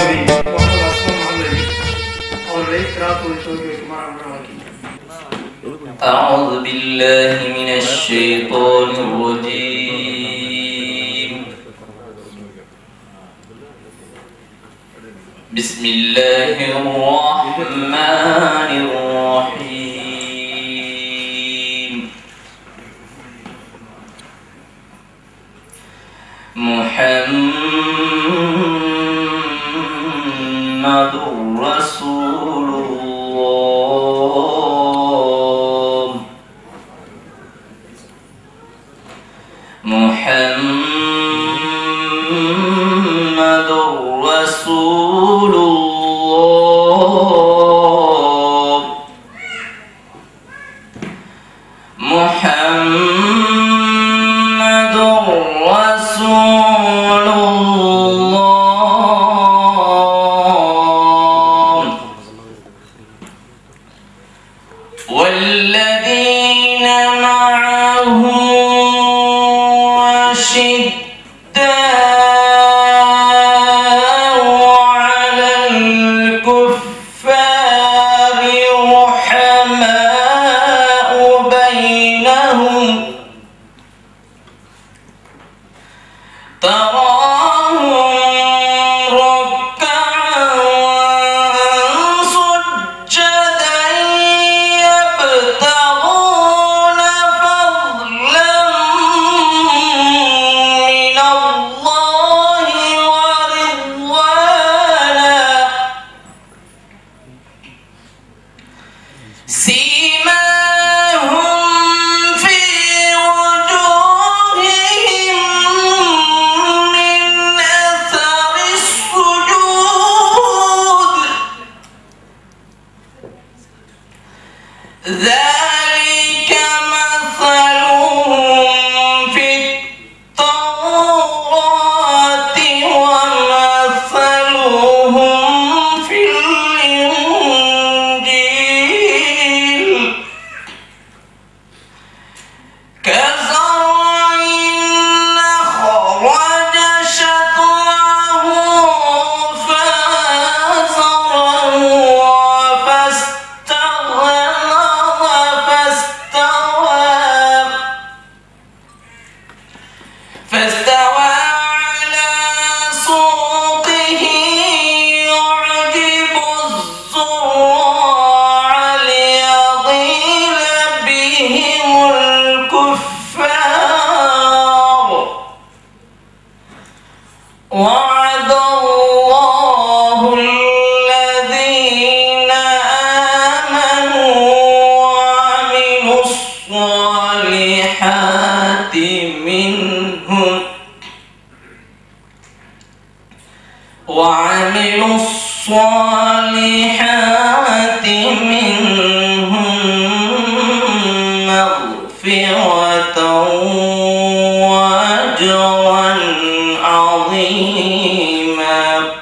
மௌலவி முகமது அஸ்லம் மஹமதி அவர்களை கிராத்தோடு துவக்கி வைக்குமாறு அன்புடன் أعوذ بالله من الشيطان الرجيم بسم الله الرحمن الرحيم محمد رسول الله محمد رسول الله محمد رسول الله والذين معه أشداء على الكفار رحماء بينهم تراهم ركعا سجدا يبتغون فضلا من الله ورضوانا سيماهم في وجوههم من أثر السجود ذلك مثلهم في التوراة ومثلهم في الإنجيل كزرع أخرج شطأه فآزره فاستغلظ فاستوى فاستوى على سوقه يعجب الزراع ليغيظ بهم الكفار وعد الله الذين آمنوا وعملوا الصالحات منهم وعملوا الصالحات منهم مغفرة وأجرا عظيما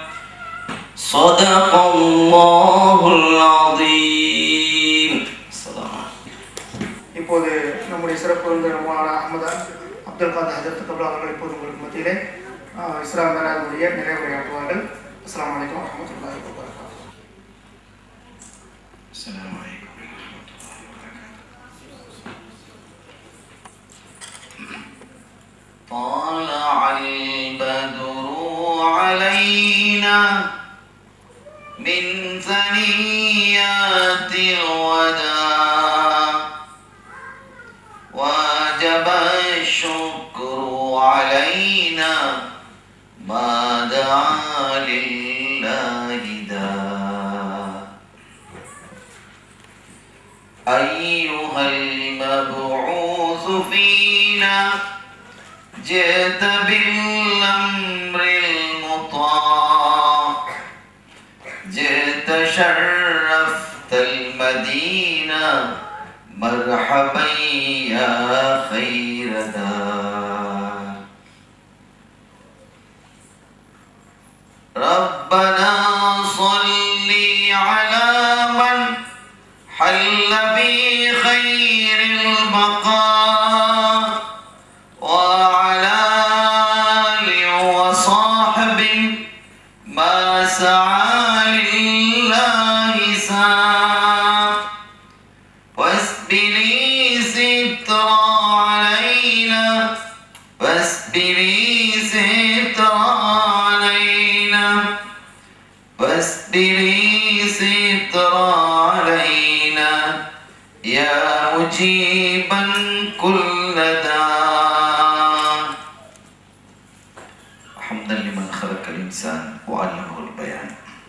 صدق الله العظيم السلام عليكم இப்போது நம்முடைய சிறப்பு விருந்தினருமான அஹமது அப்துல் காதர் ஹஜரத் கபுல் அவர்கள் இப்போது உங்களுக்கு மத்தியிலே ஆஹ், இஸ்லாம் மேலாவுடைய நிறைவுரையாற்றுவார்கள் அஸ்ஸலாமு அலைக்கும் வரஹ்மத்துல்லாஹி வபரகாத்துஹு السلام عليكم ورحمة الله وبركاته طلع البدر علينا من ثنيات الوداع وجب الشكر علينا ما دعا لله داع أيها المبعوث فينا جئت بالأمر المطاع جئت شرفت المدينة مرحبا يا خير دار ربنا صل على من حل في خير البقاء وعلى آل وصحب ما سعى فاصبري ستر علينا فاصبري ستر علينا يا مجيبا كل داء حمدا لمن خلق الإنسان وعلمه البيان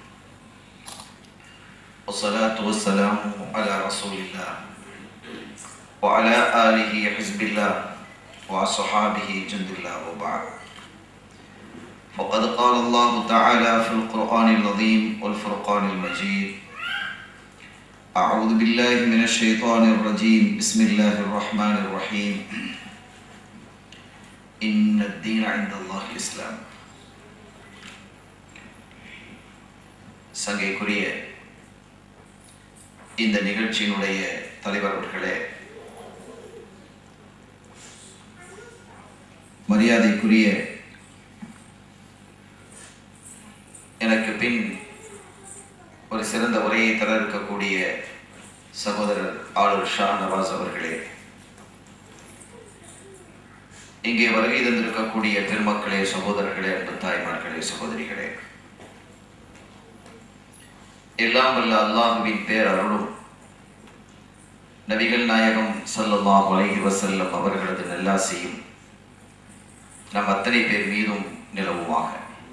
والصلاة والسلام على رسول الله وعلى آله حزب الله وأصحابه جند الله وبعد فقد قال الله تعالى في القرآن العظيم والفرقان المجيد أعوذ بالله من الشيطان الرجيم بسم الله الرحمن الرحيم إن الدين عند الله الإسلام சங்கைக்குரிய இந்த நிகழ்ச்சியினுடைய தலைவர் அவர்களே மரியாதைக்குரிய எனக்கு பின் ஒரு சிறந்த உரையை தர இருக்கக்கூடிய சகோதரர் ஆளுநர் ஷா நவாஸ் அவர்களே இங்கே வருகை தந்திருக்கக்கூடிய பெருமக்களே சகோதரர்களே அன்பு தாய்மார்களே சகோதரிகளே எல்லாம் வல்ல அல்லாஹுவின் பேர் அருளும் நபிகள் நாயகம் ஸல்லல்லாஹு அலைஹி வஸல்லம் அவர்களது நல்லாசியும் நம் அத்தனை பேர் மீதும் நிலவுமாக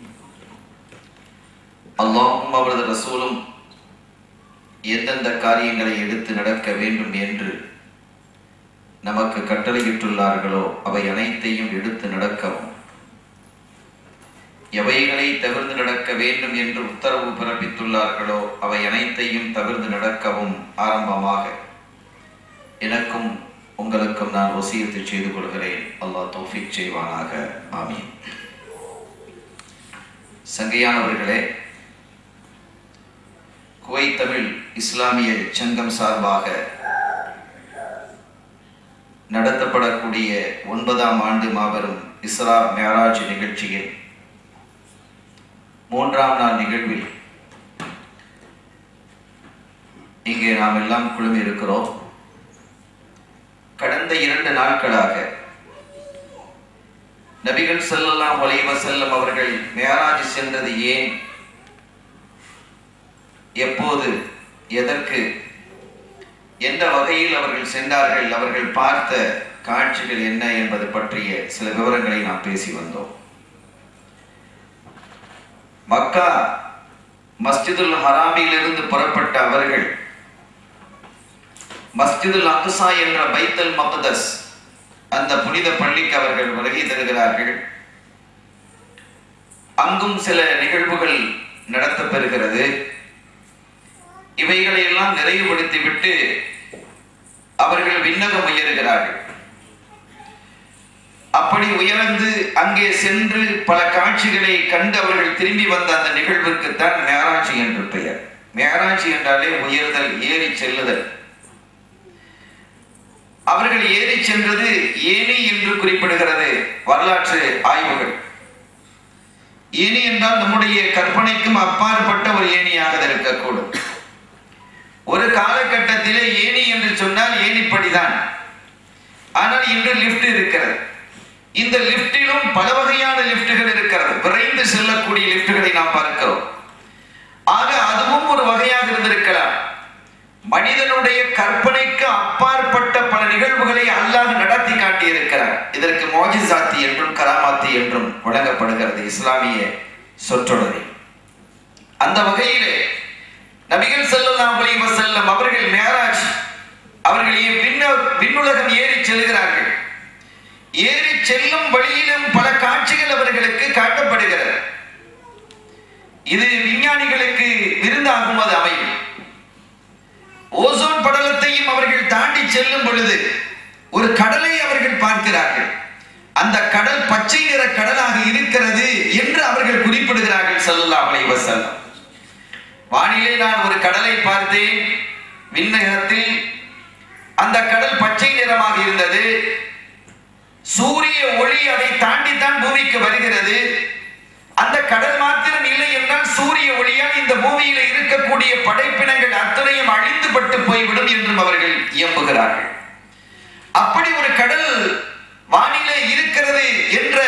அல்லாஹும் அவரது ரசூலும் எந்தெந்த காரியங்களை எடுத்து நடக்க வேண்டும் என்று நமக்கு கட்டளையிட்டுள்ளார்களோ அவை அனைத்தையும் எடுத்து நடக்கவும் எவைகளை தவிர்த்து நடக்க வேண்டும் என்று உத்தரவு பிறப்பித்துள்ளார்களோ அவை அனைத்தையும் தவிர்த்து நடக்கவும் ஆரம்பமாக எனக்கும் உங்களுக்கும் நான் வசியத்தை செய்து கொள்கிறேன் அல்லாஹ் தௌஃபிக் செய்வானாக ஆமீன் சங்கையானவர்களே குவைத் தமிழ் இஸ்லாமிய சங்கம் சார்பாக நடத்தப்படக்கூடிய ஒன்பதாம் ஆண்டு மாபெரும் இஸ்ரா மேராஜ் நிகழ்ச்சியில் மூன்றாம் நாள் நிகழ்வில் இங்கே நாம் எல்லாம் குழுமி இருக்கிறோம் கடந்த இரண்டு நாட்களாக நபிகள் ஸல்லல்லாஹு அலைஹி வஸல்லம் அவர்கள் மேராஜ் சென்றது ஏன் எப்போது எதற்கு எந்த வகையில் அவர்கள் சென்றார்கள் அவர்கள் பார்த்த காட்சிகள் என்ன என்பது பற்றிய சில விவரங்களை நாம் பேசி வந்தோம் மக்கா மஸ்ஜிதுல் ஹராமிலிருந்து புறப்பட்ட அவர்கள் மஸ்ஜிதுல் அக்ஸா என்ற பைத்தல் மக்தஸ் அந்த புனித பள்ளிக்கு அவர்கள் வருகை தருகிறார்கள் அங்கும் சில நிகழ்வுகள் நடத்தப்பெறுகிறது இவைகளை எல்லாம் நிறைவுபடுத்திவிட்டு அவர்கள் விண்ணகம் உயர்கிறார்கள் அப்படி உயர்ந்து அங்கே சென்று பல காட்சிகளை கண்டு அவர்கள் திரும்பி வந்த அந்த நிகழ்விற்குத்தான் மேராட்சி என்று பெயர் மேராட்சி என்றாலே உயர்தல் ஏறி செல்லுதல் அவர்கள் ஏறி சென்றது ஏனி என்று குறிப்பிடுகிறது வரலாற்று ஆய்வுகள் ஏனி என்றால் நம்முடைய கற்பனைக்கும் அப்பாற்பட்ட ஒரு ஏணியாக அது இருக்கக்கூடும் ஒரு காலகட்டத்திலே ஏணி என்று சொன்னால் ஏணிப்படிதான் ஆனால் இன்று லிப்ட் இருக்கிறது இந்த லிப்டிலும் பல வகையான லிப்டுகள் இருக்கிறது விரைந்து செல்லக்கூடிய லிப்டுகளை நாம் பார்க்கிறோம் ஆக அதுவும் ஒரு வகையாக இருந்திருக்கலாம் மனிதனுடைய கற்பனைக்கு அப்பாற்பட்ட பல நிகழ்வுகளை அல்லாஹ் நடத்தி காட்டியிருக்கிறார் இதற்கு மோஜிசாத்தி என்றும் கராமாத்தி என்றும் வழங்கப்படுகிறது இஸ்லாமிய சொற்றொடரில் அந்த வகையிலே நபிகள் ஸல்லல்லாஹு அலைஹி வஸல்லம் அவர்கள் மேராஜ் அவர்கள் விண்ண விண்ணுலகம் ஏறி செல்கிறார்கள் ஏறி செல்லும் வழியிலும் பல காட்சிகள் அவர்களுக்கு காட்டப்படுகிறது இது விஞ்ஞானிகளுக்கு விருந்தாகும் அது அமையும் ஓசோன் படலத்தையும் அவர்கள் தாண்டி செல்லும் பொழுது ஒரு கடலை அவர்கள் பார்க்கிறார்கள் அந்த கடல் பச்சை நிற கடலாக இருக்கிறது என்று அவர்கள் குறிப்பிடுகிறார்கள் ஸல்லல்லாஹு அலைஹி வஸல்லம் வானிலே நான் ஒரு கடலை பார்த்தேன் விண்ணகத்தில் அந்த கடல் பச்சை நிறமாக இருந்தது சூரிய ஒளி அதை தாண்டித்தான் பூமிக்கு வருகிறது அந்த கடல் மாத்திரம் இல்லை என்றால் சூரிய ஒளியால் இந்த பூமியில இருக்கக்கூடிய படைப்பினங்கள் அத்தனையும் அழிந்துபட்டு போய்விடும் என்றும் அவர்கள் இயம்புகிறார்கள் அப்படி ஒரு கடல் வானிலை இருக்கிறது என்ற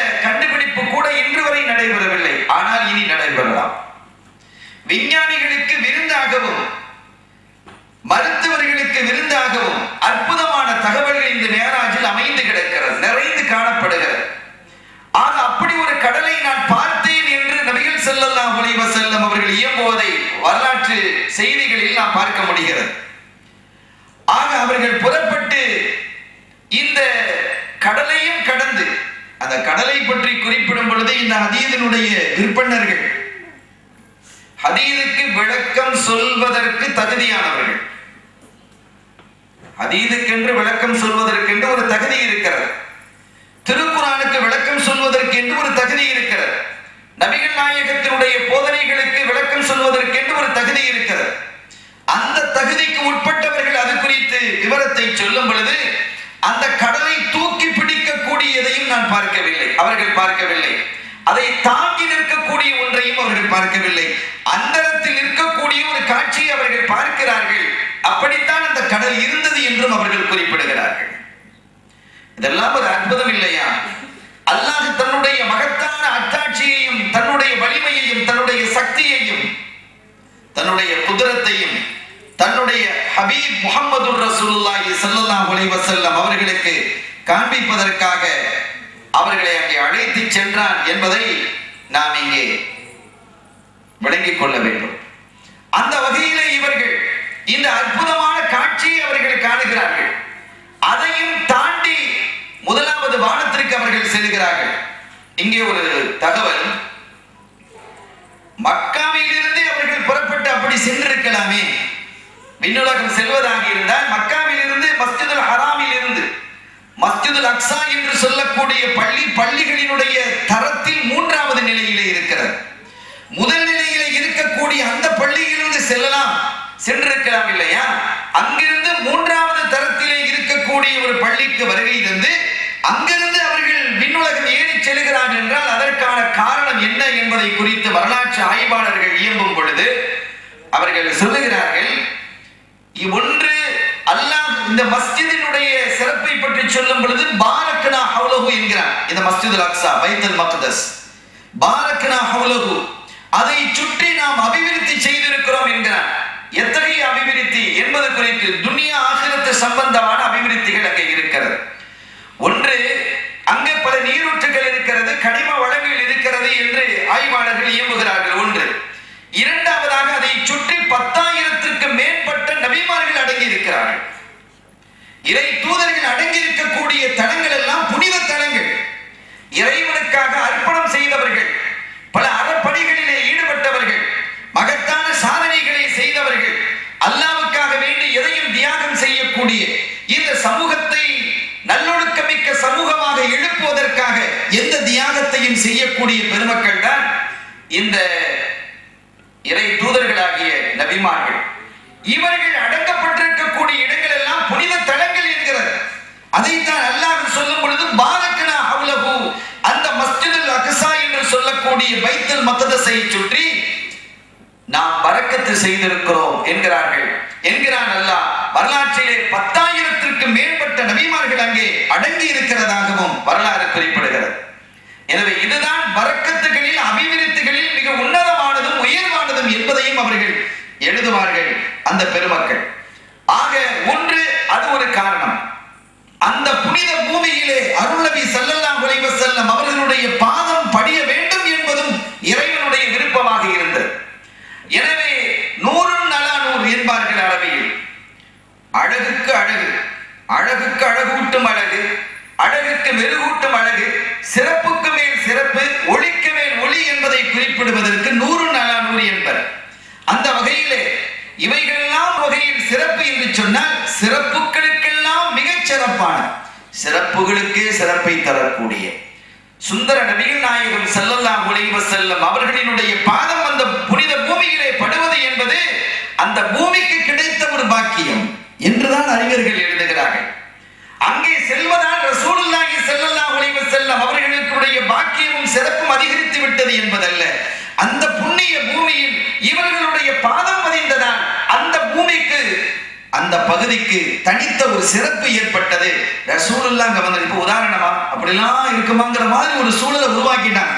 பார்க்க முடிகிறது ஆக அவர்கள் புறப்பட்டு இந்த கடலையும் கடந்து அந்த கடலை பற்றி குறிப்பிடும் பொழுது இந்த ஹதீதினுடைய விற்பனர்கள் ஹதீதுக்கு விளக்கம் சொல்வதற்கு தகுதியானவர்கள் ஹதீதுக்கென்று விளக்கம் சொல்வதற்கென்று ஒரு தகுதி இருக்கிறது திருக்குறானுக்கு விளக்கம் சொல்வதற்கென்று ஒரு தகுதி இருக்கிறது நபிகள் நாயகத்தினுடைய போதனைகளுக்கு விளக்கம் சொல்வதற்கென்று ஒரு தகுதி இருக்கிறது அந்த தகுதிக்கு உட்பட்டவர்கள் அது குறித்து விவரத்தை சொல்லும் பொழுது அந்த கடலை தூக்கி பிடிக்கக்கூடியதையும் நான் பார்க்கவில்லை அவர்கள் பார்க்கவில்லை அதை தாங்கி நிற்கக்கூடிய ஒன்றையும் அவர்கள் பார்க்கவில்லை அந்தரத்தில் இருக்கக்கூடிய ஒரு காட்சியை அவர்கள் பார்க்கிறார்கள் அப்படித்தான் அந்த கடல் இருந்தது என்றும் அவர்கள் குறிப்பிடுகிறார்கள் இதெல்லாம் ஒரு அற்புதம் இல்லையா அல்லாஹ் தன்னுடைய மகத்தான அத்தாட்சியையும் தன்னுடைய வலிமையையும் தன்னுடைய சக்தியையும் தன்னுடைய குதிரத்தையும் தன்னுடைய ஹபீப் முகமது ரசூலுல்லாஹி ஸல்லல்லாஹு அலைஹி வஸல்லம் அவர்களுக்கு காண்பிப்பதற்காக அவர்களை அங்கே அழைத்து சென்றான் என்பதை நாம் இங்கே விளங்கிக் கொள்ள வேண்டும் அந்த வகையிலே இவர்கள் இந்த அற்புதமான காட்சியை அவர்கள் காணுகிறார்கள் அதையும் தாண்டி முதலாவது வானத்திற்கு அவர்கள் செல்கிறார்கள் இங்கே ஒரு தகவல் மக்காவிலிருந்து அவர்கள் புறப்பட்டு அப்படி சென்றிருக்கலாமே விண்ணுலகம் செல்வதாக இருந்தால் மக்காவிலிருந்து மஸ்ஜிதுல் ஹராமில் இருந்து மஸ்ஜிதுல் அக்ஸா என்று சொல்லக்கூடிய பள்ளி பள்ளிகளினுடைய தரத்தில் மூன்றாவது நிலையிலே இருக்கிறது முதல் நிலையிலே இருக்கக்கூடிய அந்த பள்ளியிலிருந்து செல்லலாம் சென்றிருக்கலாம் இல்லையா அங்கிருந்து மூன்றாவது தரத்திலே இருக்கக்கூடிய ஒரு பள்ளிக்கு வருகை தந்து அங்கிருந்து அவர்கள் விண்ணுலகம் ஏறி செல்கிறார் என்றால் அதற்கான காரணம் என்ன என்பதை குறித்து வரலாற்று ஆய்வாளர்கள் இயம்பும் பொழுது அவர்கள் சொல்லுகிறார்கள் ஒன்று அல்லாஹ் இந்த மஸ்ஜிதினுடைய சிறப்பை பற்றி சொல்லும் பொழுது பாரக்னா ஹவுலகு என்கிறார் இந்த மஸ்ஜிதுல் அக்ஸா பைத்துல் மக்தஸ் பாரக்னா ஹவுலகு அதை சுற்றி நாம் அபிவிருத்தி செய்திருக்கிறோம் என்கிறார் எத்தகைய அபிவிருத்தி என்பது குறித்து துனியா ஆகிரத்து சம்பந்தமான அபிவிருத்திகள் அங்கே இருக்கிறது ஒன்று அங்கே பல நீரூற்றுகள் இருக்கிறது கனிம வளங்கள் இருக்கிறது என்று ஆய்வாளர்கள் இயம்புகிறார்கள் ஒன்று இரண்டாவதாக அதை சுற்றி பத்தாயிரத்திற்கு மேற்பட்ட நபிமார்கள் அடங்கி இருக்கிறார்கள் இறை தூதர்கள் அடங்கி இருக்கக்கூடிய தலங்கள் எல்லாம் புனித தலங்கள் இறைவனுக்காக அர்ப்பணம் செய்தவர்கள் பல அறப்பணிகளிலே ஈடுபட்டவர்கள் மகத்தான சாதனைகளை செய்தவர்கள் அல்லாவுக்காக வேண்டி எதையும் தியாகம் செய்யக்கூடிய இந்த சமூகத்தை நல்லொழுக்கமிக்க சமூகமாக எழுப்புவதற்காக எந்த தியாகத்தையும் செய்யக்கூடிய பெருமக்கள் தான் இந்த இறை தூதர்களாகிய நபிமார்கள் இவர்கள் அடங்கப்பட்டிருக்கக்கூடிய இடங்கள் எல்லாம் புனித தலங்கள் என்கிறது அதைத்தான் அல்லாஹ் சொல்லும் பொழுது பாரக்கனா ஹவுலஹு அந்த மஸ்ஜிதுல் அக்ஸா என்று சொல்லக்கூடிய பைத்துல் மக்தஸை சுற்றி நாம் பறக்கத்து செய்திருக்கிறோம் என்கிறார்கள் என்கிறான் அல்லாஹ் வரலாற்றிலே பத்தாயிரத்திற்கு மேற்பட்ட நபிமார்கள் அங்கே அடங்கி இருக்கிறதாகவும் வரலாறு குறிப்பிடுகிறது எனவே இதுதான் பறக்கத்துகளில் அபிவிருத்திகளில் மிக உன்னதமானதும் உயர்வானதும் என்பதையும் அவர்கள் எழுதுவார்கள் அந்த பெருமக்கள் ஆக ஒன்று அது ஒரு காரணம் அந்த புனித பூமியிலே அருள்நபி ஸல்லல்லாஹு அலைஹி வஸல்லம் அவர்களுடைய பாதம் படிய வேண்டும் என்பதும் இறைவனுடைய விருப்பமாக இருந்தது எனவே நூறும் நலா நூறு என்பார்கள் அரபியில் அழகுக்கு அழகு அழகுக்கு அழகூட்டும் அழகு அழகுக்கு மெருகூட்டும் அழகு சிறப்புக்கு மேல் சிறப்பு ஒளிக்கு மேல் ஒளி என்பதை குறிப்பிடுவதற்கு நூறு நலா நூறு என்பர் அந்த வகையிலே இவைகளெல்லாம் வகையில் சிறப்பு என்று சொன்னால் சிறப்புகளுக்கெல்லாம் மிகச் சிறப்பான சிறப்புகளுக்கே சிறப்பை தரக்கூடிய சுந்தர நபிகள் நாயகம் ஸல்லல்லாஹு அலைஹி வஸல்லம் அவர்களினுடைய பாதம் அந்த புனித பூமியிலே படுவது என்பது அந்த பூமிக்கு கிடைத்த ஒரு பாக்கியம் என்றுதான் அறிஞர்கள் எழுதுகிறார்கள் அங்கே செல்வதால் ரசூலுல்லாஹி ஸல்லல்லாஹு அலைஹி வஸல்லம் அவர்களுடைய பாக்கியமும் சிறப்பும் அதிகரித்து விட்டது என்பதல்ல அந்த புண்ணிய பூமியில் இவர்களுடைய பாதம் பதிந்ததால் அந்த பூமிக்கு அந்த பகுதிக்கு தனித்த ஒரு சிறப்பு ஏற்பட்டது ரசூலுல்லாஹ் அங்க வந்து இப்ப உதாரணமா அப்படிலாம் இருக்குமாங்கிற மாதிரி ஒரு சூழலை உருவாக்கிட்டாங்க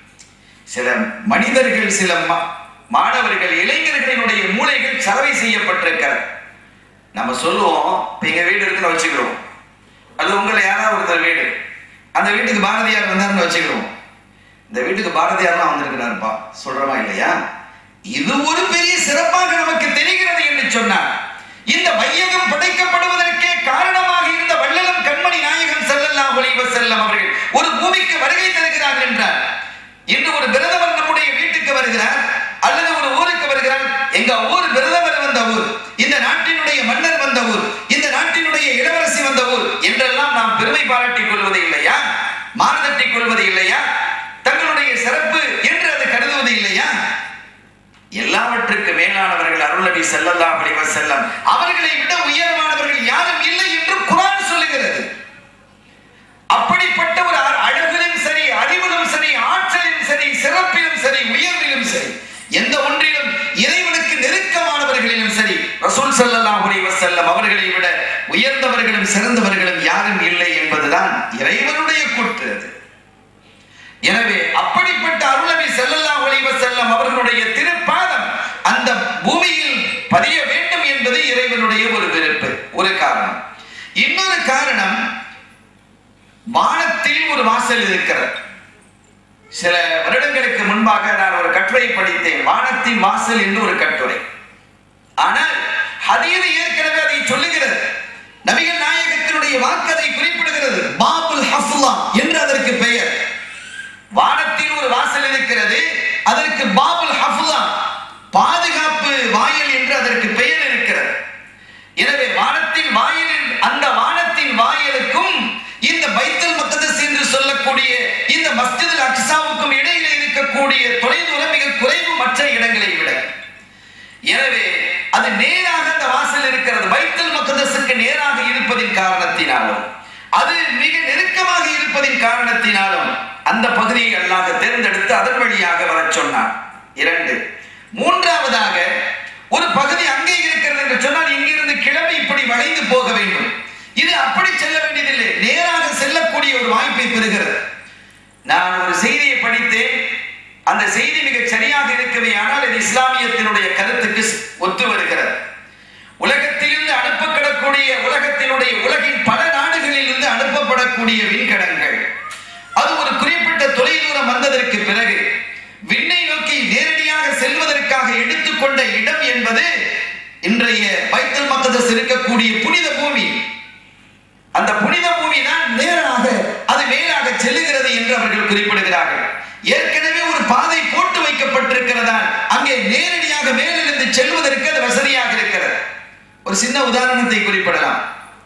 சில மனிதர்கள் சில மா- மாணவர்கள் இளைஞர்களினுடைய மூளைகள் சலவை செய்யப்பட்டிருக்கிறது நம்ம சொல்லுவோம் இப்ப எங்க வீடு இருக்குன்னு வச்சுக்கிறோம் அல்லது உங்களை யாராவது ஒருத்தர் வீடு அந்த வீட்டுக்கு பாரதியார் வந்தாருன்னு வச்சுக்கிறோம் இந்த வீட்டுக்கு பாரதியார்லாம் வந்திருக்கிறாருப்பா சொல்றமா இல்லையா இது ஒரு பெரிய சிறப்பாக நமக்கு தெரிகிறது என்று சொன்னார் இந்த வையகம் படைக்கப்படுவதற்கே காரணமாக இருந்த வள்ளலம் கண்மணி நாயகம் ஸல்லல்லாஹு அலைஹி வஸல்லம் அவர்கள் ஒரு பூமிக்கு வருகை தருகிறார் என்றார் இன்று ஒரு பிரதமர் நம்முடைய வீட்டுக்கு வருகிறார் அல்லது ஒரு ஊருக்கு வருகிறார் எங்க ஊர் பிரதமர் வந்த ஊர் இந்த நாட்டினுடைய மன்னர் வந்த ஊர் இந்த நாட்டினுடைய இளவரசி வந்த ஊர் என்றெல்லாம் நாம் பெருமை பாராட்டிக் கொள்வது இல்லையா மார்தட்டிக் கொள்வது இல்லையா தங்களுடைய சிறப்பு என்று அது கருதுவது இல்லையா எல்லாவற்றுக்கு மேலானவர்கள் அருள்நபி ஸல்லல்லாஹு அலைஹி வஸல்லம் அவர்களை விட உயர்வானவர்கள் யாரும் இல்லை என்று குர்ஆன் சொல்லுகிறது அப்படிப்பட்ட ஒரு அ- அழகிலும் சரி அறிவிலும் சரி ஆற்றலிலும் சரி சிறப்பிலும் சரி உயர்விலும் சரி எந்த ஒன்றிலும் இறைவனுக்கு நெருக்கமானவர்களிலும் சரி ரசூல் ஸல்லல்லாஹு அலைஹி வஸல்லம் அவர்களை விட உயர்ந்தவர்களும் சிறந்தவர்களும் யாரும் இல்லை என்பதுதான் இறைவனுடைய கூற்று அது எனவே அப்படிப்பட்ட அருளவி ஸல்லல்லாஹு அலைஹி வஸல்லம் அவர்களுடைய திருப்பாதம் அந்த பூமியில் பதிய வேண்டும் என்பது இறைவனுடைய ஒரு விருப்பு ஒரு காரணம் இன்னொரு காரணம் வானத்தில் ஒரு வாசல் இருக்கிறது சில வருடங்களுக்கு முன்பாக நான் ஒரு கட்டுரை படித்தேன் வானத்தின் வாசல் என்று ஒரு கட்டுரை ஆனால் ஹதீது ஏற்கனவே அதை சொல்லுகிறது நபிகள் நாயகத்தினுடைய வாக்கதை குறிப்பிடுகிறது பாபுல் ஹஃப்லா என்று அதற்கு பெயர் வானத்தில் ஒரு வாசல் இருக்கிறது அதற்கு பாபுல் ஹஃப்லா பாதுகாப்பு வாயில் என்று அதற்கு பெயர் இருக்கிறது எனவே வானத்தின் வாயிலில் அந்த வானத்தின் வாயிலுக்கும் இந்த பைத்தல் மக்கதஸ் என்று சொல்லக்கூடிய இந்த மஸ்ஜிதுல் அக்ஸாவுக்கும் இடையிலே இருக்கக்கூடிய தொலைதூரம் மிக குறைவு மற்ற இடங்களை விட எனவே அது நேராக அந்த வாசல் இருக்கிறது பைத்தல் மக்கதஸுக்கு நேராக இருப்பதின் காரணத்தினாலும் அது மிக நெருக்கமாக இருப்பதின் காரணத்தினாலும் அந்த பகுதியை அல்லாஹ் தேர்ந்தெடுத்து அதன் வழியாக வரச் சொன்னார் இரண்டு மூன்றாவதாக ஒரு பகுதி அங்கே இருக்கிறது என்று சொன்னால் இங்கிருந்து கிளம்பி இப்படி வளைந்து போக வேண்டும் இது அப்படி செல்ல வேண்டியதில்லை நேராக செல்லக்கூடிய ஒரு வாய்ப்பை பெறுகிறது நான் ஒரு செய்தியை படித்தேன் அந்த செய்தி மிகச் சரியாக இருக்கவே ஆனால் இது இஸ்லாமியத்தினுடைய கருத்துக்கு ஒத்து வருகிறது உலகத்திலிருந்து அனுப்பப்படக்கூடிய உலகத்தினுடைய உலகின் பல நாடுகளில் இருந்து அனுப்பப்படக்கூடிய விண்கலங்கள் அது ஒரு குறிப்பிட்ட தொலைதூரம் வந்ததற்கு பிறகு விண்ணை நோக்கி நேரடியாக செல்வதற்காக எடுத்துக்கொண்ட இடம் என்பது இன்றைய பைத்தல் மக்கதஸ் இருக்கக்கூடிய புனித பூமி அந்த புனித பூமி தான் நேராக அது மேலாக செல்லுகிறது என்று அவர்கள் குறிப்பிடுகிறார்கள் ஏற்கனவே ஒரு பாதை போட்டு வைக்கப்பட்டிருக்கிறதால் அங்கே நேரடியாக மேலிருந்து செல்வதற்கு அது வசதியாக இருக்கிறது ஒரு சின்ன உதாரணத்தை குறிப்பிடலாம்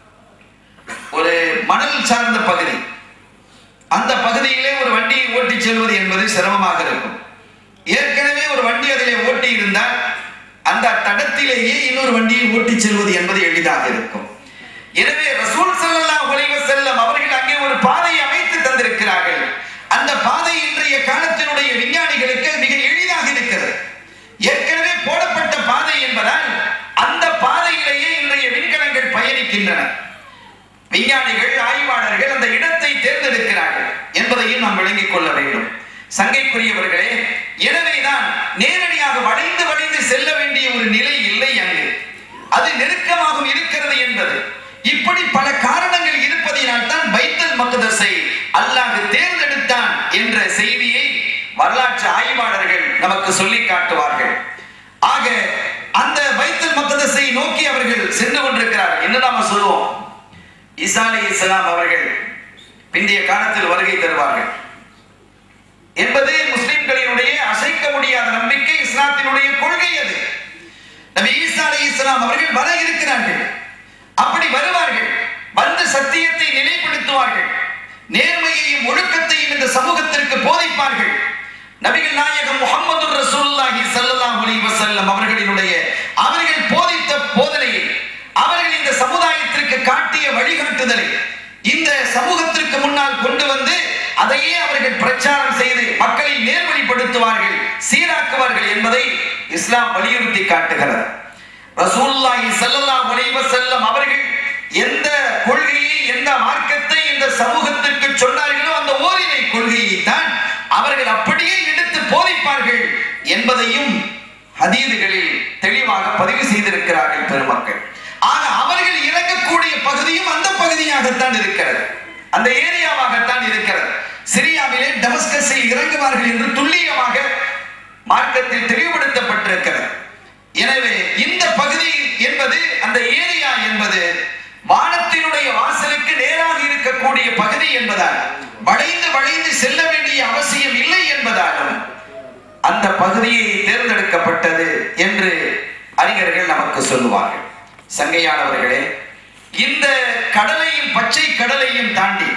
ஒரு மணல் சார்ந்த பகுதி அந்த பகுதியிலே ஒரு வண்டியை ஓட்டி செல்வது என்பது சிரமமாக இருக்கும் ஏற்கனவே ஒரு வண்டி அதிலே ஓட்டி இருந்தால் அந்த தடத்திலேயே இன்னொரு வண்டியை ஓட்டி செல்வது என்பது எளிதாக இருக்கும் எனவே ரசூல் ஸல்லல்லாஹு அலைஹி வஸல்லம் அவர்கள் அங்கே ஒரு பாதையை அமைத்து தந்திருக்கிறார்கள் அந்த பாதை இன்றைய காலத்தினுடைய விஞ்ஞானிகளுக்கு மிக எளிதாக இருக்கிறது ஏற்கனவே போடப்பட்ட பாதை என்பதால் அந்த பாதையிலேயே இன்றைய விண்கலங்கள் பயணிக்கின்றன விஞ்ஞானிகள் ஆய்வாளர்கள் அந்த இடத்தை தேர்ந்தெடுக்கிறார்கள் என்பதையும் நாம் விளங்கிக் கொள்ள வேண்டும் சங்கைக்குரியவர்களே எனவேதான் நேரடியாக வளைந்து வளைந்து செல்ல வேண்டிய ஒரு நிலை இல்லை அங்கு அது நெருக்கமாகவும் இருக்கிறது என்பது இப்படி பல காரணங்கள் இருப்பதினால் தான் பைத்தல் மக்கதஸை அல்லாஹ் தேர்ந்தெடுத்தான் என்ற செய்தியை வரலாற்று ஆய்வாளர்கள் நமக்கு சொல்லி காட்டுவார்கள் ஆக அந்த பைத்தல் மக்கதஸை நோக்கி அவர்கள் சென்று கொண்டிருக்கிறார்கள் என்ன நாம சொல்லுவோம் ஈசா அலி இஸ்லாம் அவர்கள் பிந்தைய காலத்தில் வருகை தருவார்கள் என்பது முஸ்லிம்களினுடைய அசைக்க முடியாத நம்பிக்கை இஸ்லாத்தினுடைய கொள்கை அது நபி ஈசா அலி இஸ்லாம் அவர்கள் வர இருக்கிறார்கள் அப்படி வருவார்கள் வந்து சத்தியத்தை நிலைப்படுத்துவார்கள் நேர்மையையும் ஒழுக்கத்தையும் இந்த சமூகத்திற்கு போதிப்பார்கள் நபிகள் நாயகம் முகமது ரசூலுல்லாஹி ஸல்லல்லாஹு அலைஹி வஸல்லம் அவர்களினுடைய அவர்கள் போதித்த போதனையை அவர்கள் இந்த சமுதாயத்திற்கு காட்டிய வழிகாட்டுதலை இந்த சமூகத்திற்கு முன்னால் கொண்டு வந்து அதையே அவர்கள் பிரச்சாரம் செய்து மக்களை நேர்வழிப்படுத்துவார்கள் சீராக்குவார்கள் என்பதை இஸ்லாம் வலியுறுத்தி காட்டுகிறது ரசூலுல்லாஹி ஸல்லல்லாஹு அலைஹி வஸல்லம் அவர்கள் எந்த கொள்கையை எந்த மார்க்கத்தை இந்த சமூகத்திற்கு சொன்னார்களோ அந்த ஓரினை கொள்கையை தான் அவர்கள் அப்படியே எடுத்து போதிப்பார்கள் என்பதையும் ஹதீதுகளில் தெளிவாக பதிவு செய்திருக்கிறார்கள் பெருமக்கள் ஆக அவர்கள் இறங்கக்கூடிய பகுதியும் அந்த பகுதியாகத்தான் இருக்கிறது அந்த ஏரியாவாகத்தான் இருக்கிறது சிரியாவிலே டமஸ்கஸில் இறங்குவார்கள் என்று துல்லியமாக மார்க்கத்தில் தெளிவுபடுத்தப்பட்டிருக்கிறது எனவே இந்த பகுதி என்பது அந்த ஏரியா என்பது வானத்தினுடைய வாசலுக்கு நேராக இருக்கக்கூடிய பகுதி என்பதால் வளைந்து வளைந்து செல்ல வேண்டிய அவசியம் இல்லை என்பதாலும் அந்த பகுதியை தேர்ந்தெடுக்கப்பட்டது என்று அறிஞர்கள் நமக்கு சொல்லுவார்கள் சங்கையானவர்களே இந்த கடலையும் பச்சை கடலையும் தாண்டி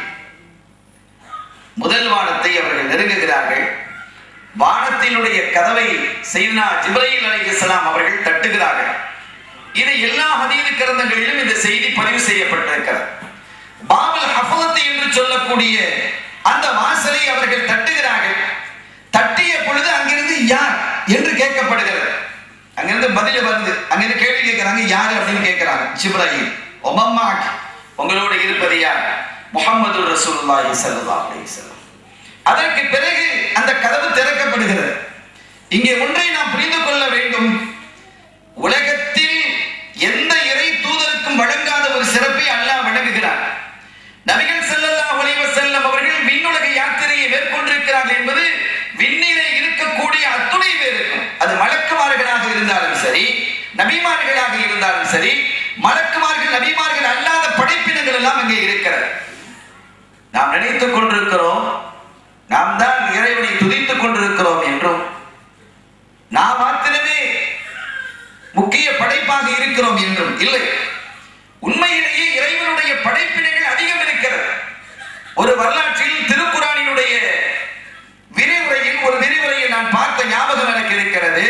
முதல் வானத்தை அவர்கள் நெருங்குகிறார்கள் வானத்தினுடைய கதவை செய்தனா ஜிப்ரையில் அலைஹிஸ்ஸலாம் அவர்கள் தட்டுகிறார்கள் இது எல்லா ஹதீது கிரந்தங்களிலும் இந்த செய்தி பதிவு செய்யப்பட்டிருக்கிறது பாபல் ஹஃபலத் என்று சொல்லக்கூடிய அந்த வாசலை அவர்கள் தட்டுகிறார்கள் தட்டிய பொழுது அங்கிருந்து யார் என்று கேட்கப்படுகிறது அங்கிருந்து பதில் வருது அங்கிருந்து கேள்வி கேட்கிறாங்க யார் அப்படின்னு கேட்கிறாங்க ஜிப்ராஹிம் ஒமம்மாக் உங்களோட இருப்பது யார் முகமது ரசூலுல்லாஹி ஸல்லல்லாஹு அலைஹி வஸல்லம் அதற்கு பிறகு அந்த கதவு திறக்கப்படுகிறது இங்கே ஒன்றை நாம் புரிந்து கொள்ள வேண்டும் உலகத்தில் எந்த இறை தூதருக்கும் வழங்காத ஒரு சிறப்பை அல்லாஹ் வழங்குகிறார் நபிகள் ஸல்லல்லாஹு அலைஹி வஸல்லம் அவர்கள் விண்ணுலக யாத்திரையை மேற்கொண்டிருக்கிறார்கள் என்பது விண்ணிலே இருக்கக்கூடிய அத்துணை பேருக்கும் அது மலக்குமார்களாக இருந்தாலும் சரி நபிமார்களாக இருந்தாலும் சரி மலக்குமார்கள் நபிமார்கள் அல்லாத படைப்பினங்கள் எல்லாம் அங்கே இருக்கிறது நாம் நினைத்துக் கொண்டிருக்கிறோம் நாம் தான் இறைவனை துதித்துக் கொண்டிருக்கிறோம் என்றும் நாம் மாத்திரமே முக்கிய படைப்பாக இருக்கிறோம் என்றும் இல்லை உண்மையிலேயே இறைவனுடைய படைப்பினைகள் அதிகம் இருக்கிறது ஒரு வரலாற்றில் திருக்குறானினுடைய விரிவுரையில் ஒரு விரிவுரையை நான் பார்த்த ஞாபகம் எனக்கு இருக்கிறது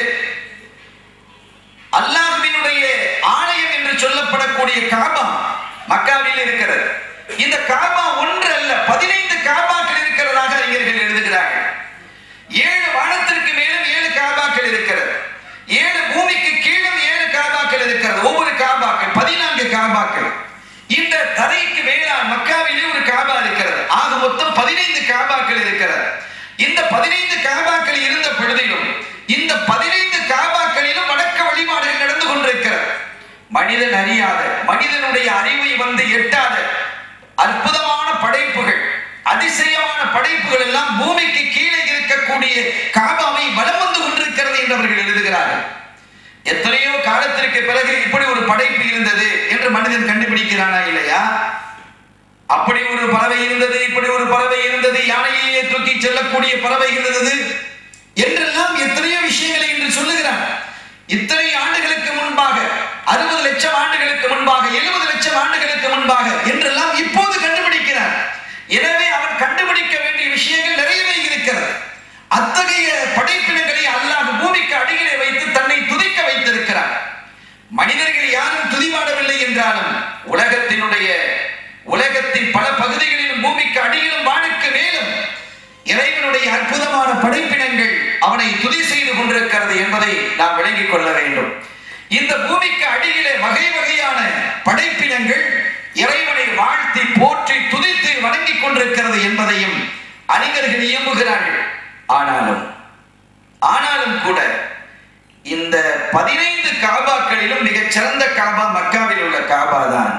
அல்லாஹ்வினுடைய ஆலயம் என்று சொல்லப்படக்கூடிய காபா மக்காவில் இருக்கிறது இந்த காபா ஒன்று அல்ல பதினைந்து காபாக்கள் இருக்கிறதாக அறிஞர்கள் எழுதுகிறார்கள் ஏழு வானத்திற்கு மேலும் ஏழு காபாக்கள் இருக்கிறது ஏழு பூமிக்கு கீழும் ஏழு காபாக்கள் இருக்கிறது ஒவ்வொரு காபாக்கள் பதினான்கு காபாக்கள் இந்த தரைக்கு மேலால் மக்காவிலே ஒரு காபா இருக்கிறது ஆக மொத்தம் பதினைந்து காபாக்கள் இருக்கிறது இந்த பதினைந்து காபாக்கள் இருந்த பொழுதிலும் இந்த பதினைந்து காபாக்களிலும் வணக்க வழிபாடுகள் நடந்து கொண்டிருக்கிறது மனிதன் அறியாத மனிதனுடைய அறிவை வந்து எட்டாத அற்புதமான படைப்புகள் அதிசயமான படைப்புகள் எல்லாம் பூமிக்கு கீழே இருக்கக்கூடிய காபாவை வலம் வந்து கொண்டிருக்கிறது என்று அவர்கள் எழுதுகிறார்கள் எத்தனையோ காலத்திற்கு பிறகு இப்படி ஒரு படைப்பு இருந்தது என்று மனிதன் கண்டுபிடிக்கிறானா இல்லையா அப்படி ஒரு பறவை இருந்தது இப்படி ஒரு பறவை இருந்தது யானையை தூக்கி செல்லக்கூடிய பறவை இருந்தது என்றெல்லாம் எத்தனையோ விஷயங்களை இன்று சொல்லுகிறான் இத்தனை ஆண்டுகளுக்கு முன்பாக அறுபது லட்சம் ஆண்டுகளுக்கு முன்பாக எழுபது லட்சம் ஆண்டுகளுக்கு முன்பாக என்றெல்லாம் இப்போது கண்டுபிடிக்கிறார் எனவே அவன் கண்டுபிடிக்க வேண்டிய விஷயங்கள் நிறையவே இருக்கிறது அத்தகைய படைப்பினங்களை அல்லாஹ் பூமிக்கு அடியிலே வைத்து தன்னை துதிக்க வைத்திருக்கிறார் மனிதர்கள் யாரும் துதிபாடவில்லை என்றாலும் உலகத்தினுடைய உலகத்தின் பல பகுதிகளிலும் பூமிக்கு அடியிலும் வானுக்கு மேலும் இறைவனுடைய அற்புதமான படைப்பினங்கள் அவனை துதி செய்து கொண்டிருக்கிறது என்பதை நாம் விளங்கிக் கொள்ள வேண்டும் இந்த பூமிக்கு அடியிலே வகை வகையான படைப்பினங்கள் இறைவனை வாழ்த்தி போற்றி துதித்து வணங்கிக் கொண்டிருக்கிறது என்பதையும் அறிஞர்கள் இயம்புகிறார்கள் ஆனாலும் ஆனாலும் கூட இந்த பதினைந்து காபாக்களிலும் மிகச் சிறந்த காபா மக்காவில் உள்ள காபா தான்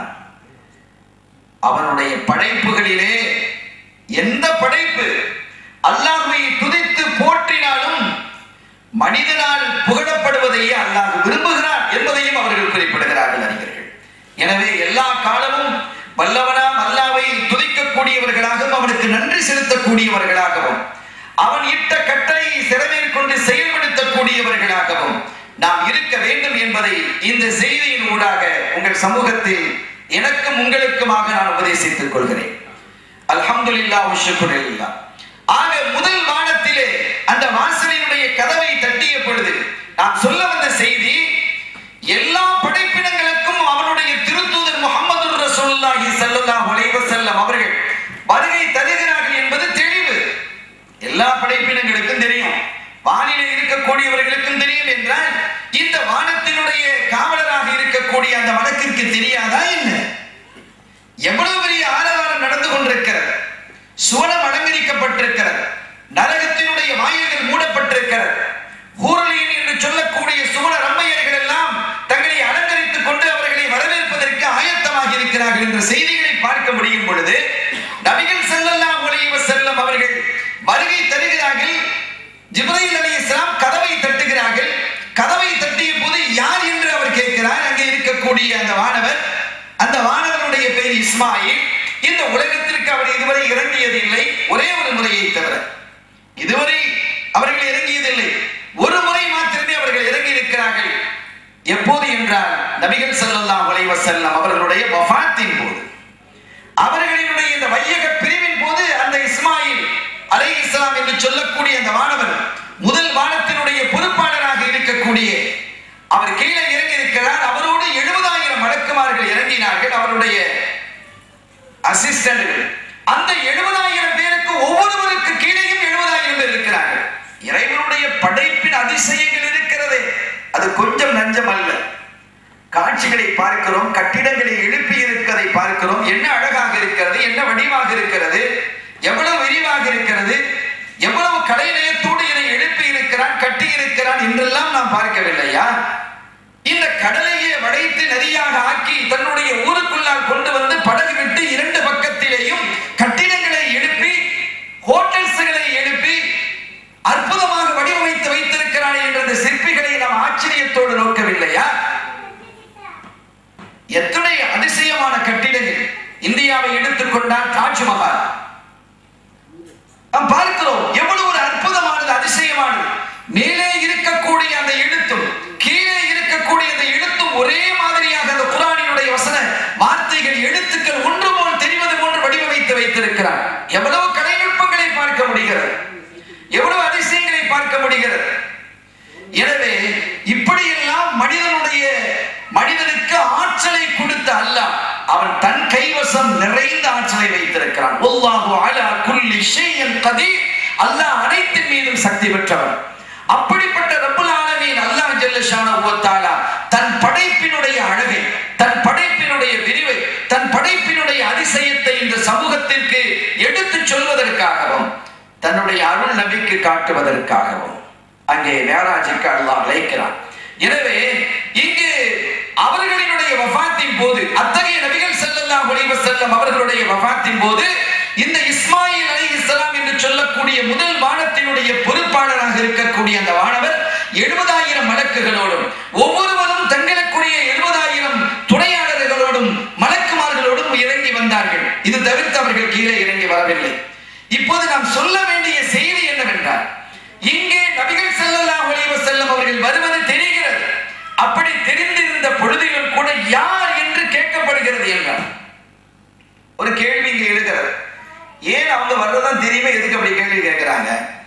அவனுடைய படைப்புகளிலே எந்த படைப்பு அல்லாஹ்வை துதித்து போற்றினாலும் மனிதனால் புகழப்படுவதையே அல்லாஹ் விரும்புகிறார் என்பதையும் அவர்கள் குறிப்பிடுகிறார்கள் அறிஞர்கள் எனவே எல்லா காலமும் வல்லவனாம் அல்லாவை துதிக்கக்கூடியவர்களாகவும் அவனுக்கு நன்றி செலுத்தக்கூடியவர்களாகவும் அவன் இட்ட கட்டளையை சிறமேற்கொண்டு செயல்படுத்தக்கூடியவர்களாகவும் நாம் இருக்க வேண்டும் என்பதை இந்த செய்தியின் ஊடாக உங்கள் சமூகத்தில் எனக்கும் உங்களுக்குமாக நான் உபதேசித்துக் கொள்கிறேன் அல்ஹம்துலில்லாஹ் வஷ்குரில்லாஹ் ஆக முதல் வானத்திலே அந்த வாசலினுடைய கதவை தட்டிய பொழுது நான் சொல்ல வந்த செய்தி எல்லா படைப்பினங்களுக்கும் அவனுடைய திருத்தூதர் முகமது ரசூலுல்லாஹி ஸல்லல்லாஹு அலைஹி வஸல்லம் அவர்கள் வருகை தருகிறார்கள் என்பது தெளிவு எல்லா படைப்பினங்களுக்கும் தெரியும் வானிலே இருக்கக்கூடியவர்களுக்கும் தெரியும் என்றால் இந்த வானத்தினுடைய காவலராக இருக்கக்கூடிய அந்த வழக்கிற்கு தெரியாதா என்ன எவ்வளவு பெரிய ஆரவாரம் நடந்து கொண்டிருக்கிறது சுவனம் அலங்கரிக்கப்பட்டிருக்கிறது நரகத்தினுடைய வாயில்கள் மூடப்பட்டிருக்கிறது ஹூரலியின் என்று சொல்லக்கூடிய சுவன ரம்மையர்கள் எல்லாம் தங்களை அலங்கரித்துக் கொண்டு அவர்களை வரவேற்பதற்கு ஆயத்தமாகி இருக்கிறார்கள் என்ற செய்திகளை பார்க்க முடியும் பொழுது நபிகள் ஸல்லல்லாஹு அலைஹி வஸல்லம் அவர்கள் வருகை தருகிறார்கள் ஜிப்ரீல் அலைஹிஸ்ஸலாம் கதவை தட்டுகிறார்கள் கதவை தட்டிய போது யார் இஸ்மாயில் இந்த உலகத்திற்கு அவர் இதுவரை இறங்கியதில்லை ஒரே ஒரு முறையை தவிர இதுவரை அவர்கள் இறங்கியதில்லை ஒரு முறை மாத்திரமே அவர்கள் இறங்கி இருக்கிறார்கள் எப்போது என்றால் நபிகள் ஸல்லல்லாஹு அலைஹி வஸல்லம் அவர்களுடைய வஃபாத்தின் போது அவர்களினுடைய இந்த வையக பிரிவின் போது அந்த இஸ்மாயில் அலை இஸ்லாம் என்று சொல்லக்கூடிய அந்த மாணவர் முதல் வானத்தினுடைய பொறுப்பாளராக இருக்கக்கூடிய அவர் கீழே இறங்கி இருக்கிறார் அவரோடு எழுபதாயிரம் வழக்குமார்கள் இறங்கினார்கள் அவருடைய அசிஸ்டன்ட்கள் அந்த எழுபதாயிரம் பேருக்கு ஒவ்வொருவருக்கு கீழேயும் எழுபதாயிரம் பேர் இருக்கிறார்கள் இறைவனுடைய படைப்பின் அதிசயங்கள் இருக்கிறது அது கொஞ்சம் நஞ்சம் அல்ல காட்சிகளை பார்க்கிறோம் கட்டிடங்களை எழுப்பி இருக்கிறதை பார்க்கிறோம் என்ன அழகாக இருக்கிறது என்ன வடிவாக இருக்கிறது எவ்வளவு விரிவாக இருக்கிறது எவ்வளவு கலைநயத்தோடு இதை எழுப்பி இருக்கிறான் கட்டி இருக்கிறான் என்றெல்லாம் நாம் பார்க்கவில்லையா இந்த கடலையே வளைத்து நதியாக ஆக்கி தன்னுடைய ஊருக்குள்ளால் கொண்டு வந்து படகு விட்டு இரண்டு பக்கத்திலேயும் கட்டிடங்களை எழுப்பி ஹோட்டல்ஸ்களை எழுப்பி அற்புதமாக வடிவமைத்து வைத்திருக்கிறானே என்ற அந்த சிற்பிகளை நாம் ஆச்சரியத்தோடு நோக்கவில்லையா எத்தனை அதிசயமான கட்டிடங்கள் இந்தியாவை எடுத்துக்கொண்டால் தாஜ்மஹால் நாம் பார்க்கிறோம் எவ்வளவு ஒரு அற்புதமானது அதிசயமானது மேலே இருக்கக்கூடிய அந்த எழுத்தும் கீழே இருக்கக்கூடிய அந்த எழுத்தும் ஒரே மாதிரியாக அந்த குரானினுடைய வசன வார்த்தைகள் எழுத்துக்கள் ஒன்று போல் தெரிவது போன்று வடிவமைத்து வைத்திருக்கிறார் எவ்வளவு கலைநுட்பங்களை பார்க்க முடிகிறது எவ்வளவு அதிசயங்களை பார்க்க முடிகிறது எனவே இப்படியெல்லாம் மனிதனுடைய மனிதனுக்கு ஆற்றலை கொடுத்த அல்லாஹ் அவன் தன் கைவசம் நிறைந்த ஆற்றலை வைத்திருக்கிறான் வல்லாஹு அலா குல்லி ஷைஇன் கதீர் அல்லாஹ் அனைத்தின் மீதும் சக்தி பெற்றவன் அப்படிப்பட்ட ரப்புல் ஆலமீன் அல்லாஹ் ஜல்ல ஷானஹு வ தஆலா தன் படைப்பினுடைய அழகை தன் படைப்பினுடைய விரிவை தன் படைப்பினுடைய அதிசயத்தை இந்த சமூகத்திற்கு எடுத்துச் சொல்வதற்காகவும் தன்னுடைய அருள் நபிக்கு காட்டுவதற்காகவும் அங்கே மேராஜுக்கு அல்லாஹ் அழைக்கிறான் எனவே இங்கு அவர்களினுடைய வஃபாத்தின் போது அத்தகைய நபிகள் ஸல்லல்லாஹு அலைஹி வஸல்லம் அவர்களுடைய வஃபாத்தின் போது இந்த இஸ்மாயில் அலைஹிஸ்ஸலாம் என்று சொல்லக்கூடிய முதல் வானத்தினுடைய பொறுப்பாளராக இருக்கக்கூடிய அந்த வானவர் எழுபதாயிரம் மலக்குகளோடும் ஒவ்வொருவரும் தங்களுக்குரிய எழுபதாயிரம் துணையாளர்களோடும் மலக்குமார்களோடும் இறங்கி வந்தார்கள் இது தவிர்த்து அவர்கள் கீழே இறங்கி வரவில்லை இப்போது நாம் சொல்ல வேண்டிய செய்தி என்னவென்றால் இங்கே நபிகள் ஸல்லல்லாஹு அலைஹி வஸல்லம் அவர்கள் வருவது தெரிகிறது அப்படி தெரிந்திருந்த பொழுதிலும் கூட யார் என்று கேட்கப்படுகிறது என்றார் ஒரு கேள்வி இங்க எழுகிறது ஏன் அவங்க வர்றதுதான் தெரியுமே எதுக்கு அப்படி கேள்வி கேட்கிறாங்க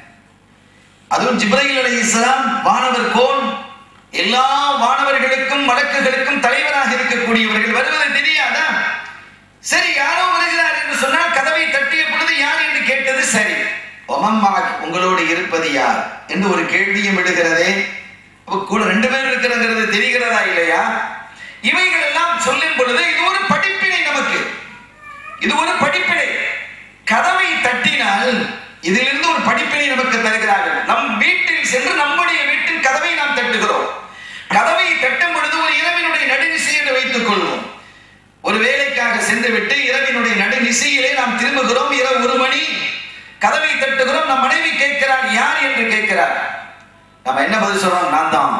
அதுவும் ஜிப்ரையில் அலைஹிஸ்ஸலாம் வானவர் கோன் எல்லா வானவர்களுக்கும் வழக்குகளுக்கும் தலைவராக இருக்கக்கூடியவர்கள் வருவது தெரியாதா சரி யாரோ வருகிறார் என்று சொன்னால் கதவை தட்டிய பொழுது யார் என்று கேட்டது சரி ஒமம்மாக் உங்களோடு இருப்பது யார் என்று ஒரு கேள்வியும் விடுகிறதே அப்ப கூட ரெண்டு பேர் இருக்கிறங்கிறது தெரிகிறதா இல்லையா இவைகள் எல்லாம் சொல்லும் பொழுது இது ஒரு படிப்பினை நமக்கு இது ஒரு படிப்பினை கதவை தட்டினால் இதிலிருந்து ஒரு படிப்பினை நமக்கு தருகிறார்கள் நம் வீட்டில் சென்று நம்முடைய வீட்டின் கதவை நாம் தட்டுகிறோம் கதவை தட்டும் பொழுது ஒரு இரவினுடைய நடுநிசை என்று வைத்துக் கொள்வோம் ஒரு வேலைக்காக சென்று விட்டு இரவினுடைய நடுநிசையிலே நாம் திரும்புகிறோம் இரவு ஒரு மணி கதவை தட்டுகிறோம் நம் மனைவி கேட்கிறார் யார் என்று கேட்கிறார் நம்ம என்ன பதில் சொல்றோம் நான் தான்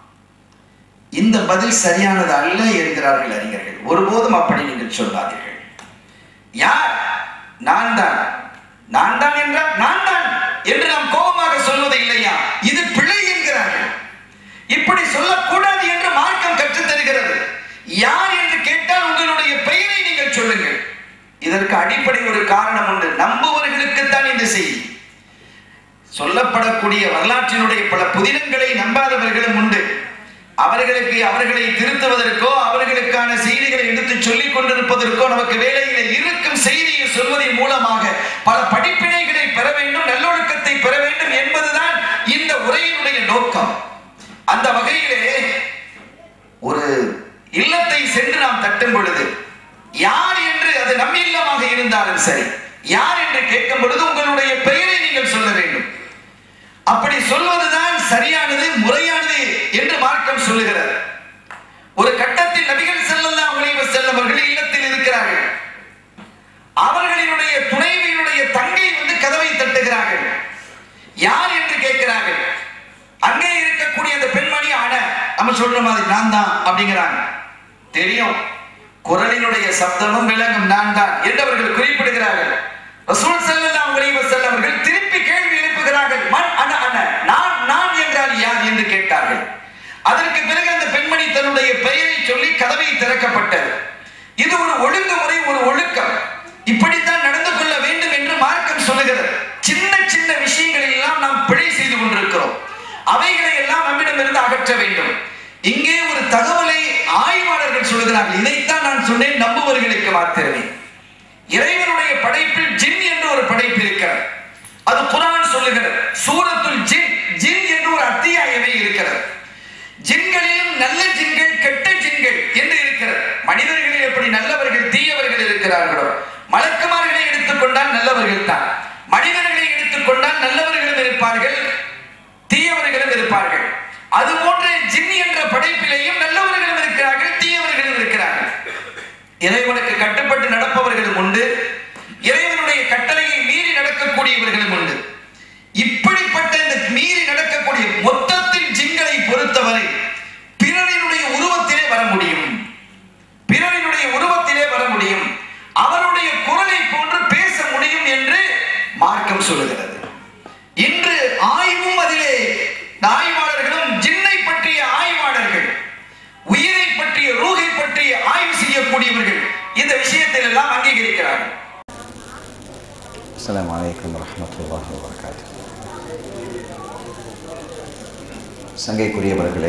இந்த பதில் சரியானது அல்ல என்கிறார்கள் அறிஞர்கள் ஒருபோதும் அப்படி நீங்கள் சொல்லாதீர்கள் யார் நான் தான் நான் தான் என்றால் நான் தான் என்று நாம் கோபமாக சொல்வது இல்லையா இது பிழை என்கிறார்கள் இப்படி சொல்லக்கூடாது என்று மார்க்கம் கற்றுத் தருகிறது யார் என்று கேட்டால் உங்களுடைய பெயரை நீங்கள் சொல்லுங்கள் இதற்கு அடிப்படை ஒரு காரணம் உண்டு நம்புவர்களுக்குத்தான் இந்த செய்தி சொல்லப்படக்கூடிய வரலாற்றினுடைய பல புதினங்களை நம்பாதவர்களும் உண்டு அவர்களுக்கு அவர்களை திருத்துவதற்கோ அவர்களுக்கான செய்திகளை எடுத்து சொல்லிக் கொண்டிருப்பதற்கோ நமக்கு வேலையில இருக்கும் செய்தியை சொல்வதன் மூலமாக பல படிப்பினைகளை பெற வேண்டும் நல்லொழுக்கத்தை பெற வேண்டும் என்பதுதான் இந்த உரையினுடைய நோக்கம் அந்த வகையிலே ஒரு இல்லத்தை சென்று நாம் தட்டும் பொழுது யார் என்று அது நம் இல்லமாக இருந்தாலும் சரி யார் என்று கேட்கும் பொழுது உங்களுடைய பெயரை நீங்கள் சொல்ல வேண்டும் அப்படி சொல்வதுதான் சரியானது முறையானது என்று மார்க்கம் சொல்லுகிறது ஒரு கட்டத்தில் நபிகள் ஸல்லல்லாஹு அலைஹி வஸல்லம் அவர்கள் இல்லத்தில் இருக்கிறார்கள் அவர்களினுடைய துணைவியினுடைய தங்கை வந்து கதவை தட்டுகிறார்கள் யார் என்று கேட்கிறார்கள் அங்கே இருக்கக்கூடிய அந்த பெண்மணி ஆன நம்ம சொல்ற மாதிரி நான் தான் அப்படிங்கிறாங்க தெரியும் குரலினுடைய சப்தமும் விளங்கும் நான் தான் என்று அவர்கள் குறிப்பிடுகிறார்கள் ரசூல் ஸல்லல்லாஹு அலைஹி வஸல்லம் அவர்கள் திருப்பி கேள்வி எழுப்புகிறார்கள் மன் அன அன நான் நான் என்றால் யார் என்று கேட்டார்கள் அதற்கு பிறகு அந்த பெண்மணி தன்னுடைய பெயரை சொல்லி கதவை திறக்கப்பட்டது இது ஒரு ஒழுங்குமுறை ஒரு ஒழுக்கம் இப்படித்தான் நடந்து கொள்ள வேண்டும் என்று மார்க்கம் சொல்லுகிறது சின்ன சின்ன விஷயங்களில் எல்லாம் நாம் பிழை செய்து கொண்டிருக்கிறோம் அவைகளை எல்லாம் நம்மிடமிருந்து அகற்ற வேண்டும் இங்கே ஒரு தகவலை ஆய்வாளர்கள் சொல்லுகிறார்கள் இதைத்தான் நான் சொன்னேன் நம்புவர்களுக்கு மாத்திரமே இறைவனுடைய படைப்பில் ஜின் என்று ஒரு படைப்பு இருக்கிறது அது குரான் சொல்லுகிறது சூரத்துல் ஜின் ஜின் என்று ஒரு அத்தியாயமே இருக்கிறது ஜின்களிலும் நல்ல ஜின்கள் கெட்ட ஜின்கள் என்று இருக்கிறது மனிதர்களில் எப்படி நல்லவர்கள் தீயவர்கள் இருக்கிறார்களோ மலக்குமார்களை எடுத்துக்கொண்டால் நல்லவர்கள் தான் மனிதர்களை எடுத்துக்கொண்டால் நல்லவர்களும் இருப்பார்கள் தீயவர்களும் இருப்பார்கள் அது போன்ற ஜின் என்ற படைப்பிலேயும் நல்லவர்களும் இருக்கிறார்கள் தீயவர்களும் இருக்கிறார்கள் இறைவனுக்கு கட்டுப்பட்டு நடப்பவர்களும் உண்டு இறைவனுடைய கட்டளையை மீறி நடக்கக்கூடியவர்களும் உண்டு இப்படிப்பட்ட இந்த மீறி நடக்கக்கூடிய மொத்தத்தில் ஜின்களை பொறுத்தவரை பிறரினுடைய உருவத்திலே வர முடியும் பிறரினுடைய உருவத்திலே வர முடியும் அவருடைய குரலை போன்று பேச முடியும் என்று மார்க்கம் சொல்லுகிறது இன்று ஆய்வும் அதிலே ஆய்வாளர்களும் ஜின்னை பற்றிய ஆய்வாளர்கள் உயிரை பற்றிய ரூகை பற்றிய ஆய்வு செய்யக்கூடியவர்கள் இந்த விஷயத்தில் எல்லாம் அங்கீகரிக்கிறார்கள் السلام عليكم ورحمة الله وبركاته சங்கைக்குரியவர்களே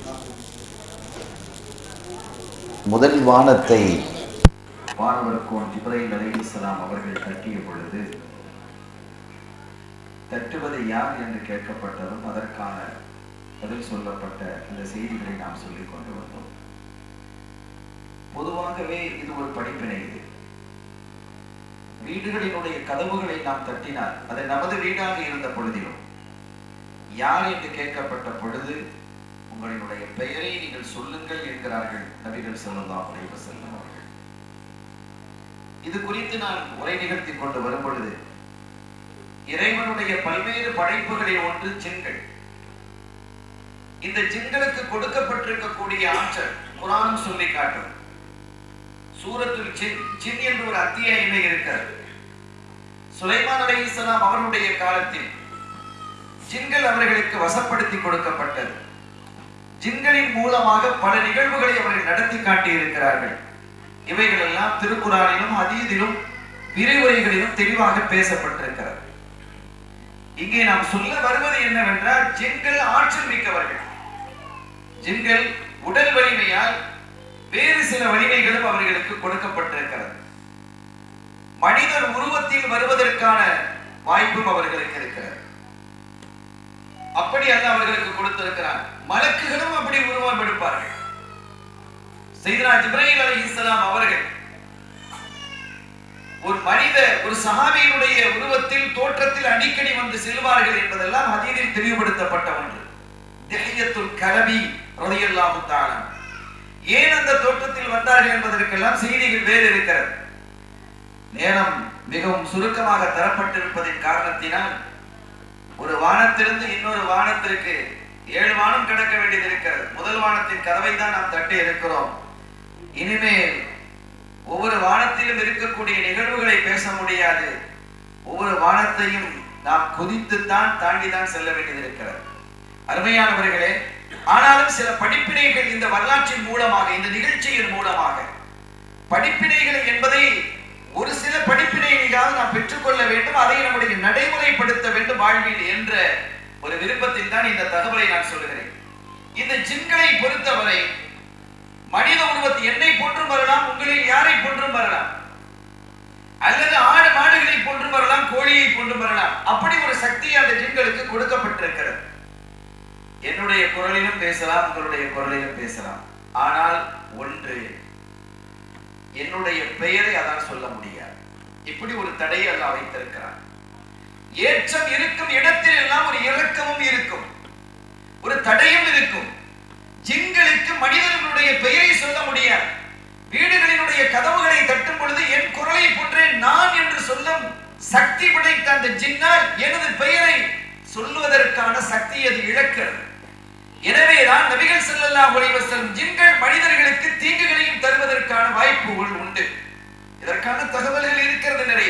முதல் வானத்தை வானவருக்கோன் ஜிப்ரைல் அலைஹிஸ்ஸலாம் அவர்கள் தட்டிய பொழுது தட்டுவது யார் என்று கேட்கப்பட்டதும் அதற்கான பதில் சொல்லப்பட்ட அந்த செய்திகளை நாம் சொல்லிக் கொண்டு வந்தோம் பொதுவாகவே இது ஒரு படிப்பினை இது வீடுகளினுடைய கதவுகளை நாம் தட்டினால் அது நமது வீடாக இருந்த பொழுதிலும் யார் என்று கேட்கப்பட்ட பொழுது உங்களினுடைய பெயரை நீங்கள் சொல்லுங்கள் என்கிறார்கள் நபிகள் ஸல்லல்லாஹு அலைஹி வஸல்லம் அவர்கள் இது குறித்து நான் உரை நிகழ்த்தி கொண்டு வரும் பொழுது இறைவனுடைய பல்வேறு படைப்புகளில் ஒன்று ஜின்கள் இந்த ஜின்களுக்கு கொடுக்கப்பட்டிருக்கக்கூடிய ஆற்றல் குரான் சொல்லி காட்டும் சூரத்துல் ஜின் ஜின் என்று ஒரு அத்தியாயமே இருக்கிறது சுலைமான் அலைஹிஸ்ஸலாம் அவர்களுடைய காலத்தில் ஜின்கள் அவர்களுக்கு வசப்படுத்தி கொடுக்கப்பட்டது ஜின்களின் மூலமாக பல நிகழ்வுகளை அவர்கள் நடத்தி காட்டி இருக்கிறார்கள் இவைகள் எல்லாம் திருக்குறானிலும் அதீதிலும் விரிவுரைகளிலும் தெளிவாக பேசப்பட்டிருக்கிறது இங்கே நாம் சொல்ல வருவது என்னவென்றால் ஜின்கள் ஆற்றல் மிக்கவர்கள் ஜின்கள் உடல் வலிமையால் வேறு சில வலிமைகளும் அவர்களுக்கு கொடுக்கப்பட்டிருக்கிறது மனிதர் உருவத்தில் வருவதற்கான வாய்ப்பும் அவர்களுக்கு இருக்கிறது அப்படி அல்ல அவர்களுக்கு கொடுத்திருக்கிறார் மலக்குகளும் அப்படி உருவம் எடுப்பார்கள் செய்தனா ஜிப்ரைல் அலைஹிஸ்ஸலாம் அவர்கள் ஒரு மனித ஒரு சஹாபியினுடைய உருவத்தில் தோற்றத்தில் அடிக்கடி வந்து செல்வார்கள் என்பதெல்லாம் ஹதீதில் தெளிவுபடுத்தப்பட்ட ஒன்று திஹியத்துல் கலபி ரலியல்லாஹு தஆலா ஏன் அந்த தோற்றத்தில் வந்தார்கள் என்பதற்கெல்லாம் செய்திகள் வேறு இருக்கிறது நேரம் மிகவும் சுருக்கமாக தரப்பட்டிருப்பதின் காரணத்தினால் ஒரு வானத்திலிருந்து இன்னொரு வானத்திற்கு ஏழு வானம் கடக்க வேண்டியது இருக்கிறது முதல் வானத்தின் கதவை தான் நாம் தட்டி இருக்கிறோம் இனிமேல் ஒவ்வொரு வானத்திலும் இருக்கக்கூடிய நிகழ்வுகளை பேச முடியாது ஒவ்வொரு வானத்தையும் நாம் குதித்துத்தான் தாண்டி தான் செல்ல வேண்டியது இருக்கிறது அருமையானவர்களே ஆனாலும் சில படிப்பினைகள் இந்த வரலாற்றின் மூலமாக இந்த நிகழ்ச்சியின் மூலமாக படிப்பினைகள் என்பதை ஒரு சில படிப்பினைகளாக நாம் பெற்றுக்கொள்ள வேண்டும் அதை நம்முடைய நடைமுறைப்படுத்த வேண்டும் வாழ்வில் என்ற ஒரு விருப்பத்தில் தான் இந்த தகவலை நான் சொல்லுகிறேன் இந்த ஜின்களை பொறுத்தவரை மனித உருவத்தை என்னை போன்றும் வரலாம் உங்களில் யாரை போன்றும் வரலாம் அல்லது ஆடு மாடுகளை போன்றும் வரலாம் கோழியை போன்றும் வரலாம் அப்படி ஒரு சக்தி அந்த ஜின்களுக்கு கொடுக்கப்பட்டிருக்கிறது என்னுடைய குரலிலும் பேசலாம் உங்களுடைய குரலிலும் பேசலாம் ஆனால் ஒன்று என்னுடைய பெயரை அதான் சொல்ல முடியாது இப்படி ஒரு தடையை அல்லாஹ் வைத்திருக்கிறான் ஏற்றம் இருக்கும் இடத்தில் எல்லாம் ஒரு இறக்கமும் இருக்கும் ஒரு தடையும் இருக்கும் ஜின்களுக்கு மனிதர்களுடைய பெயரை சொல்ல முடியாது வீடுகளினுடைய கதவுகளை தட்டும் பொழுது என் குரலை போன்றே நான் என்று சொல்லும் சக்தி படைத்த அந்த ஜின்னால் எனது பெயரை சொல்லுவதற்கான சக்தி அது இழக்கிறது எனவேதான் நபிகள் ஸல்லல்லாஹு அலைஹி வஸல்லம் ஜின்கள் மனிதர்களுக்கு தீங்குகளையும் தருவதற்கான வாய்ப்புகள் உண்டு இதற்கான தகவல்கள் இருக்கிறது நிறைய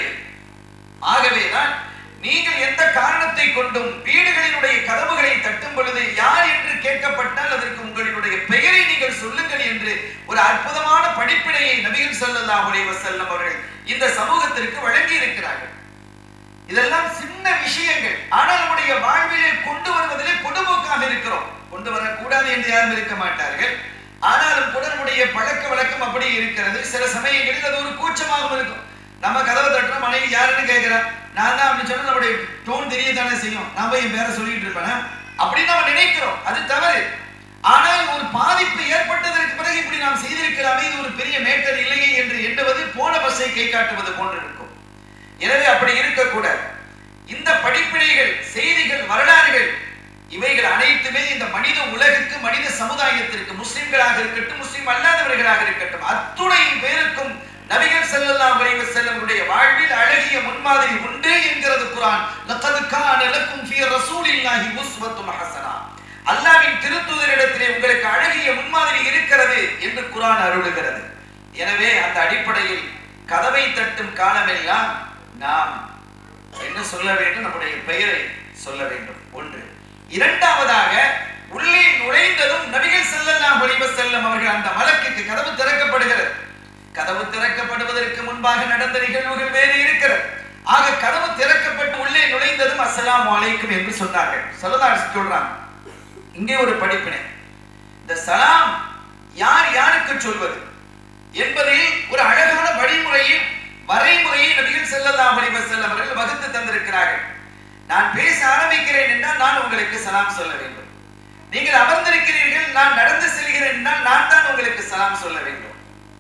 ஆகவேதான் நீங்கள் எந்த காரணத்தை கொண்டும் வீடுகளினுடைய கதவுகளை தட்டும் பொழுது யார் என்று கேட்கப்பட்டால் அதற்கு உங்களுடைய பெயரை நீங்கள் சொல்லுங்கள் என்று ஒரு அற்புதமான படிப்பினையை நபிகள் ஸல்லல்லாஹு அலைஹி வஸல்லம் அவர்கள் இந்த சமூகத்திற்கு வழங்கி இருக்கிறார்கள் இதெல்லாம் சின்ன விஷயங்கள் ஆனால் நம்முடைய வாழ்விலே கொண்டு வருவதிலே பொதுமோக்காக இருக்கிறோம் கொண்டு வரக்கூடாது என்று யாரும் இருக்க மாட்டார்கள் ஆனாலும் கூட நம்முடைய பழக்க வழக்கம் அப்படி இருக்கிறது சில சமயங்களில் அது ஒரு கூச்சமாகவும் இருக்கும் நம்ம கதவை தட்டுறோம் மனைவி யாருன்னு கேட்கிறா நான் தான் அப்படின்னு சொன்னா நம்முடைய டோன் தெரியத்தானே செய்யும் நான் போய் என் பேரை சொல்லிட்டு இருப்பேனா அப்படின்னு நம்ம நினைக்கிறோம் அது தவறு ஆனால் ஒரு பாதிப்பு ஏற்பட்டதற்கு பிறகு இப்படி நாம் செய்திருக்கலாமே இது ஒரு பெரிய மேட்டர் இல்லையே என்று எண்ணுவது போன பஸ்ஸை கை காட்டுவது போன்று இருக்கும் எனவே அப்படி இருக்கக்கூடாது இந்த படிப்பினைகள் செய்திகள் வரலாறுகள் இவைகள் அனைத்துமே இந்த மனித உலகுக்கு மனித சமுதாயத்திற்கு முஸ்லிம்களாக இருக்கட்டும் முஸ்லிம் அல்லாதவர்களாக இருக்கட்டும் அத்துணை பேருக்கும் நபிகள் ஸல்லல்லாஹு அலைஹி வஸல்லமுடைய வாழ்வில் அழகிய முன்மாதிரி உண்டு என்கிறது குர்ஆன் லக்கத் கான லக்கும் ஃபீ ரசூலில்லாஹி உஸ்வத்துன் ஹஸனா அல்லாஹ்வின் திருத்தூதரிடத்திலே உங்களுக்கு அழகிய முன்மாதிரி இருக்கிறது என்று குர்ஆன் அருளுகிறது எனவே அந்த அடிப்படையில் கதவை தட்டும் காலமெல்லாம் நாம் என்ன சொல்ல வேண்டும் நம்முடைய பெயரை சொல்ல வேண்டும் ஒன்று இரண்டாவதாக உள்ளே நுழைந்ததும் நபிகள் ஸல்லல்லாஹு அலைஹி வஸல்லம் அவர்கள் அந்த மலக்குக்கு கதவு திறக்கப்படுகிறது கதவு திறக்கப்படுவதற்கு முன்பாக நடந்த நிகழ்வுகள் வேறு இருக்கிறது ஆக கதவு திறக்கப்பட்டு உள்ளே நுழைந்ததும் அஸ்ஸலாமு அலைக்கும் என்று சொன்னார்கள் ஸல்லல்லாஹு சொல்றாங்க இங்கே ஒரு படிப்பினை இந்த சலாம் யார் யாருக்கு சொல்வது என்பதில் ஒரு அழகான வழிமுறையில் வரைமுறையை நபிகள் ஸல்லல்லாஹு அலைஹி வஸல்லம் அவர்கள் வகுத்து தந்திருக்கிறார்கள் நான் பேச ஆரம்பிக்கிறேன் என்றால் நான் உங்களுக்கு சலாம் சொல்ல வேண்டும் நீங்கள் அமர்ந்திருக்கிறீர்கள் நான் நடந்து செல்கிறேன் என்றால் நான் தான் உங்களுக்கு சலாம் சொல்ல வேண்டும்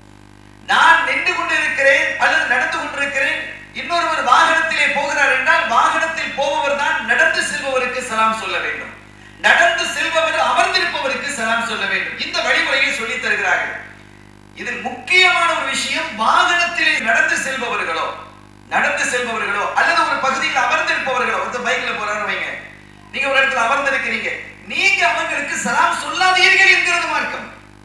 நான் நின்று கொண்டிருக்கிறேன் அல்லது நடந்து கொண்டிருக்கிறேன் இன்னொருவர் வாகனத்திலே போகிறார் என்றால் வாகனத்தில் போபவர் தான் நடந்து செல்பவருக்கு சலாம் சொல்ல வேண்டும் நடந்து செல்பவர் அமர்ந்திருப்பவருக்கு சலாம் சொல்ல வேண்டும் இந்த வழிமுறையை சொல்லித் தருகிறார்கள் இதில் முக்கியமான ஒரு விஷயம் வாகனத்திலே நடந்து செல்பவர்களோ நடந்து செல்பவர்களோ அல்லது ஒரு பகுதியில் அமர்ந்திருப்பவர்களோ ஒரு பைக்ல போறாரு வைங்க நீங்க ஒரு இடத்துல அமர்ந்திருக்கிறீங்க நீங்க அவங்களுக்கு சலாம் சொல்லாதீர்கள் என்கிறது மார்க்கம்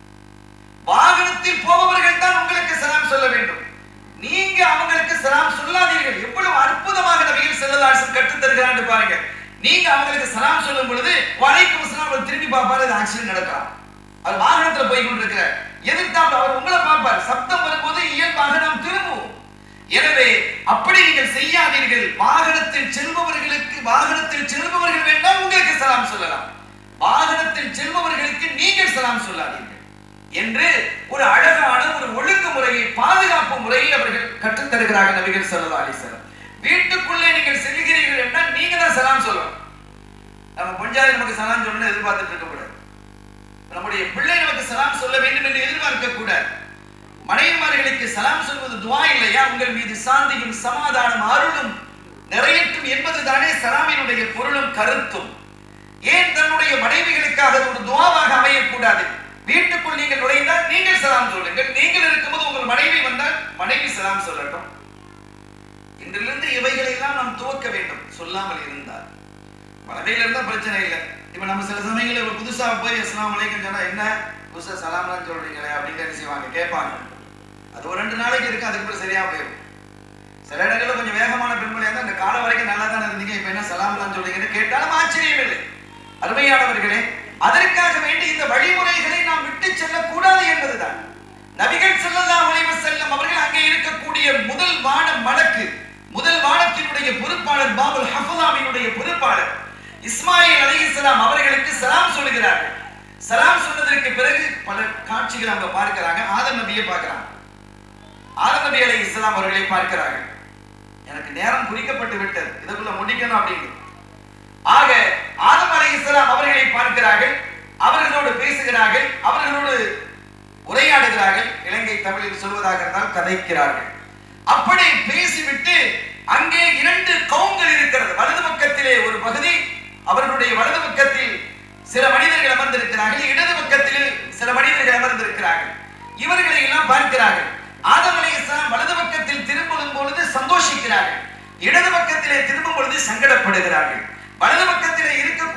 வாகனத்தில் போபவர்கள் தான் உங்களுக்கு சலாம் சொல்ல வேண்டும் நீங்க அவங்களுக்கு சலாம் சொல்லாதீர்கள் எவ்வளவு அற்புதமாக நபிகள் செல்லதாசன் கற்றுத் தருகிறான்னு பாருங்க நீங்க அவங்களுக்கு சலாம் சொல்லும் பொழுது வலைக்கும் சலாம் அவர் திரும்பி பார்ப்பாரு அது ஆக்சிடென்ட் நடக்கலாம் அவர் வாகனத்துல போய் கொண்டிருக்கிறார் எதிர்த்தாப்புல அவர் உங்களை பார்ப்பார் சப்தம் வரும்போது இயல்பாக நாம் திரும்புவோம் எனவே அப்படி நீங்கள் செய்யாதீர்கள் வாகனத்தில் செல்பவர்களுக்கு வாகனத்தில் செல்பவர்கள் வேண்டாம் உங்களுக்கு சலாம் சொல்லலாம் வாகனத்தில் செல்பவர்களுக்கு நீங்கள் சலாம் சொல்லாதீர்கள் என்று ஒரு அழகான ஒரு ஒழுங்குமுறையை பாதுகாப்பு முறையை அவர்கள் கற்றுத் தருகிறார்கள் நபிகள் ஸல்லல்லாஹு அலைஹி வஸல்லம் வீட்டுக்குள்ளே நீங்கள் செல்கிறீர்கள் என்றால் நீங்க தான் சலாம் சொல்லணும் நம்ம பொஞ்சாதி நமக்கு சலாம் சொல்லணும்னு எதிர்பார்த்துட்டு இருக்க கூடாது நம்முடைய பிள்ளை நமக்கு சலாம் சொல்ல வேண்டும் என்று எதிர்பார்க்க கூடாது மனைவிமார்களுக்கு சலாம் சொல்வது துவா இல்லையா உங்கள் மீது சாந்தியும் சமாதானம் அருளும் நிறையட்டும் என்பது தானே சலாமினுடைய பொருளும் கருத்தும் ஏன் தன்னுடைய மனைவிகளுக்காக அது ஒரு துவாவாக அமையக்கூடாது வீட்டுக்குள் நீங்கள் நுழைந்தால் நீங்கள் சலாம் சொல்லுங்கள் நீங்கள் இருக்கும்போது உங்கள் மனைவி வந்தால் மனைவி சலாம் சொல்லட்டும் இன்றிலிருந்து இவைகளை எல்லாம் நாம் துவக்க வேண்டும் சொல்லாமல் இருந்தால் மனைவியில இருந்தா பிரச்சனை இல்லை இப்ப நம்ம சில சமயங்களில் ஒரு புதுசா போய் அஸ்லாம் வலைக்கும் சொன்னா என்ன புதுசா சலாம்லாம் சொல்றீங்களே அப்படின்னு என்ன செய்வாங்க கேட்பாங்க அது ஒரு ரெண்டு நாளைக்கு இருக்கு அதுக்கப்புறம் சரியா போயிடும் சில இடங்கள்ல கொஞ்சம் வேகமான பெண்மணியா இருந்தா அந்த காலம் வரைக்கும் நல்லா தானே இருந்தீங்க இப்ப என்ன சலாம்லாம் சொல்றீங்கன்னு கேட்டாலும் ஆச்சரியம் இல்லை அருமையானவர்களே அதற்காக வேண்டி இந்த வழிமுறைகளை நாம் விட்டு செல்லக்கூடாது என்பதுதான் நபிகள் ஸல்லல்லாஹு அலைஹி வஸல்லம் அவர்கள் அங்கே இருக்கக்கூடிய முதல் வான மலக்கு முதல் வானத்தினுடைய பொறுப்பாளர் பாபுல் ஹஃபலாவினுடைய பொறுப்பாளர் இஸ்மாயில் அலைஹிஸ்ஸலாம் அவர்களுக்கு சலாம் சொல்லுகிறார்கள் சலாம் சொன்னதற்கு பிறகு பல காட்சிகள் அவங்க பார்க்கிறாங்க ஆதம் நபியை பார்க்கிறாங்க ஆதம் நபி அலைஹிஸ்ஸலாம் அவர்களை பார்க்கிறார்கள் எனக்கு நேரம் குறிக்கப்பட்டு விட்டது இதுக்குள்ள முடிக்கணும் அப்படின்னு ஆக ஆதம் அலைஹிஸ்ஸலாம் அவர்களை பார்க்கிறார்கள் அவர்களோடு பேசுகிறார்கள் அவர்களோடு உரையாடுகிறார்கள் இலங்கை தமிழில் சொல்வதாக இருந்தால் கதைக்கிறார்கள் அப்படி பேசிவிட்டு அங்கே இரண்டு கவுங்கள் இருக்கிறது வலது பக்கத்திலே ஒரு பகுதி அவர்களுடைய வலது பக்கத்தில் சில மனிதர்கள் அமர்ந்திருக்கிறார்கள் இடது பக்கத்தில் சில மனிதர்கள் அமர்ந்திருக்கிறார்கள் இவர்களை எல்லாம் பார்க்கிறார்கள் ஆதம் அலைஹிஸ்ஸலாம் வலது பக்கத்தில் திரும்பும் பொழுது சந்தோஷிக்கிறார்கள் இடது பக்கத்திலே திரும்பும் பொழுது சங்கடப்படுகிறார்கள் வலது பக்கத்திலே இருக்கக்கூடிய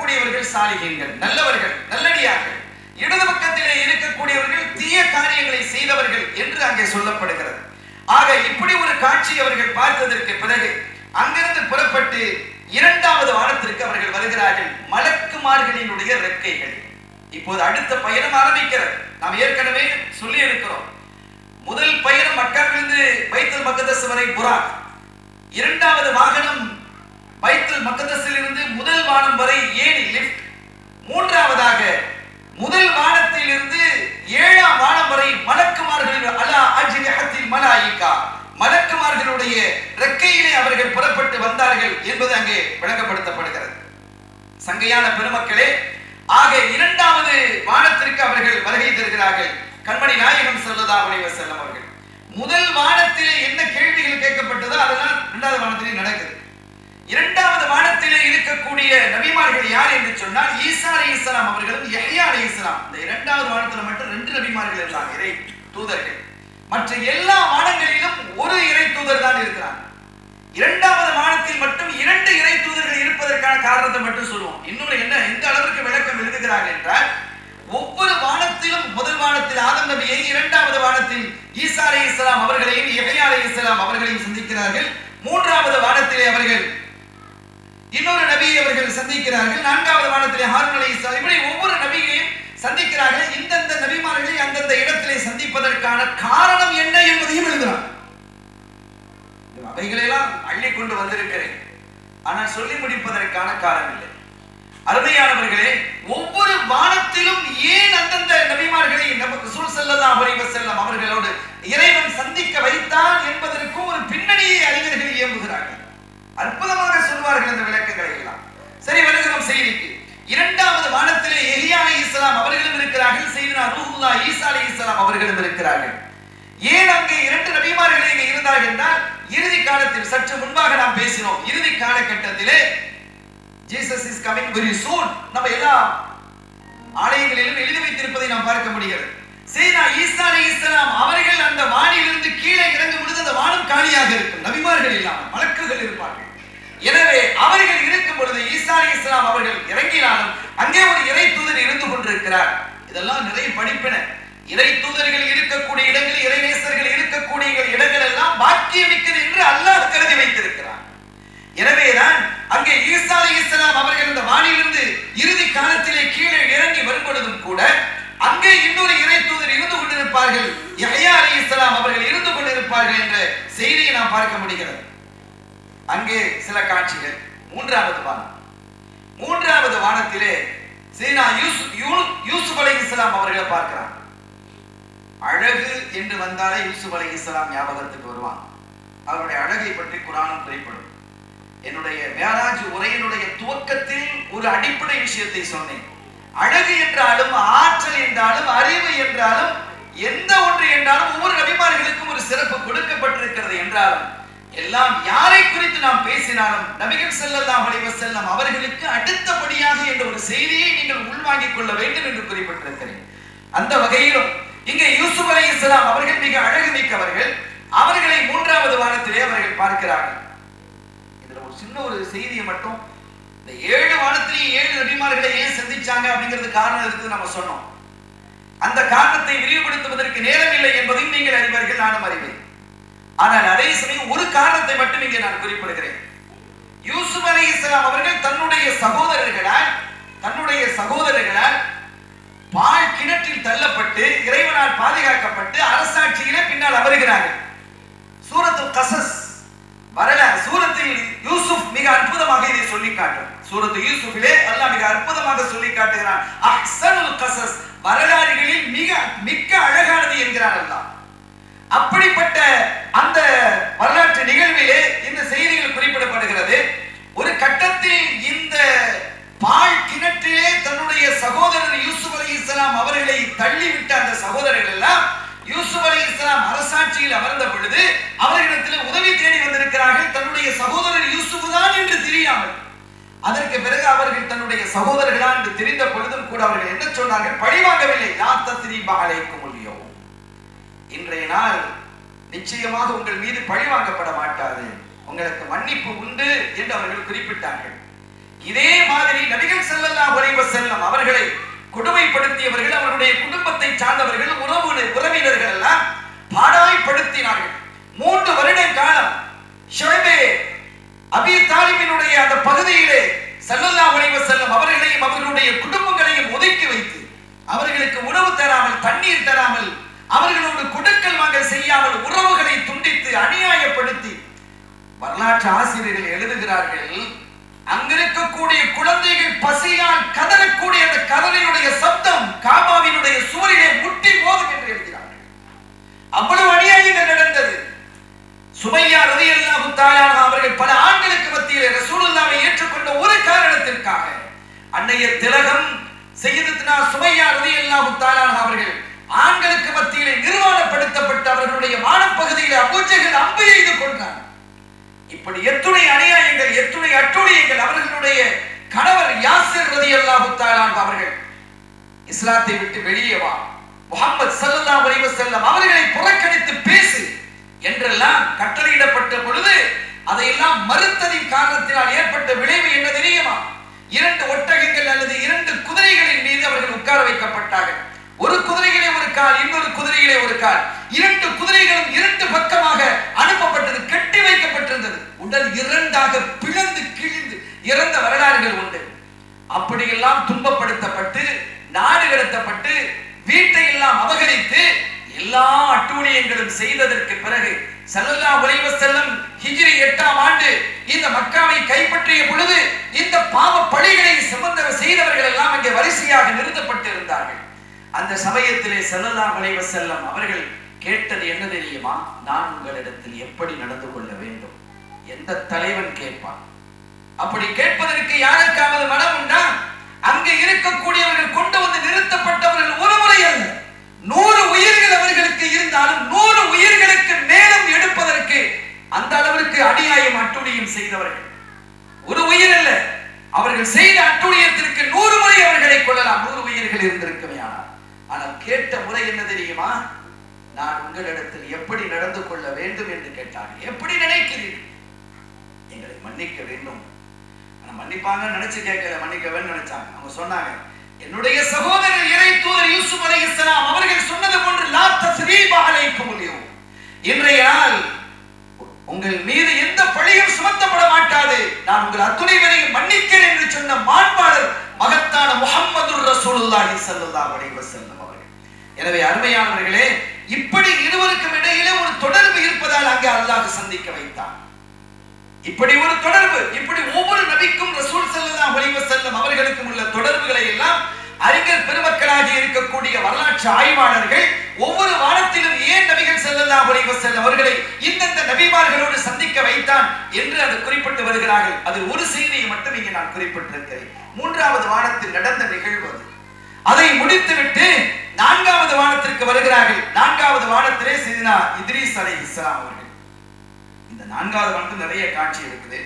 இருக்கக்கூடியவர்கள் சாலிகீன்கள் நல்லவர்கள் நல்லடியார்கள் இடது பக்கத்திலே இருக்கக்கூடியவர்கள் தீய காரியங்களை செய்தவர்கள் என்று அங்கே சொல்லப்படுகிறது ஆக இப்படி ஒரு காட்சி அவர்கள் பார்த்ததற்கு பிறகு அங்கிருந்து புறப்பட்டு இரண்டாவது வானத்திற்கு அவர்கள் வருகிறார்கள் மலக்குமார்களினுடைய ரெக்கைகள் இப்போது அடுத்த பயணம் ஆரம்பிக்கிறது நாம் ஏற்கனவே சொல்லி இருக்கிறோம் முதல் பயணம் மக்காவிலிருந்து பைத்தல் மக்கதஸ் வரை புராக் இரண்டாவது வாகனம் பைத்தல் மக்கதஸில் இருந்து முதல் வானம் வரை ஏணி லிஃப்ட் மூன்றாவதாக முதல் வானத்தில் இருந்து ஏழாம் வானம் வரை மலக்குமார்களின் அலா அஜ்னிஹத்தில் மலாயிகா மலக்குமார்களுடைய ரெக்கையிலே அவர்கள் புறப்பட்டு வந்தார்கள் என்பது அங்கே விளங்கப்படுத்தப்படுகிறது சங்கையான பெருமக்களே ஆக இரண்டாவது வானத்திற்கு அவர்கள் வருகை தருகிறார்கள் கண்மணி நாயகம் ஸல்லல்லாஹு அலைஹி வஸல்லம் அவர்கள் முதல் வானத்திலே என்ன கேள்விகள் கேட்கப்பட்டதோ அதெல்லாம் இரண்டாவது வானத்திலே நடக்குது இரண்டாவது வானத்திலே இருக்கக்கூடிய நபிமார்கள் யார் என்று சொன்னால் ஈசா அலைஹிஸ்ஸலாம் அவர்களும் யஹ்யா அலைஹிஸ்ஸலாம் இந்த இரண்டாவது வானத்துல மட்டும் ரெண்டு நபிமார்கள் இருந்தாங்க இறை தூதர்கள் மற்ற எல்லா வானங்களிலும் ஒரு இறை தூதர் தான் இருக்கிறாங்க இரண்டாவது வானத்தில் மட்டும் இரண்டு இறை தூதர்கள் இருப்பதற்கான காரணத்தை மட்டும் சொல்லுவோம் இன்னொரு என்ன எந்த அளவிற்கு விளக்கம் எழுதுகிறார்கள் என்றால் ஒவ்வொரு வானத்திலும் முதல் வானத்தில் ஆதம் நபியை இரண்டாவது வானத்தில் ஈசா அலைஹிஸ்ஸலாம் அவர்களையும் யஹ்யா அலைஹிஸ்ஸலாம் அவர்களையும் சந்திக்கிறார்கள் மூன்றாவது வானத்திலே அவர்கள் இன்னொரு நபியை அவர்கள் சந்திக்கிறார்கள் நான்காவது வானத்திலே ஹாரூன் அலைஹிஸ்ஸலாம் இப்படி ஒவ்வொரு நபியையும் சந்திக்கிறார்கள் இந்தந்த நபிமார்களை அந்தந்த இடத்திலே சந்திப்பதற்கான காரணம் என்ன என்பதையும் எழுதுறாங்க அவைகளெல்லாம் அள்ளி கொண்டு வந்திருக்கிறேன் ஆனால் சொல்லி முடிப்பதற்கான காரணம் இல்லை அருமையானவர்களே ஒவ்வொரு வானத்திலும் ஏன் அந்தந்த நபிமார்களை நமக்கு சூழ் செல்லலாம் செல்லம் அவர்களோடு இறைவன் சந்திக்க வைத்தான் என்பதற்கும் ஒரு பின்னணியை அறிஞர்கள் இயம்புகிறார்கள் அற்புதமாக சொல்வார்கள் அந்த விளக்கங்களை எல்லாம் சரி வருகிறோம் செய்திக்கு இரண்டாவது வானத்திலே எலியா அலை இஸ்லாம் அவர்களும் இருக்கிறார்கள் செய்தினா ரூஹுல்லா ஈசா அலை இஸ்லாம் அவர்களும் இருக்கிறார்கள் ஏன் அங்கே இரண்டு நபிமார்கள் இங்கே இருந்தார்கள் என்றால் இறுதி காலத்தில் சற்று முன்பாக நாம் பேசினோம் இறுதி காலகட்டத்திலே Jesus is coming very soon நம்ம எல்லா ஆலயங்களிலும் எழுதி வைத்திருப்பதை நாம் பார்க்க முடிகிறது சீனா ஈசா அலை இஸ்லாம் அவர்கள் அந்த வானிலிருந்து கீழே இறங்கும் பொழுது அந்த வானம் காலியாக இருக்கும் நபிமார்கள் இல்லாமல் மலக்குகள் இருப்பார்கள் எனவே அவர்கள் இருக்கும் பொழுது ஈசா அலை இஸ்லாம் அவர்கள் இறங்கினாலும் அங்கே ஒரு இறை தூதர் இருந்து கொண்டிருக்கிறார் இதெல்லாம் நிறைய படிப்பின இறை தூதர்கள் இருக்கக்கூடிய இடங்கள் இறைநேசர்கள் இருக்கக்கூடிய இடங்கள் எல்லாம் பாக்கியமிக்கது என்று அல்லாஹ் கருதி வைத்திருக்கிறார் எனவேதான் அங்கே ஈசா அலை இஸ்லாம் அவர்கள் இந்த வானிலிருந்து இறுதி காலத்திலே கீழே இறங்கி வரும் பொழுதும் கூட அங்கே இன்னொரு இறை தூதர் இருந்து கொண்டிருப்பார்கள் யஹ்யா அலை இஸ்லாம் அவர்கள் இருந்து கொண்டிருப்பார்கள் என்ற செய்தியை நாம் பார்க்க முடிகிறது அங்கே சில காட்சிகள் மூன்றாவது வானம் மூன்றாவது வானத்திலே சீனா யூசுப் யூ- யூசுப் அலை இஸ்லாம் அவர்களை பார்க்கிறான் அழகு என்று வந்தாலே யூசுப் அலை இஸ்லாம் ஞாபகத்துக்கு வருவான் அவருடைய அழகை பற்றி குரானும் குறிப்பிடும் என்னுடைய மேராஜ் உரையினுடைய துவக்கத்தில் ஒரு அடிப்படை விஷயத்தை சொன்னேன் அழகு என்றாலும் ஆற்றல் என்றாலும் அறிவு என்றாலும் எந்த ஒன்று என்றாலும் ஒவ்வொரு நபிமார்களுக்கும் ஒரு சிறப்பு கொடுக்கப்பட்டிருக்கிறது என்றாலும் எல்லாம் யாரை குறித்து நாம் பேசினாலும் நபிகள் ஸல்லல்லாஹு அலைஹி வஸல்லம் அவர்களுக்கு அடுத்தபடியாக என்ற ஒரு செய்தியை நீங்கள் உள்வாங்கிக் கொள்ள வேண்டும் என்று குறிப்பிட்டிருக்கிறேன் அந்த வகையிலும் இங்கே யூசுப் அலைஹிஸ்ஸலாம் அவர்கள் மிக அழகு மிக்கவர்கள் அவர்களை மூன்றாவது வானத்திலே அவர்கள் பார்க்கிறார்கள் இதுல ஒரு சின்ன ஒரு செய்தியை மட்டும் இந்த ஏழு வானத்திலேயும் ஏழு நபிமார்களை ஏன் சந்திச்சாங்க அப்படிங்கிறது காரணம் இருக்குது நம்ம சொன்னோம் அந்த காரணத்தை விரிவுபடுத்துவதற்கு நேரம் இல்லை என்பதையும் நீங்கள் அறிவீர்கள் நானும் அறிவேன் ஆனால் அதே சமயம் ஒரு காரணத்தை மட்டும் இங்கே நான் குறிப்பிடுகிறேன் யூசுப் அலை இஸ்லாம் அவர்கள் தன்னுடைய சகோதரர்களால் தன்னுடைய சகோதரர்களால் பால் கிணற்றில் தள்ளப்பட்டு இறைவனால் பாதுகாக்கப்பட்டு அரசாட்சியிலே பின்னால் அமருகிறார்கள் சூரத்துல் கசஸ் வரலாறு சூரத்தில் யூசுப் மிக அற்புதமாக இதை சொல்லி காட்டும் சூரத்து யூசுஃபிலே அல்லாஹ் மிக அற்புதமாக சொல்லி காட்டுகிறான் அஹ்சனுல் கசஸ் வரலாறுகளில் மிக மிக்க அழகானது என்கிறான் அல்லாஹ் அப்படிப்பட்ட அந்த வரலாற்று நிகழ்விலே இந்த செய்திகள் குறிப்பிடப்படுகிறது ஒரு கட்டத்தில் இந்த பால் கிணற்றிலே தன்னுடைய சகோதரர் யூசுப் அலி இஸ்லாம் அவர்களை தள்ளிவிட்ட அந்த சகோதரர்கள் எல்லாம் யூசுப் அலி இஸ்லாம் அரசாட்சியில் அமர்ந்த பொழுது அவர்களிடத்தில் உதவி தேடி வந்திருக்கிறார்கள் தன்னுடைய சகோதரர் யூசுப் தான் என்று தெரியாமல் அதற்கு பிறகு அவர்கள் தன்னுடைய சகோதரர்களா என்று தெரிந்த பொழுதும் கூட அவர்கள் என்ன சொன்னார்கள் பழிவாங்கவில்லை லா தத்ரி பாலைக்கும் முடியும் இன்றைய நாள் நிச்சயமாக உங்கள் மீது பழிவாங்கப்பட மாட்டாது உங்களுக்கு மன்னிப்பு உண்டு என்று அவர்கள் குறிப்பிட்டார்கள் இதே மாதிரி நபிகள் ஸல்லல்லாஹு அலைஹி வஸல்லம் அவர்களை கொடுமைப்படுத்தியவர்கள் அவருடைய குடும்பத்தை சார்ந்தவர்கள் உறவு உறவினர்கள் எல்லாம் பாடாய்படுத்தினார்கள் மூன்று வருட காலம் ஷுவைபே அபி தாலிபினுடைய அந்த பகுதியிலே ஸல்லல்லாஹு அலைஹி வஸல்லம் அவர்களையும் அவர்களுடைய குடும்பங்களையும் ஒதுக்கி வைத்து அவர்களுக்கு உணவு தராமல் தண்ணீர் தராமல் அவர்களோடு கொடுக்கல் வாங்கல் செய்யாமல் உறவுகளை துண்டித்து அநியாயப்படுத்தி வரலாற்று ஆசிரியர்கள் எழுதுகிறார்கள் அங்கிருக்கக்கூடிய குழந்தைகள் பசியால் கதறக்கூடிய அந்த கதறினுடைய சப்தம் காபாவினுடைய சுவரிலே முட்டி மோதும் என்று எழுதுகிறார்கள் அவ்வளவு அநியாயங்கள் நடந்தது சுமையா ரலியல்லாஹு தஆலா அவர்கள் பல ஆண்களுக்கு மத்தியிலே ரசூலுல்லாவை ஏற்றுக்கொண்ட ஒரு காரணத்திற்காக அன்னைய திலகம் செய்யதுனா சுமையா ரலியல்லாஹு தஆலா அவர்கள் ஆண்களுக்கு மத்தியிலே நிர்வாணப்படுத்தப்பட்ட அவர்களுடைய மானப்பகுதியிலே அபூஜைகள் அம்பு எய்து கொண்டார் இப்படி எத்துணை அநியாயங்கள் எத்துணை அட்டுழியங்கள் அவர்களுடைய கணவர் யாசிர் ரலியல்லாஹு தஆலா அவர்கள் இஸ்லாத்தை விட்டு வெளியே வா முகமது ஸல்லல்லாஹு அலைஹி வஸல்லம் அவர்களை புறக்கணித்து பேசு என்றெல்லாம் கட்டளையிடப்பட்ட பொழுது அதையெல்லாம் மறுத்ததின் காரணத்தினால் ஏற்பட்ட விளைவு என்ன தெரியுமா இரண்டு ஒட்டகங்கள் அல்லது இரண்டு குதிரைகளின் மீது அவர்கள் உட்கார வைக்கப்பட்டார்கள் ஒரு குதிரையிலே ஒரு கால் இன்னொரு குதிரையிலே ஒரு கால் இரண்டு குதிரைகளும் இரண்டு பக்கமாக அனுப்பப்பட்டது கட்டி வைக்கப்பட்டிருந்தது உடல் இரண்டாக பிளந்து கிழிந்து இறந்த வரலாறுகள் உண்டு அப்படியெல்லாம் துன்பப்படுத்தப்பட்டு நாடு கடத்தப்பட்டு வீட்டை எல்லாம் அபகரித்து எல்லா அட்டூழியங்களும் செய்ததற்கு பிறகு ஸல்லல்லாஹு அலைஹி வஸல்லம் ஹிஜ்ரி எட்டாம் ஆண்டு இந்த மக்காவை கைப்பற்றிய பொழுது இந்த பாவ பழிகளை சுமந்த செய்தவர்கள் எல்லாம் அங்கே வரிசையாக நிறுத்தப்பட்டு இருந்தார்கள் அந்த சமயத்திலே ஸல்லல்லாஹு அலைஹி வஸல்லம் அவர்கள் கேட்டது என்ன தெரியுமா நான் உங்களிடத்தில் எப்படி நடந்து கொள்ள வேண்டும் எந்த தலைவன் கேட்பான் அப்படி கேட்பதற்கு யாருக்காவது மனம் உண்டா அங்கே இருக்கக்கூடியவர்கள் கொண்டு வந்து நிறுத்தப்பட்டவர்கள் ஒரு முறை அல்ல நூறு உயிர்கள் அவர்களுக்கு இருந்தாலும் நூறு உயிர்களுக்கு மேலும் எடுப்பதற்கு அந்த அளவிற்கு அநியாயம் அட்டுழியம் செய்தவர்கள் ஒரு உயிர் அல்ல அவர்கள் செய்த அட்டுழியத்திற்கு நூறு முறை அவர்களை கொள்ளலாம் நூறு உயிர்கள் இருந்திருக்குமே ஆனால் ஆனால் கேட்ட முறை என்ன தெரியுமா நான் உங்களிடத்தில் எப்படி நடந்து கொள்ள வேண்டும் என்று கேட்டார்கள் எப்படி நினைக்கிறீர்கள் எங்களை மன்னிக்க வேண்டும் ஆனா மன்னிப்பாங்கன்னு நினைச்சு கேட்கல மன்னிக்கவேன்னு நினைச்சாங்க அவங்க சொன்னாங்க என்னுடைய சகோதரர் இறை தூதர் யூசுப் அலைஹிஸ்ஸலாம் அவர்கள் சொன்னது போன்று லா தஸ்ரீப அலைக்கும் அல்யௌம் இன்றைய நாள் உங்கள் மீது எந்த பழியும் சுமத்தப்பட மாட்டாது நான் உங்கள் அத்துணை பேரையும் மன்னிக்கிறேன் என்று சொன்ன மாண்பாளர் மகத்தான முஹம்மது ரசூலுல்லாஹி ஸல்லல்லாஹு அலைஹி வஸல்லம் அவர்கள் எனவே அருமையானவர்களே இப்படி இருவருக்கும் இடையிலே ஒரு தொடர்பு இருப்பதால் அங்கே அல்லாஹ் சந்திக்க வைத்தான் இப்படி ஒரு தொடர்பு இப்படி ஒவ்வொரு நபிக்கும் ரசூல் ஸல்லல்லாஹு அலைஹி வஸல்லம் அவர்களுக்கும் உள்ள தொடர்புகளை எல்லாம் அறிஞர் பெருமக்களாகி இருக்கக்கூடிய வரலாற்று ஆய்வாளர்கள் ஒவ்வொரு வாரத்திலும் ஏன் நபிகள் ஸல்லல்லாஹு அலைஹி வஸல்லம் அவர்களை இந்தந்த நபிமார்களோடு சந்திக்க வைத்தான் என்று அது குறிப்பிட்டு வருகிறார்கள் அது ஒரு செய்தியை மட்டும் இங்கே நான் குறிப்பிட்டிருக்கிறேன் மூன்றாவது வாரத்தில் நடந்த நிகழ்வு அது அதை முடித்துவிட்டு நான்காவது வானத்திற்கு வருகிறார்கள் நான்காவது வானத்திலே சிதினா இத்ரீஸ் அலைஹிஸ்ஸலாம் அவர்கள் இந்த நான்காவது வானத்தில் நிறைய காட்சி இருக்குது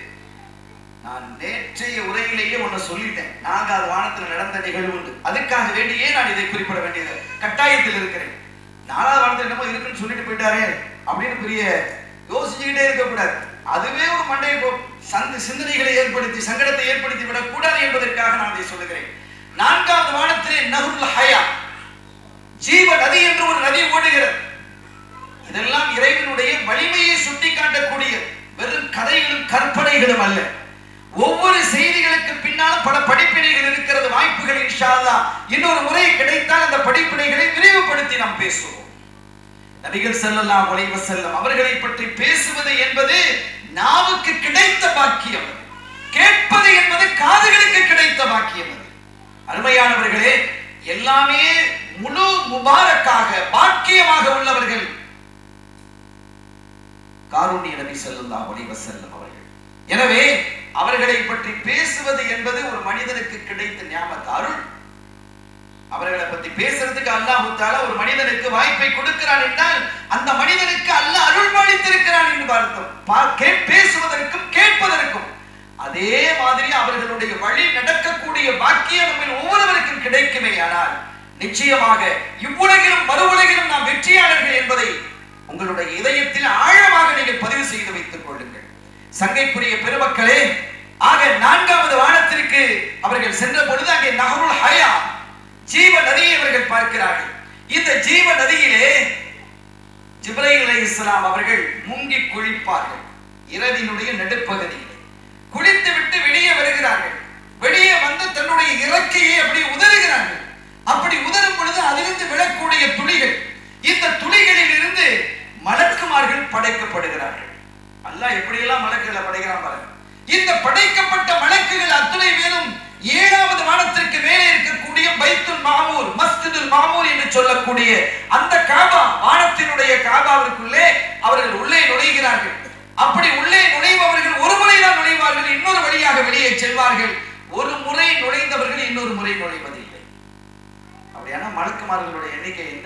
நான் நேற்றைய உரையிலேயே ஒண்ணு சொல்லிட்டேன் நான்காவது வானத்தில் நடந்த நிகழ்வு உண்டு அதுக்காக வேண்டியே நான் இதை குறிப்பிட வேண்டியது கட்டாயத்தில் இருக்கிறேன் நாலாவது வானத்தில் என்னமோ இருக்குன்னு சொல்லிட்டு போயிட்டாரே அப்படின்னு பெரிய யோசிச்சுக்கிட்டே இருக்கக்கூடாது அதுவே ஒரு மண்டை சந்த சிந்தனைகளை ஏற்படுத்தி சங்கடத்தை ஏற்படுத்தி விடக்கூடாது என்பதற்காக நான் இதை சொல்லுகிறேன் நான்காவது வானத்திலே நகுல் ஹயா ஜீவ நதி என்று ஒரு நதி ஓடுகிறது இதெல்லாம் இறைவனுடைய வலிமையை சுட்டிக்காட்டக்கூடிய வெறும் கதைகளும் கற்பனைகளும் அல்ல ஒவ்வொரு செய்திகளுக்கு பின்னாலும் பல படிப்பினைகள் இருக்கிறது வாய்ப்புகள் இன்ஷா அல்லாஹ் இன்னொரு முறை கிடைத்தால் அந்த படிப்பினைகளை விரிவுபடுத்தி நாம் பேசுவோம் நபிகள் ஸல்லல்லாஹு அலைஹி வஸல்லம் அவர்களை பற்றி பேசுவது என்பது நாவுக்கு கிடைத்த பாக்கியம் அது. கேட்பது என்பது காதுகளுக்கு கிடைத்த பாக்கியம் அது அருமையானவர்களே எல்லாமே முழு முபாரக்காக பாக்கியமாக உள்ளவர்கள் காரூண்ய நபி ஸல்லல்லாஹு அலைஹி வஸல்லம் அவர்கள் எனவே அவர்களை பற்றி பேசுவது என்பது ஒரு மனிதனுக்கு கிடைத்த ஞாபகத்து அருள் அவர்களை பத்தி பேசுறதுக்கு அல்லாஹ் தாலா ஒரு மனிதனுக்கு வாய்ப்பை கொடுக்கிறான் என்றால் அந்த மனிதனுக்கு அல்லாஹ் அருள் பாலித்திருக்கிறான் என்று அர்த்தம் பா- கே- பேசுவதற்கும் கேட்பதற்கும் அதே மாதிரி அவர்களுடைய வழி நடக்கக்கூடிய பாக்கியம் நம்ம ஒவ்வொருவருக்கும் கிடைக்குமே ஆனால் நிச்சயமாக இவ்வுலகிலும் மறு உலகிலும் நாம் வெற்றியாளர்கள் என்பதை உங்களுடைய இதயத்தில் ஆழமாக நீங்கள் பதிவு செய்து வைத்துக் கொள்ளுங்கள் சங்கைக்குரிய பெருமக்களே ஆக நான்காவது வானத்திற்கு அவர்கள் அவர்கள் சென்ற பொழுது அங்கே நகருல் ஹயா ஜீவ நதியை அவர்கள் பார்க்கிறார்கள் இந்த ஜீவ நதியிலே ஜிப்ரைல் அலை இஸ்லாம் அவர்கள் முங்கி குளிப்பார்கள் இரவினுடைய நடுப்பகுதியில் குளித்து விட்டு வெளியே வருகிறார்கள் வெளியே வந்து தன்னுடைய இறக்கையை அப்படி உதறுகிறார்கள் அப்படி உதறும் பொழுது அதிலிருந்து விழக்கூடிய துளிகள் இந்த துளிகளில் இருந்து மலக்குமார்கள் படைக்கப்படுகிறார்கள் அல்லாஹ் எப்படியெல்லாம் மலக்குகளை படைக்கிறான் பாருங்க இந்த படைக்கப்பட்ட மலக்குகள் அத்துணை பேரும் ஏழாவது வானத்திற்கு மேலே இருக்கக்கூடிய பைத்துல் மாமூர் மஸ்ஜிதுல் மாமூர் என்று சொல்லக்கூடிய அந்த காபா வானத்தினுடைய காபாவிற்குள்ளே அவர்கள் உள்ளே நுழைகிறார்கள் அப்படி உள்ளே நுழைபவர்கள் ஒரு முறை தான் நுழைவார்கள் இன்னொரு வழியாக வெளியே செல்வார்கள் ஒரு முறை நுழைந்தவர்கள் இன்னொரு முறை நுழைவதில்லை அப்படியான மலக்குமார்களுடைய எண்ணிக்கை என்ன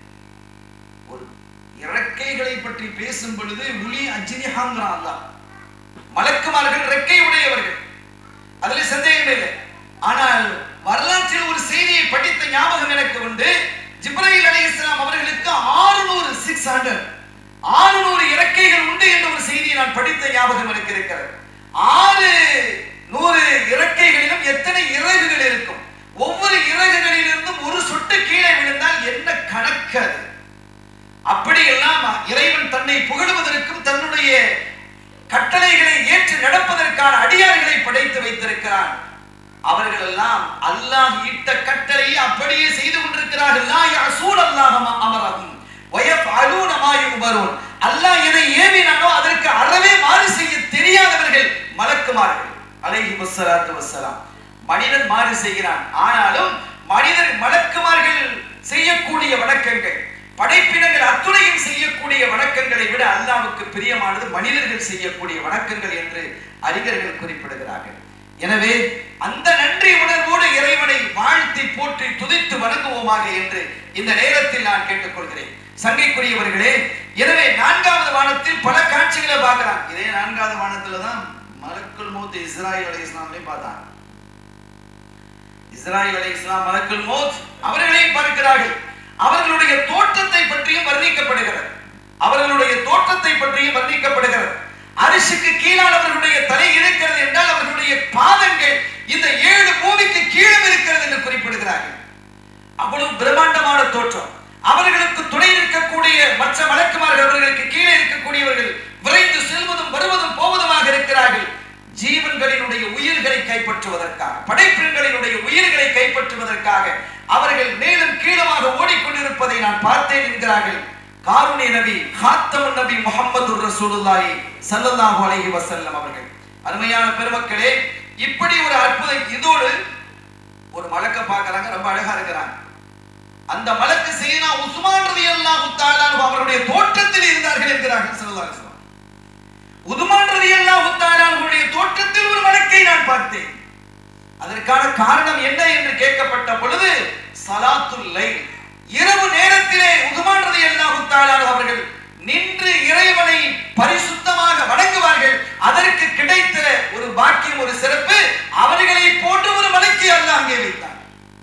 ஒரு இறக்கைகளை பற்றி பேசும் பொழுது உலி அஜினிஹாங்கிறான் அல்லாஹ் மலக்குமார்கள் ரெக்கை உடையவர்கள் அதுல சந்தேகம் இல்லை ஆனால் வரலாற்றில் ஒரு செய்தியை படித்த ஞாபகம் எனக்கு உண்டு ஜிப்ரைல் அலைஹிஸ்ஸலாம் அவர்களுக்கு 600 சிக்ஸ் ஹண்ட்ரட் ஆறுநூறு இறக்கைகள் உண்டு என்ற ஒரு செய்தியை நான் படித்த ஞாபகம் எனக்கு இருக்கிறது ஆறு நூறு இறக்கைகளிலும் எத்தனை இறகுகள் இருக்கும் ஒவ்வொரு இறகுகளிலிருந்தும் ஒரு சொட்டு கீழே விழுந்தால் என்ன கணக்கு அது அப்படியெல்லாம் இறைவன் தன்னை புகழுவதற்கும் தன்னுடைய கட்டளைகளை ஏற்று நடப்பதற்கான அடியார்களை படைத்து வைத்திருக்கிறான் அவர்கள் எல்லாம் அல்லாஹ் இட்ட கட்டளையை அப்படியே செய்து கொண்டிருக்கிறார்கள் லா யஸூன் அல்லாஹ் மா அமரஹும் வயஃஅலூன மா யுமரூன் அல்லாஹ் எதை ஏவினானோ அதற்கு அறவே மாறு செய்ய தெரியாதவர்கள் மலக்குமார்கள் அலைஹி வஸ்ஸலாத்து வஸ்ஸலாம் மனிதன் மாறு செய்கிறான் ஆனாலும் மனிதர் மலக்குமார்கள் செய்யக்கூடிய வணக்கங்கள் படைப்பினங்கள் அத்துணையும் செய்யக்கூடிய வணக்கங்களை விட அல்லாஹ்வுக்கு பிரியமானது மனிதர்கள் செய்யக்கூடிய வணக்கங்கள் என்று அறிஞர்கள் குறிப்பிடுகிறார்கள் எனவே அந்த நன்றி உணர்வோடு இறைவனை வாழ்த்தி போற்றி துதித்து வணங்குவோமாக என்று இந்த நேரத்தில் நான் கேட்டுக்கொள்கிறேன் சங்கைக்குரியவர்களே எனவே நான்காவது வானத்தில் பல காட்சிகளை பார்க்கிறான் இதே நான்காவது வானத்துல தான் மலக்குல் மௌத் இஸ்ராயல் அலை இஸ்லாம்லையும் பார்த்தாங்க இஸ்ராயல் அலை இஸ்லாம் மலக்குல் மௌத் அவர்களையும் பார்க்கிறார்கள் அவர்களுடைய தோற்றத்தை பற்றியும் வர்ணிக்கப்படுகிறது அவர்களுடைய தோற்றத்தை பற்றியும் வர்ணிக்கப்படுகிறது அரிசிக்கு கீழால் அவர்களுடைய தலை இருக்கிறது என்றால் அவர்களுடைய பாதங்கள் இந்த ஏழு பூமிக்கு கீழும் இருக்கிறது என்று குறிப்பிடுகிறார்கள் அவ்வளவு பிரம்மாண்டமான தோற்றம் அவர்களுக்கு துணை இருக்கக்கூடிய மற்ற மலக்குமார்கள் அவர்களுக்கு கீழே இருக்கக்கூடியவர்கள் விரைந்து செல்வதும் வருவதும் போவதுமாக இருக்கிறார்கள் ஜீவன்களினுடைய உயிர்களை கைப்பற்றுவதற்காக படைப்பினங்களினுடைய உயிர்களை கைப்பற்றுவதற்காக அவர்கள் மேலும் கீழமாக ஓடிக்கொண்டிருப்பதை நான் பார்த்தேன் என்கிறார்கள் காருணி நபி ஹாத்தமுன் நபி முகமது ரசூலுல்லாஹி ஸல்லல்லாஹு அலைஹி வஸல்லம் அவர்கள் அருமையான பெருமக்களே இப்படி ஒரு அற்புதம் இதோடு ஒரு மலக்க பார்க்கறாங்க ரொம்ப அழகா இருக்கிறாங்க அந்த மலக்கு செய்னா உஸ்மான் ரலியல்லாஹு தஆலா அன்ஹு அவருடைய தோற்றத்தில் இருந்தார்கள் என்கிறார்கள் ஸல்லல்லாஹு அலைஹி வஸல்லம் உதுமான் ரலியல்லாஹு தஆலா அன்ஹுடைய தோற்றத்தில் ஒரு மலக்கை நான் பார்த்தேன் அதற்கான காரணம் என்ன என்று கேட்கப்பட்ட பொழுது சலாத்துல் லைல் இரவு நேரத்திலே உதுமான் ரலியல்லாஹு தஆலா அன்ஹு அவர்கள் நின்று இறைவனை பரிசுத்தமாக வணங்குவார்கள் அதற்கு கிடைத்த ஒரு பாக்கியம் ஒரு சிறப்பு அவர்களை போன்ற ஒரு மலைக்கு அல்லாஹ் அங்கே வைத்தார்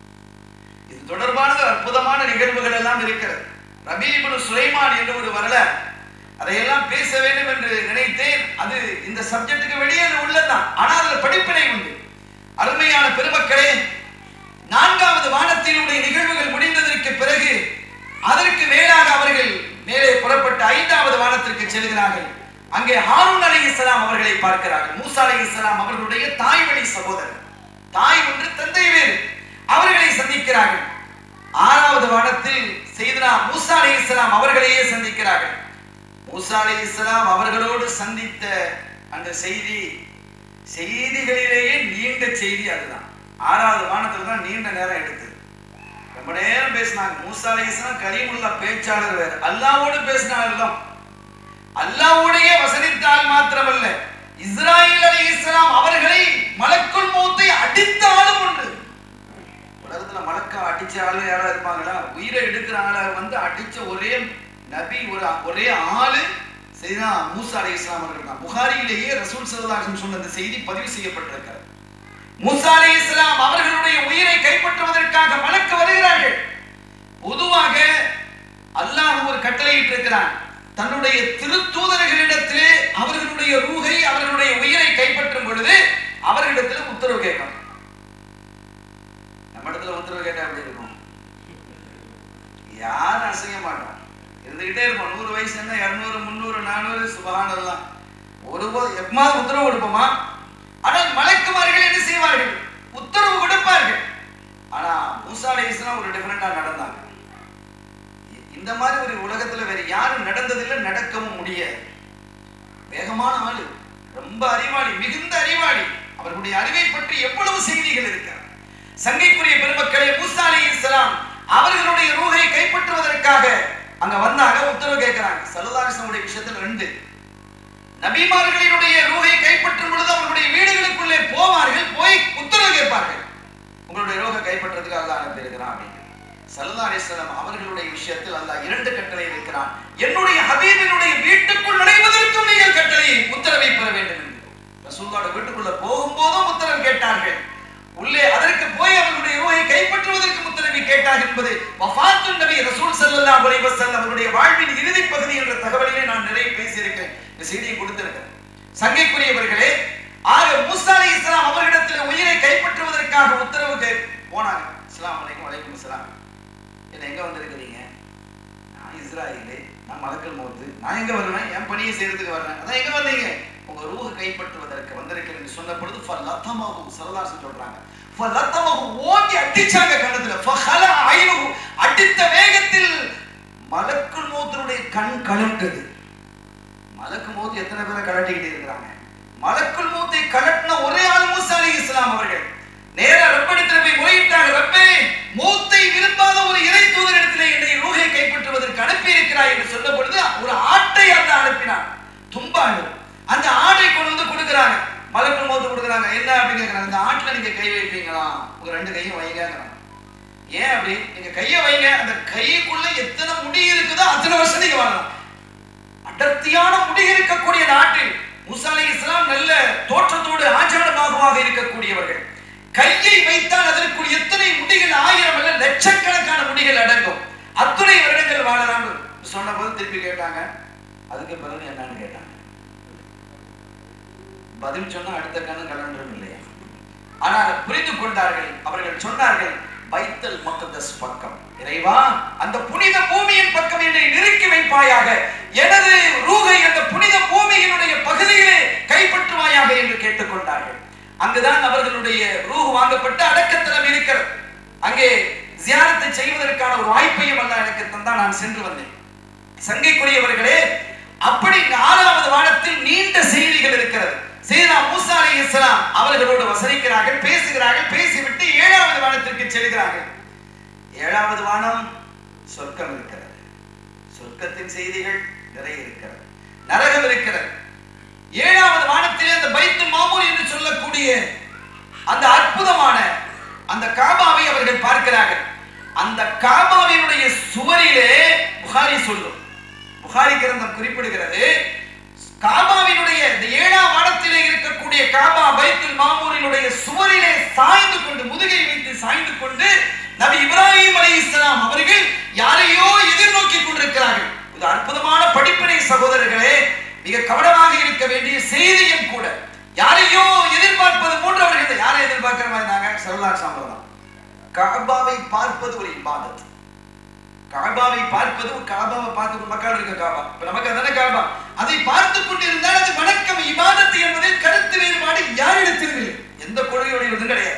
இது தொடர்பான அற்புதமான நிகழ்வுகள் எல்லாம் இருக்கிறது ரபீபுல் சுலைமான் என்று ஒரு வரலாறு அதையெல்லாம் பேச வேண்டும் என்று நினைத்தேன் அது இந்த சப்ஜெக்டுக்கு வெளியே அது உள்ளதுதான் ஆனால் அதுல படிப்பினை உண்டு அருமையான பெருமக்களே நான்காவது வானத்தினுடைய நிகழ்வுகள் முடிந்ததற்கு பிறகு அதற்கு மேலாக அவர்கள் மேலே புறப்பட்டு ஐந்தாவது வானத்திற்கு செல்கிறார்கள் அங்கே ஹாரூன் அலை இஸ்லாம் அவர்களை பார்க்கிறார்கள் மூசா அலை இஸ்லாம் அவர்களுடைய தாய் வழி சகோதரர் தாய் ஒன்று தந்தை வேறு அவர்களை சந்திக்கிறார்கள் ஆறாவது வானத்தில் செய்தனா மூசா அலை இஸ்லாம் அவர்களையே சந்திக்கிறார்கள் மூசா அலை இஸ்லாம் அவர்களோடு சந்தித்த அந்த செய்தி செய்திகளிலேயே நீண்ட செய்தி அதுதான் ஆறாவது வானத்துல தான் நீண்ட நேரம் எடுத்தது ரொம்ப நேரம் பேசினாங்க மூசா அலை இஸ்லாம் கரீமுல்லா பேச்சாளர் வேறு அல்லாவோடு பேசினாலும் அல்லாவுடைய வசனித்தால் மாத்திரமல்ல இஸ்ராயேல் அலை இஸ்லாம் அவர்களை மலக்குள் மூத்தை அடித்த ஆளும் உண்டு உலகத்துல மலக்கா அடிச்ச ஆளு யாரா இருப்பாங்களா உயிரை எடுக்கிற ஆளா வந்து அடிச்ச ஒரே நபி ஒரு ஒரே ஆளு சரிதா மூசா அலை இஸ்லாம் அவர்கள் தான் புகாரியிலேயே ரசூல் சல்லாஹம் சொன்ன அந்த செய்தி பதிவு செய்யப்பட்டிருக்கிறது மூசா அலை இஸ்லாம் அவர்களுடைய உயிரை கைப்பற்றுவதற்காக மலக்கு வருகிறார்கள் பொதுவாக அல்லாஹ் ஒரு கட்டளையிட்டு இருக்கிறான் தன்னுடைய திருத்தூதர்களிடத்திலே அவர்களுடைய ரூகை அவர்களுடைய உயிரை கைப்பற்றும் பொழுது அவர்களிடத்தில் உத்தரவு கேட்கணும் நம்ம இடத்துல உத்தரவு கேட்டா எப்படி இருக்கும் யாரும் அசைய மாட்டோம் இருந்துகிட்டே இருப்போம் நூறு வயசு என்ன இருநூறு முந்நூறு நானூறு சுபகானெல்லாம் ஒருபோது எப்பமாவது உத்தரவு கொடுப்போமா ஆனால் மலைக்குமார்கள் என்ன செய்வார்கள் உத்தரவு கொடுப்பார்கள் ஆனா மூசா அலைஹிஸ்ஸலாம் ஒரு டிஃபரெண்டா நடந்தாங்க இ- இந்த மாதிரி ஒரு உலகத்துல வேற யாரும் நடந்ததில்லை நடக்கவும் முடியாது வேகமான ஆளு ரொம்ப அறிவாளி மிகுந்த அறிவாளி அவர்களுடைய அறிவை பற்றி எவ்வளவு செய்திகள் இருக்கிறது சங்கைக்குரிய பெருமக்களே மூசா அலைஹிஸ்ஸலாம் அவர்களுடைய ரூஹை கைப்பற்றுவதற்காக அங்க வந்தாங்க உத்தரவு கேட்கிறாங்க சல்லல்லாஹு விஷயத்துல ரெண்டு நபிமார்களினுடைய ரூஹை கைப்பற்றும் பொழுது அவர்களுடைய வீடுகளுக்குள்ளே போவார்கள் போய் உத்தரவு கேட்பார்கள் உங்களுடைய ரூஹை கைப்பற்றதுக்கு அல்லாஹ் அனுப்பியிருக்கிறான் அப்படின்னு சல்லா அலிஸ்லாம் அவர்களுடைய விஷயத்தில் அல்லாஹ் இரண்டு கட்டளை இருக்கிறான் என்னுடைய ஹபீபினுடைய வீட்டுக்குள் நுழைவதற்கும் நீங்கள் கட்டளை உத்தரவை பெற வேண்டும் என்று ரசூல்லோட வீட்டுக்குள்ள போகும்போதும் உத்தரவு கேட்டார்கள் உள்ளே அதற்கு போய் அவர்களுடைய ரூஹை கைப்பற்றுவதற்கு உத்தரவை கேட்டார் என்பது வஃபாத்துன் நபி ரசூல் ஸல்லல்லாஹு அலைஹி வஸல்லம் அவருடைய வாழ்வின் இறுதி பகுதி என்ற தகவலிலே நான் நிறைய பேசியிருக்கிறேன் இந்த செய்தியை கொடுத்திருக்கிறேன் சங்கைக்குரியவர்களே ஆக மூசா அலைஹிஸ்ஸலாம் அவர்களிடத்தில் உயிரை கைப்பற்றுவதற்காக உத்தரவு கே- போனாங்க அஸ்ஸலாமு அலைக்கும் வலைக்கும் அஸ்ஸலாம் என்ன எங்க வந்திருக்கிறீங்க நான் இஸ்ராயேலு நான் மலக்கல் மௌத்து நான் எங்க வருவேன் என் பணியை செய்யறதுக்கு வர்றேன் அதான் எங்க வந்தீங்க உங்க ரூஹ கைப்பற்றுவதற்கு வந்திருக்கிறேன் என்று சொன்ன பொழுது ஃபலத்தமஹு சல்லல்லாஹு சொல்றாங்க ஃபலத்தமஹு ஓங்கி அடிச்சாங்க கண்ணத்துல ஃபஹல ஐனுஹு அடித்த வேகத்தில் மலக்குல் மௌத்தினுடைய கண் கலண்டது மலக்கு மௌத் எத்தனை பேரை கலட்டிக்கிட்டு இருக்கிறாங்க மலக்குல் மௌத்தை கலட்டின ஒரே ஆள் மூசா அலைஹிஸ்ஸலாம் அவர்கள் நேரா ரப்படித்துல போய் முறையிட்டாங்க ரப்பே மௌத்தை விரும்பாத ஒரு இறை தூதரிடத்திலே என்னை ரூஹை கைப்பற்றுவதற்கு அனுப்பி இருக்கிறாய் என்று சொன்ன பொழுது ஒரு ஆட்டை அந்த அனுப்பினான் தும்பாடு அந்த ஆடை கொண்டு வந்து கொடுக்குறாங்க மலக்குள் மௌத்து கொடுக்குறாங்க என்ன அப்படின்னு கேட்குறாங்க இந்த ஆட்டுல நீங்க கை வைப்பீங்களா உங்க ரெண்டு கையும் வைங்கிறாங்க ஏன் அப்படி நீங்க கையை வைங்க அந்த கைக்குள்ள எத்தனை முடி இருக்குதோ அத்தனை வருஷம் நீங்க வாழலாம் அடர்த்தியான முடி இருக்கக்கூடிய நாட்டில் மூசா அலைஹிஸ்ஸலாம் நல்ல தோற்றத்தோடு ஆச்சாரமாகவாக இருக்கக்கூடியவர்கள் கையை வைத்தால் அதற்குள் எத்தனை முடிகள் ஆயிரம் அல்ல லட்சக்கணக்கான முடிகள் அடங்கும் அத்துணை வருடங்கள் வாழலாம் சொன்ன போது திருப்பி கேட்டாங்க அதுக்கு பிறகு என்னன்னு கேட்டாங்க பதில் சொன்னா அடுத்த கண்ணு கலண்டரும் இல்லையா ஆனால் புரிந்து கொண்டார்கள் அவர்கள் சொன்னார்கள் பைத்தல் மக்கதஸ் பக்கம் இறைவா அந்த புனித பூமியின் பக்கம் என்னை நெருக்கி வைப்பாயாக எனது ரூகை அந்த புனித பூமியினுடைய பகுதியிலே கைப்பற்றுவாயாக என்று கேட்டுக்கொண்டார்கள் அங்குதான் அவர்களுடைய ரூஹ் வாங்கப்பட்டு அடக்கத்தலம் இருக்கிறது அங்கே ஜியாரத்தை செய்வதற்கான ஒரு வாய்ப்பையும் அல்ல எனக்கு தந்தா நான் சென்று வந்தேன் சங்கைக்குரியவர்களே அப்படி இந்த ஆறாவது வானத்தில் நீண்ட செய்திகள் இருக்கிறது சீதா மூசா அலைஹிஸ்ஸலாம் அவர்களோடு வசனிக்கிறார்கள் பேசுகிறார்கள் பேசிவிட்டு ஏழாவது வானத்திற்கு செல்கிறார்கள் ஏழாவது வானம் சொர்க்கம் இருக்கிறது சொர்க்கத்தின் செய்திகள் நிறைய இருக்கிறது நரகம் இருக்கிறது ஏழாவது வானத்திலே அந்த பைத்துல் மாமூர் என்று சொல்லக்கூடிய அந்த அற்புதமான அந்த காபாவை அவர்கள் பார்க்கிறார்கள் அந்த காபாவினுடைய சுவரிலே புகாரி சொல்லும் புகாரி கிரந்தம் குறிப்பிடுகிறது காபாவினுடைய இந்த ஏழாம் வானத்திலே இருக்கக்கூடிய காபா பைத்துல் மாமூரினுடைய சுவரிலே சாய்ந்து கொண்டு முதுகை வைத்து சாய்ந்து கொண்டு நபி இப்ராஹிம் அலைஹிஸ்ஸலாம் அவர்கள் யாரையோ எதிர்நோக்கி கொண்டிருக்கிறார்கள் இது அற்புதமான படிப்பினை சகோதரர்களே மிக கவனமாக இருக்க வேண்டிய செய்தியும் கூட யாரையோ எதிர்பார்ப்பது போன்று அவர்கள் யாரை எதிர்பார்க்கிற மாதிரி இருந்தாங்க சரலார் சாம்பரம் காபாவை பார்ப்பது ஒரு இபாதத் காபாவை பார்ப்பது ஒரு காபாவை பார்த்து மக்கள் இருக்க காபா இப்ப நமக்கு அதான காபா அதை பார்த்து கொண்டிருந்தால் அது வணக்கம் இபாதத்து என்பதில் கருத்து வேறுபாடு யாரிடத்திலும் இல்லை எந்த கொள்கையுடையதும் கிடையாது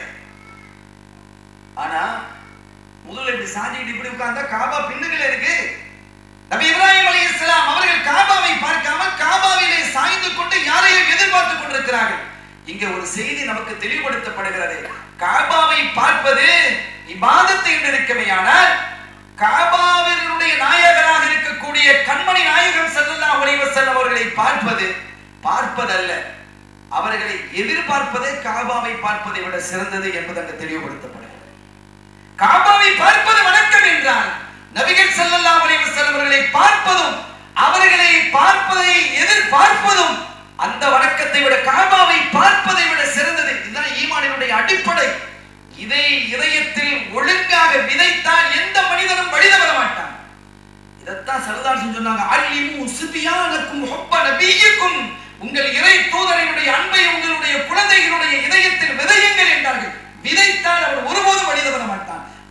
ஆனா முதல்ல இப்படி சாஞ்சிட்டு இப்படி உட்கார்ந்தா காபா பின்னுகள் இருக்கு நபி இப்ராஹிம் அலைஹிஸ்ஸலாம் அவர்கள் காபாவை பார்க்காமல் காபாவிலே சாய்ந்து கொண்டு யாரையும் எதிர்பார்த்து கொண்டிருக்கிறார்கள் இங்க ஒரு செய்தி நமக்கு தெளிவுபடுத்தப்படுகிறது காபாவை பார்ப்பது இபாதத்து என்று இருக்கமையானால் காபாவினுடைய நாயகராக இருக்கக்கூடிய கண்மணி நாயகம் ஸல்லல்லாஹு அலைஹி வஸல்லம் அவர்களை பார்ப்பது பார்ப்பதல்ல அவர்களை எதிர்பார்ப்பதே காபாவை பார்ப்பதை விட சிறந்தது என்பது அங்கு தெளிவுபடுத்தப்படுகிறது காபாவை பார்ப்பது வணக்கம் என்றால் நபிகள் ஸல்லல்லாஹு அலைஹி வஸல்லம் அவர்களை பார்ப்பதும் அவர்களை பார்ப்பதை எதிர்பார்ப்பதும் அந்த வணக்கத்தை விட காபாவை பார்ப்பதை விட சிறந்தது இதுதான் ஈமானினுடைய அடிப்படை இதை இதயத்தில் ஒழுங்காக விதைத்தால் எந்த மனிதனும் வழித வர மாட்டான் இதைத்தான் சரதாசன் சொன்னாங்க அல்லிமு சிபியானக்கும் ஹொப்ப நபியுக்கும் உங்கள் இறை தூதரினுடைய அன்பை உங்களுடைய குழந்தைகளுடைய இதயத்தில் விதையுங்கள் என்றார்கள் விதைத்தால் அவர் ஒருபோதும் வழித வர மாட்டார்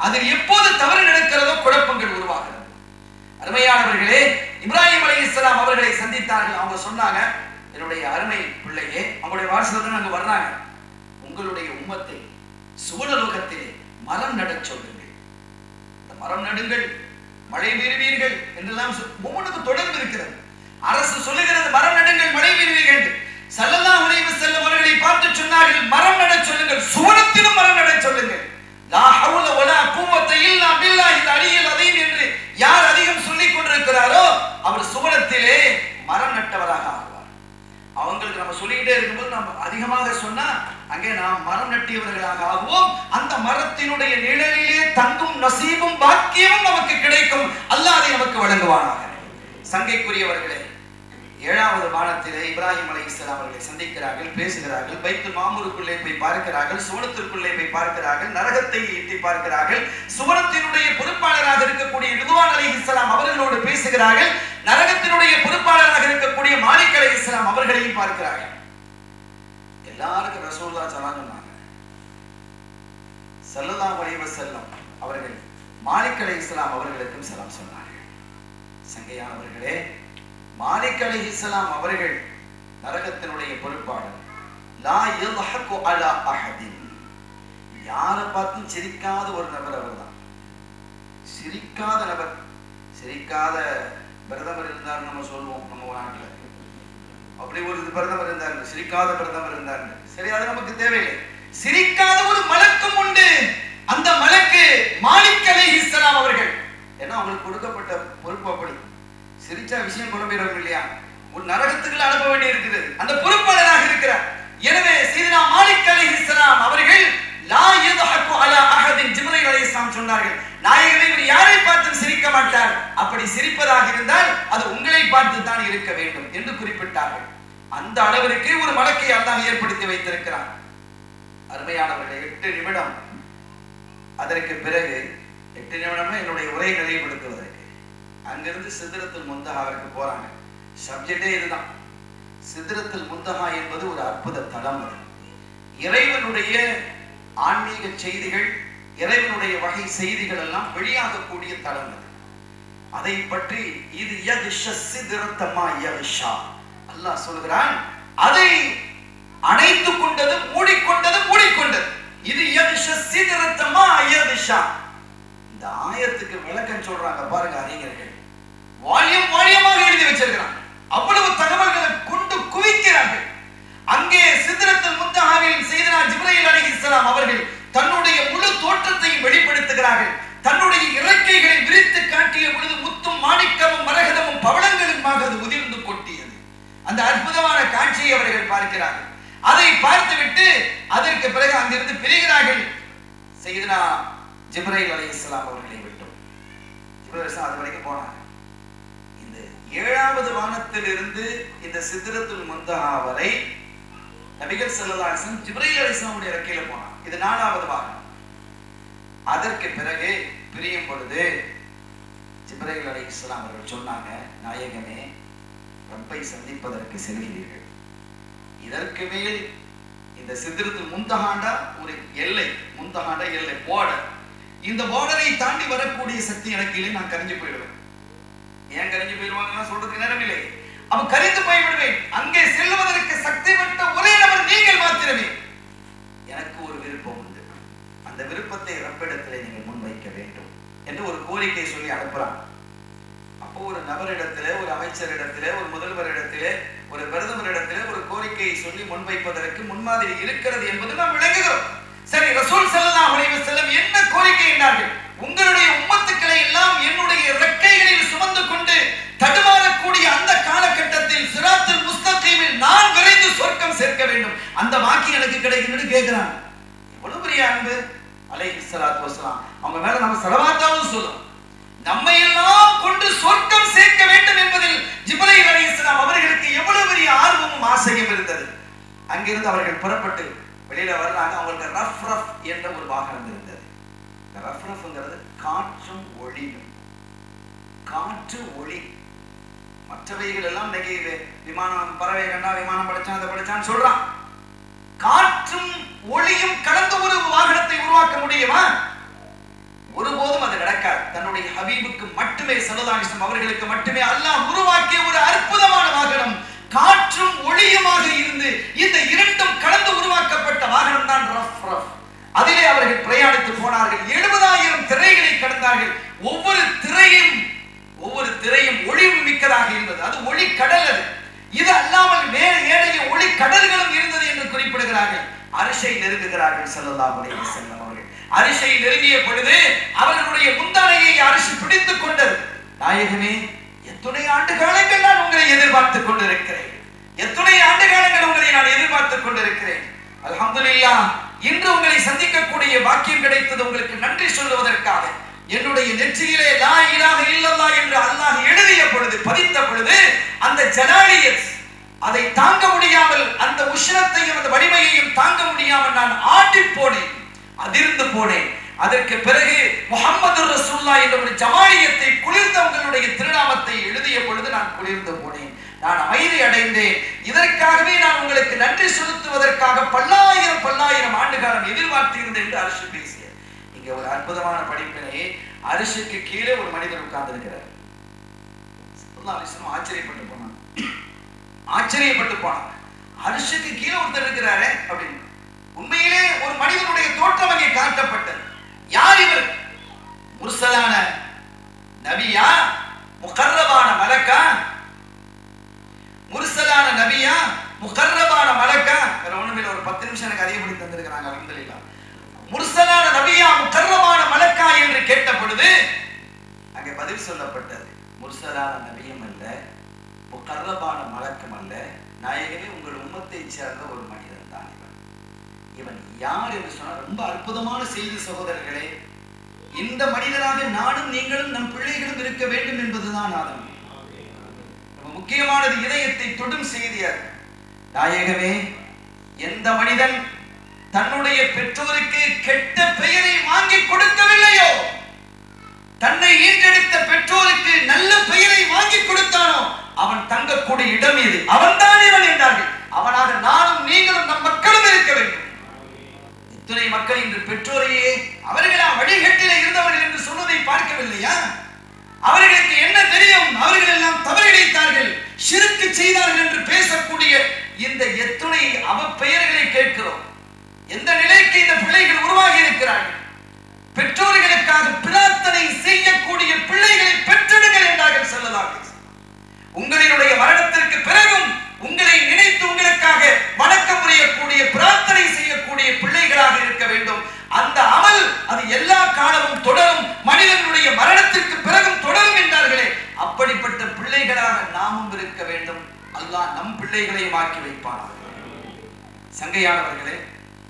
அதில் எப்போது தவறு நடக்கிறதோ குழப்பங்கள் உருவாகிறது அருமையானவர்களே இப்ராஹிம் அலைஹிஸ்ஸலாம் அவர்களை சந்தித்தார்கள் அவங்க சொன்னாங்க என்னுடைய அருமை பிள்ளையே அவங்களுடைய வாரசத்தில் அங்க வர்றாங்க உங்களுடைய உம்மத்தை சுவனலோகத்திலே மரம் நடச் சொல்லுங்கள் இந்த மரம் நடுங்கள் மழை பெறுவீர்கள் என்றெல்லாம் சொல்- ஒவ்வொன்றுக்கும் தொடர்பு இருக்கிறது அரசு சொல்லுகிறது மரம் நடுங்கள் மழை பெறுவீர்கள் என்று. ஸல்லல்லாஹு அலைஹி வஸல்லம் அவர்களை பார்த்து சொன்னார்கள் மரம் நடச் சொல்லுங்கள் சுவனத்திலும் மரம் நடச் சொல்லுங்கள் லா ஹவுல வலா குவத்த இல்லா பில்லாஹில் அலியில் அதீம் என்று யார் அதிகம் சொல்லிக் கொண்டிருக்கிறாரோ அவர் சுவனத்திலே மரம் நட்டவராக ஆகுவார் அவங்களுக்கு நம்ம சொல்லிக்கிட்டே இருக்கும்போது நம்ம அதிகமாக சொன்னா அங்கே நாம் மரம் நட்டியவர்களாக ஆகுவோம் அந்த மரத்தினுடைய நிழலிலே தங்கும் நசீபும் பாக்கியமும் நமக்கு கிடைக்கும் அல்லாஹ் அதை நமக்கு வழங்குவானாக சங்கைக்குரியவர்களே ஏழாவது வானத்திலே இப்ராஹிம் அலை இஸ்லாம் அவர்களை சந்திக்கிறார்கள் பேசுகிறார்கள் பைத்துல் மாமூருக்குள்ளே போய் பார்க்கிறார்கள் சுவனத்திற்குள்ளே போய் பார்க்கிறார்கள் நரகத்தை எட்டி பார்க்கிறார்கள் சுவனத்தினுடைய பொறுப்பாளராக இருக்கக்கூடிய ரிதுவான் அலை இஸ்லாம் அவர்களோடு பேசுகிறார்கள் நரகத்தினுடைய பொறுப்பாளராக இருக்கக்கூடிய மாலிக் அலை இஸ்லாம் அவர்களையும் பார்க்கிறார்கள் எல்லாருக்கும் ரசூல்லா சலாம் சொன்னாங்க ஸல்லல்லாஹு அலைஹி வஸல்லம் அவர்கள் மாலிக் அலை இஸ்லாம் அவர்களுக்கும் சலாம் சொன்னார்கள் சங்கையானவர்களே மாலிக் அலை இஸ்லாம் அவர்கள் நரகத்தினுடைய பொறுப்பாளர் லா யல்ஹகு அலா அஹதின் யாரை பார்த்தும் சிரிக்காத ஒரு நபர் அவர்தான் சிரிக்காத நபர் சிரிக்காத பிரதமர் இருந்தார் நம்ம சொல்லுவோம் நம்ம நாட்டுல அப்படி ஒரு இது பிரதமர் இருந்தார் சிரிக்காத பிரதமர் இருந்தார் சரி அது நமக்கு தேவையில்லை சிரிக்காத ஒரு மலக்கும் உண்டு அந்த மலக்கு மாலிக் அலைஹிஸ்ஸலாம் அவர்கள் ஏன்னா அவங்களுக்கு கொடுக்கப்பட்ட பொறுப்பு அப்படி சிரிச்சா விஷயம் குழம்பிடும் இல்லையா ஒரு நரகத்துக்குள்ள அனுப்ப வேண்டி இருக்குது அந்த பொறுப்பாளராக இருக்கிறார் எனவே சீதனா மாலிக் அலைஹிஸ்ஸலாம் அவர்கள் லா யதஹகு அலா அஹதின் ஜிப்ரீல் அலைஹிஸ்ஸலாம் சொன்னார்கள் நாயகமே இவர் யாரை பார்த்தும் சிரிக்க மாட்டார் அப்படி சிரிப்பதாக இருந்தால் அது உங்களை பார்த்து தான் இருக்க வேண்டும் என்று குறிப்பிட்டார்கள் அந்த அளவிற்கு ஒரு மலக்கை அல்லாஹ் ஏற்படுத்தி வைத்திருக்கிறார் அருமையானவர்களே எட்டு நிமிடம் அதற்கு பிறகு எட்டு நிமிடமே என்னுடைய உரை நிலைப்படுத்துவதற்கு அங்கிருந்து சித்திரத்தில் முந்தகாவிற்கு போறாங்க சப்ஜெக்டே இதுதான் சித்திரத்தில் முந்தகா என்பது ஒரு அற்புத தலம் அது இறைவனுடைய ஆன்மீக செய்திகள் இறைவனுடைய வகை செய்திகள் எல்லாம் வெளியாகக்கூடிய தலம் அது அதை பற்றி இது யக்ஷ சித்திரத்தமா யக்ஷா அல்லாஹ் சொல்கிறான் அதை அணைத்துக் கொண்டது மூடிக்கொண்டது மூடிக்கொண்டது இது யக்ஷ சித்திரத்தமா யக்ஷா இந்த ஆயத்துக்கு விளக்கம் சொல்றாங்க பாருங்க அறிஞர்கள் வால்யம் வால்யமாக எழுதி வச்சிருக்கிறாங்க அவ்வளவு தகவல்களை கொண்டு குவிக்கிறார்கள் அங்கே சித்திரத்தில் முத்தஹாவில் செய்தனா ஜிப்ரையில் அலைஹிஸ்ஸலாம் அவர்கள் தன்னுடைய முழு தோற்றத்தையும் வெளிப்படுத்துகிறார்கள் தன்னுடைய இறக்கைகளை விரித்து காட்டிய பொழுது முத்தும் மாணிக்கமும் மரகதமும் பவளங்களுமாக அது உதிர்ந்து கொட்டியது அந்த அற்புதமான காட்சியை அவர்கள் பார்க்கிறார்கள் அதை பார்த்துவிட்டு அதற்கு பிறகு அங்கிருந்து பிரிகிறார்கள் செய்தனா ஜிப்ரைல் அலைஹிஸ்ஸலாம் அவர்களை விட்டோம் ஜிப்ரைல் அலைஹிஸ்ஸலாம் அது வரைக்கும் போனாங்க இந்த ஏழாவது வானத்தில் இருந்து இந்த சித்திரத்துல் முந்தஹா வரை நபிகள் ஸல்லல்லாஹு அலைஹி வஸல்லம் ஜிப்ரீல் அலைஹிஸ்ஸலாமுடைய இறக்கையில போனாங்க இது நாலாவது வானம் அதற்கு பிறகு பிரியும் பொழுது ஜிப்ரீல் அலைஹிஸ்ஸலாம் அவர்கள் சொன்னாங்க நாயகமே ரப்பை சந்திப்பதற்கு செல்கிறீர்கள் இதற்கு மேல் இந்த சித்திரத்தில் முந்தகாண்டா ஒரு எல்லை முந்தகாண்டா எல்லை பார்டர் இந்த பார்டரை தாண்டி வரக்கூடிய சக்தி எனக்கு இல்லை நான் கரைஞ்சு போயிடுவேன் ஏன் கரைஞ்சு போயிடுவாங்கன்னா சொல்றதுக்கு நேரம் இல்லை அவன் கரிந்து போய்விடுவேன் அங்கே செல்வதற்கு சக்தி பெற்ற ஒரே நபர் நீங்கள் மாத்திரமே எனக்கு ஒரு விருப்பம் உண்டு அந்த விருப்பத்தை ரப்பிடத்திலே நீங்கள் முன்வைக்க வேண்டும் என்று ஒரு கோரிக்கை சொல்லி அனுப்புறான் அப்போ ஒரு நபரிடத்திலே ஒரு அமைச்சரிடத்திலே ஒரு முதல்வரிடத்திலே ஒரு பிரதமரிடத்திலே ஒரு கோரிக்கையை சொல்லி முன்வைப்பதற்கு முன்மாதிரி இருக்கிறது என்பது நாம் விளங்குகிறோம் சரி ரசூல் ஸல்லல்லாஹு அலைஹி வஸல்லம் என்ன கோரிக்கை என்றார்கள் உங்களுடைய உம்மத்துக்களை எல்லாம் என்னுடைய ரெக்கைகளில் சுமந்து கொண்டு தடுமாறக்கூடிய அந்த காலகட்டத்தில் சிராத்துல் முஸ்தகீமில் நான் விரைந்து சொர்க்கம் சேர்க்க வேண்டும் அந்த வாக்கி எனக்கு கிடைக்கும்னு கேட்கிறாங்க எவ்வளவு பெரிய அன்பு அலைஹி ஸலாத்து வஸலாம் அவங்க மேல நம்ம ஸலவாத்தாவும் சொல்லும் நம்மை எல்லாம் கொண்டு சொர்க்கம் சேர்க்க வேண்டும் என்பதில் ஜிப்ரைல் அலைஹிஸ்ஸலாம் அவர்களுக்கு எவ்வளவு பெரிய ஆர்வமும் ஆசையும் இருந்தது அங்கிருந்து அவர்கள் புறப்பட்டு வெளியில வர்றாங்க அவங்களுக்கு ரஃப் ரஃப் என்ற ஒரு வாகனம் இருந்தது இந்த ரஃப் ரஃப்ங்கிறது காற்றும் ஒளியும் காற்று ஒளி மற்றவைகள் எல்லாம் இன்னைக்கு இது விமானம் பறவை கண்டா விமானம் படிச்சான் அதை படிச்சான்னு சொல்றான் காற்றும் ஒளியும் கலந்த ஒரு வாகனத்தை உருவாக்க முடியுமா அல்லாஹ்வுடைய ஹபீபுக்கு மட்டுமே சல்லல்லாஹு அவர்களுக்கு மட்டுமே அல்லாஹ் உருவாக்கிய ஒரு அற்புதமான வாகனம் காற்றும் ஒளியுமாக இருந்து இந்த இரண்டும் கலந்து உருவாக்கப்பட்ட வாகனம் தான் ரஃப் ரஃப் அதிலே அவர்கள் பிரயாணித்து போனார்கள் எழுபதாயிரம் திரைகளை கடந்தார்கள் ஒவ்வொரு திரையும் ஒவ்வொரு திரையும் ஒளிவு மிக்கதாக இருந்தது அது ஒளி கடல் அது இது அல்லாமல் வேறு ஏழைய ஒளி கடல்களும் இருந்தது என்று குறிப்பிடுகிறார்கள் அரிசை நெருங்குகிறார்கள் ஸல்லல்லாஹு அலைஹி வஸல்லம் அவர்கள் அரிசை நெருங்கிய பொழுது அவர்களுடைய முந்தானையை அரிசி பிடித்துக் கொண்டது நாயகமே எத்தனை ஆண்டு காலங்கள் நான் உங்களை எதிர்பார்த்துக் கொண்டிருக்கிறேன் எத்தனை ஆண்டு காலங்கள் உங்களை நான் எதிர்பார்த்துக் கொண்டிருக்கிறேன் அல்ஹம்துலில்லாஹ் இன்று உங்களை சந்திக்கக்கூடிய பாக்கியம் கிடைத்தது உங்களுக்கு நன்றி சொல்லுவதற்காக என்னுடைய நெற்றியிலே லா இலாஹ இல்லல்லாஹ் என்று அல்லாஹ் எழுதிய பொழுது பதித்த பொழுது அந்த ஜலாலியத் அதை தாங்க முடியாமல் அந்த உஷ்ணத்தையும் அந்த வலிமையையும் தாங்க முடியாமல் நான் ஆட்டி போனேன் அதிர்ந்து போனேன் அதற்கு பிறகு முகமது ரசூல்லா என்ற ஒரு ஜமாலியத்தை குளிர்ந்த உங்களுடைய திருநாமத்தை எழுதிய பொழுது நான் குளிர்ந்து போனேன் நான் அமைதி அடைந்தேன் இதற்காகவே நான் உங்களுக்கு நன்றி செலுத்துவதற்காக பல்லாயிரம் பல்லாயிரம் ஆண்டு காலம் எதிர்பார்த்திருந்தேன் என்று அரசு பேசிய இங்க ஒரு அற்புதமான படிப்பினை அரிசிக்கு கீழே ஒரு மனிதர் உட்கார்ந்து இருக்கிறார் ஆச்சரியப்பட்டு போனான் ஆச்சரியப்பட்டு போனான் அரிசிக்கு கீழே ஒருத்தர் இருக்கிறாரே அப்படின்னு உண்மையிலே ஒரு மனிதனுடைய தோற்றம் அங்கே காட்டப்பட்டது யார் இவர் முர்சலான நபியா முகர்ரபான மலக்கா முர்சலான நபியா முகர்ரபான மலக்கா வேற ஒண்ணுமில்ல ஒரு பத்து நிமிஷம் எனக்கு அதிகப்படி தந்திருக்கிறாங்க அல்ஹம்துலில்லாஹ் முர்சலான நபியா முகர்ரபான மலக்கா என்று கேட்ட பொழுது அங்கே பதில் சொல்லப்பட்டது முர்சலான நபியும் அல்ல முகர்ரபான மலக்கும் அல்ல நாயகமே உங்கள் உம்மத்தை சேர்ந்த ஒரு மனிதன் தான் இவன் இவன் யார் என்று சொன்னால் ரொம்ப அற்புதமான செய்தி சகோதரர்களே இந்த மனிதனாக நானும் நீங்களும் நம் பிள்ளைகளும் இருக்க வேண்டும் என்பதுதான் ஆதம் ரொம்ப முக்கியமானது இதயத்தை தொடும் செய்தியார் நாயகமே எந்த மனிதன் தன்னுடைய பெற்றோருக்கு கெட்ட பெயரை வாங்கி கொடுக்கவில்லையோ தன்னை ஈன்றெடுத்த பெற்றோருக்கு நல்ல பெயரை வாங்கி கொடுத்தானோ அவன் தங்கக்கூடிய இடம் இது அவன்தான் இவன் என்றார்கள் அவனாக நானும் நீங்களும் நம் மக்களும் இருக்க வேண்டும் இத்துணை மக்கள் இன்று பெற்றோரையே அவர்களா வழிகட்டில இருந்தவர்கள் என்று சொன்னதை பார்க்கவில்லையா அவர்களுக்கு என்ன தெரியும் அவர்கள் எல்லாம் தவறிழைத்தார்கள் சிறுக்கு செய்தார்கள் என்று பேசக்கூடிய இந்த எத்துணை அவ பெயர்களை கேட்கிறோம் எந்த நிலைக்கு இந்த பிள்ளைகள் உருவாகி இருக்கிறார்கள் பெற்றோர்களுக்காக பிரார்த்தனை செய்யக்கூடிய பிள்ளைகளை பெற்றெடுங்கள் என்றார்கள் சொல்லலாம் உங்களினுடைய மரணத்திற்கு பிறகும் உங்களை நினைத்து உங்களுக்காக வணக்கம் புரியக்கூடிய பிரார்த்தனை செய்யக்கூடிய பிள்ளைகளாக இருக்க வேண்டும் அந்த அமல் அது எல்லா காலமும் தொடரும் மனிதனுடைய மரணத்திற்கு பிறகும் தொடரும் என்றார்களே அப்படிப்பட்ட பிள்ளைகளாக நாமும் இருக்க வேண்டும் அல்லாஹ் நம் பிள்ளைகளையும் ஆக்கி வைப்பான் சங்கையானவர்களே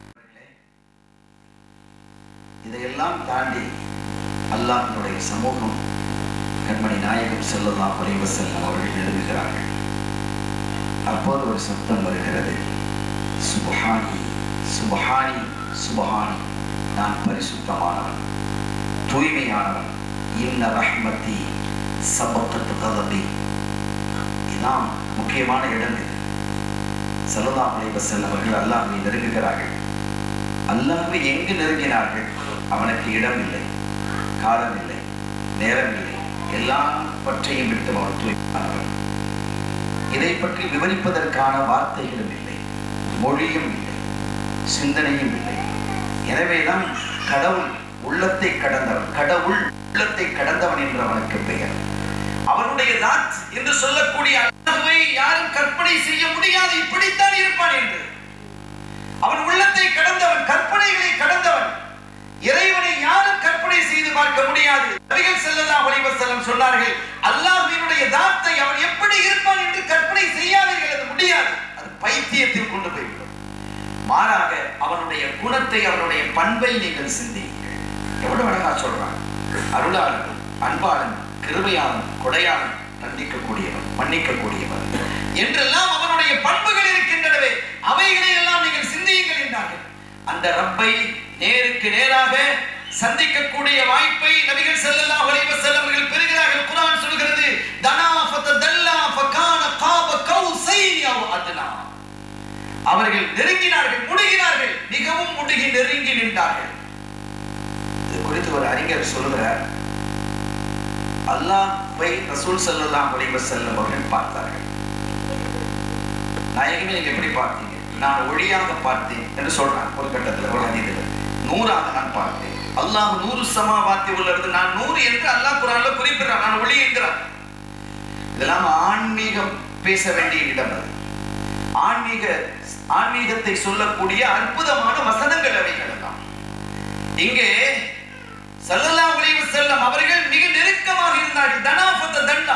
இதையெல்லாம் தாண்டி அல்லாஹ்வினுடைய சமூகம் கண்மணி நாயகம் செல்லலாம் குறைவு செல்லம் அவர்கள் எழுதுகிறார்கள் அப்போது ஒரு சத்தம் வருகிறது சுபஹானி சுபஹானி சுபஹானி நான் பரிசுத்தமானவன் தூய்மையானவன் இன்ன ரஹ்மதி சபக்கத்து கதபி இதான் முக்கியமான இடம் இது சல்லா அலைவ செல்லவர்கள் அல்லாஹ்வை நெருங்குகிறார்கள் அல்லாஹ்வை எங்கு நெருங்கினார்கள் அவனுக்கு இடம் இல்லை காலம் இல்லை நேரம் இல்லை எல்லாவற்றையும் விட்டு அவன் தூய்மையானவன் இதை பற்றி விவரிப்பதற்கான வார்த்தைகளும் இல்லை மொழியும் இல்லை சிந்தனையும் இல்லை எனவேதான் கடவுள் உள்ளத்தை கடந்தவன் கடவுள் உள்ளத்தை கடந்தவன் என்று அவனுக்கு பெயர் அவனுடைய தாத் என்று சொல்லக்கூடிய அல்லாஹ்வை யாரும் கற்பனை செய்ய முடியாது இப்படித்தான் இருப்பான் என்று அவன் உள்ளத்தை கடந்தவன் கற்பனைகளை கடந்தவன் இறைவனை யாரும் கற்பனை செய்து பார்க்க முடியாது நபிகள் ஸல்லல்லாஹு அலைஹி வஸல்லம் சொன்னார்கள் அல்லாஹ்வினுடைய தாத்தை அவன் எப்படி இருப்பான் என்று கற்பனை செய்யாதீர்கள் அது முடியாது அது பைத்தியத்தில் கொண்டு போய்விடும் மாறாக அவனுடைய குணத்தை அவனுடைய பண்பை நீங்கள் சிந்தியுங்கள் எவ்வளவு அழகா சொல்றான் அருளாளன் அன்பாளன் கிருபையாளன் கொடையாளன் நந்திக்கக்கூடியவன் மன்னிக்கக்கூடியவன் என்றெல்லாம் அவனுடைய பண்புகள் இருக்கின்றனவே அவைகளை எல்லாம் நீங்கள் சிந்தியுங்கள் என்றார்கள் அந்த ரப்பை நேருக்கு நேராக சந்திக்கக்கூடிய வாய்ப்பை நபிகள் ஸல்லல்லாஹு அலைஹி வஸல்லம் அவர்கள் பெறுகிறார்கள் குர்ஆன் சொல்கிறது தனா ஃபதல்லா ஃபகான காப கௌசைனி அவ் அத்னா அவர்கள் நெருங்கினார்கள் முடுகினார்கள் மிகவும் முடுகி நெருங்கி நின்றார்கள் இது குறித்து ஒரு அறிஞர் சொல்கிறார் அல்லாஹ்வை ரசூல் ஸல்லல்லாஹு அலைஹி வஸல்லம் அவர்கள் பார்த்தார்கள் நாயகமே நீங்க எப்படி பார்த்தீங்க நான் ஒளியாக பார்த்தேன் என்று சொல்றான் ஒரு கட்டத்துல ஒரு ஹதீதுல நூறாக நான் பார்த்தேன் அல்லாஹ் நூறு சமாவாத்தி உள்ளது நான் நூறு என்று அல்லாஹ் குரான்ல குறிப்பிடுறான் நான் ஒளி என்கிறான் இதெல்லாம் ஆன்மீகம் பேச வேண்டிய இடம் அது ஆன்மீக ஆன்மீகத்தை சொல்லக்கூடிய அற்புதமான வசனங்கள் அவைகள் எல்லாம் இங்கே ஸல்லல்லாஹு அலைஹி வஸல்லம் அவர்கள் மிக நெருக்கமாக இருந்தார்கள் தனாஃபத தல்லா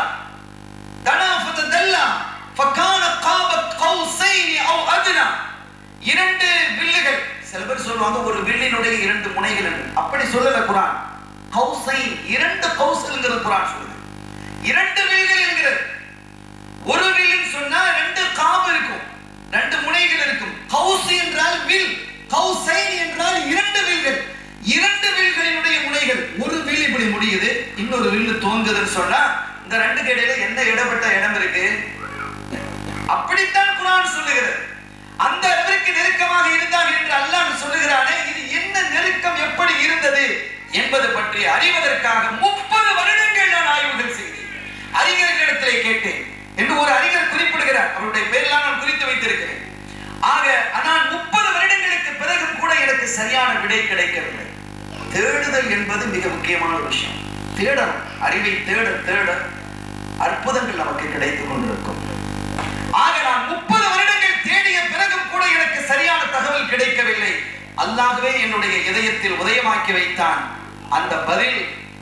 தனாஃபத தல்லா ஃபகான காபத் கௌசைன் அவ் அத்னா இரண்டு வில்லுகள் சில பேர் சொல்லுவாங்க ஒரு வில்லினுடைய இரண்டு முனைகள் என்று அப்படி சொல்லல குரான் கௌசைன் இரண்டு கௌசல்ங்கிற குரான் சொல்லுது இரண்டு வில்கள் என்கிறது ஒரு வில்லுன்னு சொன்னா ரெண்டு காம்பு இருக்கும் ரெண்டு முனைகள் இருக்கும் கௌஸ் என்றால் வில் கௌசைன் என்றால் இரண்டு வில்கள் இரண்டு வில்களினுடைய முனைகள் ஒரு வில் இப்படி முடியுது இன்னொரு வில்லு துவங்குதுன்னு சொன்னா இந்த ரெண்டுக்கு இடையில என்ன இடப்பட்ட இடம் இருக்கு அப்படித்தான் குரான் சொல்லுகிறது அந்த அளவிற்கு நெருக்கமாக இருந்தான் என்று அல்லாஹ் சொல்லுகிறானே இது என்ன நெருக்கம் எப்படி இருந்தது என்பது பற்றி அறிவதற்காக முப்பது வருடங்கள் நான் ஆய்வுகள் செய்தேன் அறிஞர்களிடத்திலே கேட்டேன் என்று ஒரு அறிஞர் குறிப்பிடுகிறார் அவருடைய பேரெல்லாம் நான் குறித்து வைத்திருக்கிறேன் ஆக நான் முப்பது வருடங்களுக்கு பிறகும் கூட எனக்கு சரியான விடை கிடைக்கவில்லை தேடுதல் என்பது மிக முக்கியமான ஒரு விஷயம் தேடணும் அறிவை தேட தேட அற்புதங்கள் நமக்கு கிடைத்துக் கொண்டிருக்கும் ஆக நான் முப்பது வருடங்கள் தேடிய பிறகும் கூட எனக்கு சரியான தகவல் கிடைக்கவில்லை அல்லாகவே என்னுடைய இதயத்தில் உதயமாக்கி வைத்தான் அந்த பதில்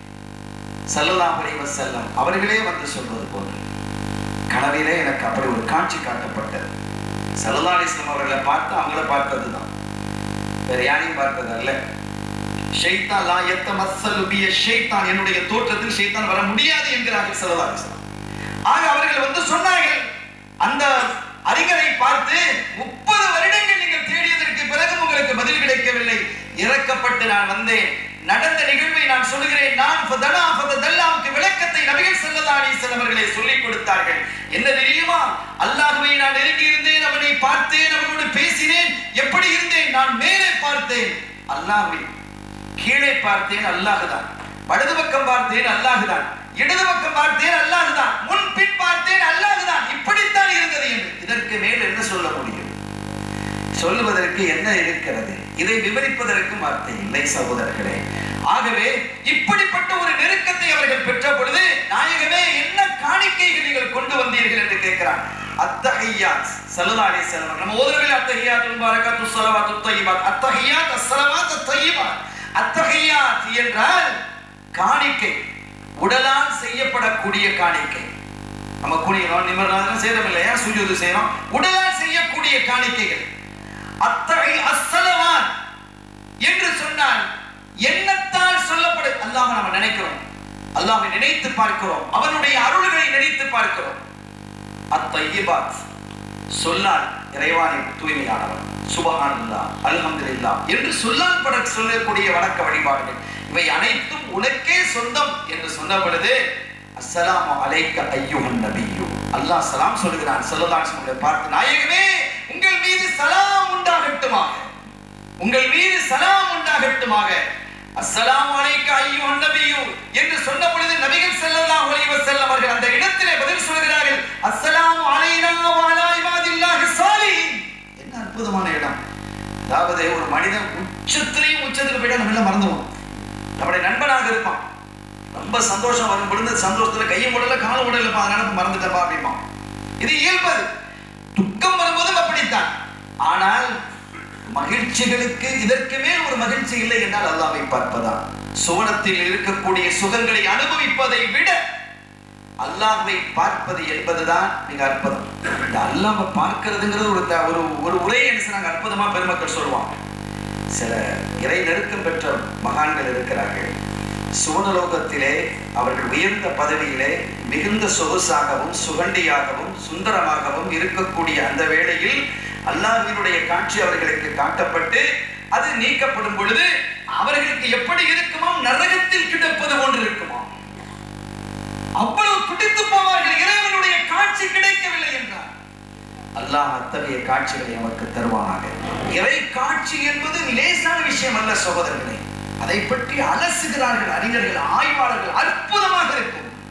ஸல்லல்லாஹு அலைஹி வஸல்லம் அவர்களே வந்து சொல்வது போன்று கனவிலே எனக்கு அப்படி ஒரு காட்சி காட்டப்பட்டது ஸல்லல்லாஹு அலைஹி வஸல்லம் அவர்களை பார்த்து அவங்கள பார்த்ததுதான் வேற யாரையும் பார்த்தது அல்ல ஷைத்தான் லா யத்தமஸ்ஸலு பிய ஷைத்தான் என்னுடைய தோற்றத்தில் ஷைத்தான் வர முடியாது என்கிறார்கள் ஸல்லல்லாஹு அலைஹி வஸல்லம் ஆக அவர்கள் வந்து சொன்னார்கள் அந்த அறிஞரை பார்த்து முப்பது வருடங்கள் நீங்கள் தேடியதற்கு பிறகு உங்களுக்கு பதில் கிடைக்கவில்லை இறக்கப்பட்டு நான் வந்தேன் நடந்த நிகழ்வை நான் சொல்லுகிறேன் நான் ஃபதனா ஃபதல்லாவுக்கு விளக்கத்தை நபிகள் ஸல்லல்லாஹு அலைஹி வஸல்லம் அவர்களே சொல்லிக் கொடுத்தார்கள் என்ன தெரியுமா அல்லாஹ்வை நான் நெருங்கி இருந்தேன் அவனை பார்த்தேன் அவனோடு பேசினேன் எப்படி இருந்தேன் நான் மேலே பார்த்தேன் அல்லாஹ்வை கீழே பார்த்தேன் அல்லாஹ்தான் வலது பக்கம் பார்த்தேன் அல்லாஹ்தான் இடது பக்கம் பார்த்தேன் அல்லாஹ்தான் முன் பின் பார்த்தேன் அல்லாஹ்தான் இப்படித்தான் இருந்தது என்று இதற்கு மேல் என்ன சொல்ல முடியும் சொல்லுவதற்கு என்ன இருக்கிறது இதை விவரிப்பதற்கு வார்த்தை இல்லை சகோதரர்களே ஆகவே இப்படிப்பட்ட ஒரு நெருக்கத்தை அவர்கள் பெற்ற பொழுது நாயகமே என்ன காணிக்கைகள் நீங்கள் கொண்டு வந்தீர்கள் என்று கேட்கிறான் அத்தஹியாத் ஸல்லல்லாஹு அலைஹி வஸல்லம் நம்ம ஓதுறவில் அத்தஹியாத் முபாரகாத்து ஸலவாத்து தய்யிபாத் அத்தஹியாத் அஸ்ஸலவாத்து தய்யிபாத் அத்தஹியாத் என்றால் காணிக்கை உடலால் செய்யப்படக்கூடிய காணிக்கை நம்ம குனிகிறோம் நிமிர்றோம் செய்யறோம் இல்லையா சுஜூது செய்யறோம் உடலால் செய்யக்கூடிய காணிக்கைகள் அத்தகை அஸ்ஸலவாத் என்று சொன்னால் எண்ணத்தால் சொல்லப்படு அல்லாஹ் நம்ம நினைக்கிறோம் அல்லாஹ்வை நினைத்து பார்க்கிறோம் அவனுடைய அருள்களை நினைத்து பார்க்கிறோம் அத்தையிபாத் சொல்லால் இறைவானை தூய்மையானவன் சுபஹானல்லாஹ் அல்ஹம்துலில்லாஹ் என்று சொல்லால் பட சொல்லக்கூடிய வணக்க வழிபாடுகள் இவை அனைத்தும் உனக்கே சொந்தம் என்று சொன்ன பொழுது அஸ்ஸலாமு அலைக்க ஐயுஹன் நபியு அல்லாஹ் சலாம் சொல்லுகிறான் ஸல்லல்லாஹு அலைஹி வஸல்லம் பார்த்து நாயகமே உங்கள் மீது சலாம் உண்டாகட்டுமாக உங்கள் மீது சலாம் உண்டாகட்டுமாக அஸ்ஸலாமு அலைக்க ஐயுஹன் நபியு என்று சொன்ன பொழுது நபிகள் ஸல்லல்லாஹு அலைஹி வஸல்லம் அவர்கள் அந்த இடத்திலே பதில் சொல்கிறார்கள் அஸ்ஸலாமு அலைனா வ அலா இபாதில்லாஹி ஸாலிஹீன் என்ன அற்புதமான இடம் அதாவது ஒரு மனிதன் உச்சத்திலையும் உச்சத்துக்கு போயிட்டா நம்ம எல்லாம் மறந்துவோம் நம்முடைய நண்பனாக இருப்பான் ரொம்ப சந்தோஷம் வரும் பொழுது சந்தோஷத்துல கையை முடல கால முடலப்பா நினப்பு மறந்துட்டப்பா அப்படிம்பான் இது இயல்பது துக்கம் வரும்போதும் அப்படித்தான் ஆனால் மகிழ்ச்சிகளுக்கு இதற்கு மேல் ஒரு மகிழ்ச்சி இல்லை என்றால் அல்லாவை பார்ப்பதா சுவனத்தில் இருக்கக்கூடிய சுகங்களை அனுபவிப்பதை விட அல்லாஹ்வை பார்ப்பது என்பதுதான் மிக அற்புதம் இந்த அல்லாஹ்வை பார்க்கிறதுங்கிறது ஒரு த- ஒரு ஒரு உரை என்று நாங்கள் அற்புதமா பெருமக்கள் சொல்லுவாங்க சில இறை நெருக்கம் பெற்ற மகான்கள் இருக்கிறார்கள் சுவனலோகத்திலே அவர்கள் உயர்ந்த பதவியிலே மிகுந்த சொகுசாகவும் சுகண்டியாகவும் சுந்தரமாகவும் இருக்கக்கூடிய அந்த வேளையில் அல்லாஹ்வினுடைய காட்சி அவர்களுக்கு காட்டப்பட்டு அது நீக்கப்படும் பொழுது அவர்களுக்கு எப்படி இருக்குமோ நரகத்தில் கிடப்பது போன்று இருக்குமா அவ்வளவு துடித்து போவார்கள் இறைவனுடைய காட்சி கிடைக்கவில்லை என்றார் அல்லாஹ் அத்தகைய காட்சிகளை நமக்கு தருவானாக இறை காட்சி என்பது லேசான விஷயம் அல்ல சகோதரர்களே அதை பற்றி அலசுகிறார்கள் அறிஞர்கள் ஆய்வாளர்கள் அற்புதமாக இருக்கும்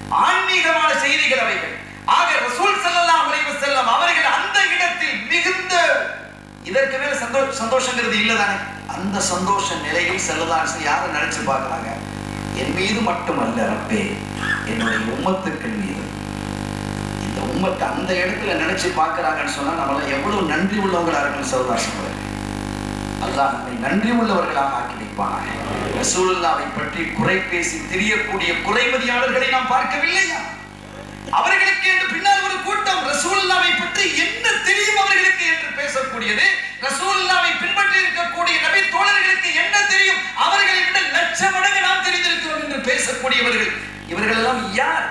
ஆன்மீகமான செய்திகள் அவைகள் ஆக ரசூல் ஸல்லல்லாஹு அலைஹி வஸல்லம் அவர்கள் அந்த இடத்தில் மிகுந்த இதற்கு மேல சந்தோ சந்தோஷங்கிறது இல்லதானே அந்த சந்தோஷ நிலையில் செல்லதான் யாரை நினைச்சு பார்க்கறாங்க என் மீது மட்டுமல்ல ரப்பே என்னுடைய உம்மத்துக்கள் மீது இந்த உம்மத்தை அந்த இடத்துல நினைச்சு பார்க்கறாங்கன்னு சொன்னா நம்மள எவ்வளவு நன்றி உள்ளவங்களா இருக்கணும் சௌதாசம் அல்லாஹ் நம்மை நன்றி உள்ளவர்களாக ஆக்கி வைப்பானாக ரசூலுல்லாவை பற்றி குறை பேசி திரியக்கூடிய குறைமதியாளர்களை நாம் பார்க்கவில்லையா அவர்களுக்கு என்று பின்னால் ஒரு கூட்டம் ரசூலுல்லாவை பற்றி என்ன தெரியும் அவர்களுக்கு என்று பேசக்கூடியது ரசூலுல்லாவை பின்பற்றி இருக்கக்கூடிய நபி தோழர்களுக்கு என்ன தெரியும் அவர்களை விட லட்ச மடங்கு நாம் தெரிந்திருக்கிறோம் என்று பேசக்கூடியவர்கள் இவர்கள் எல்லாம் யார்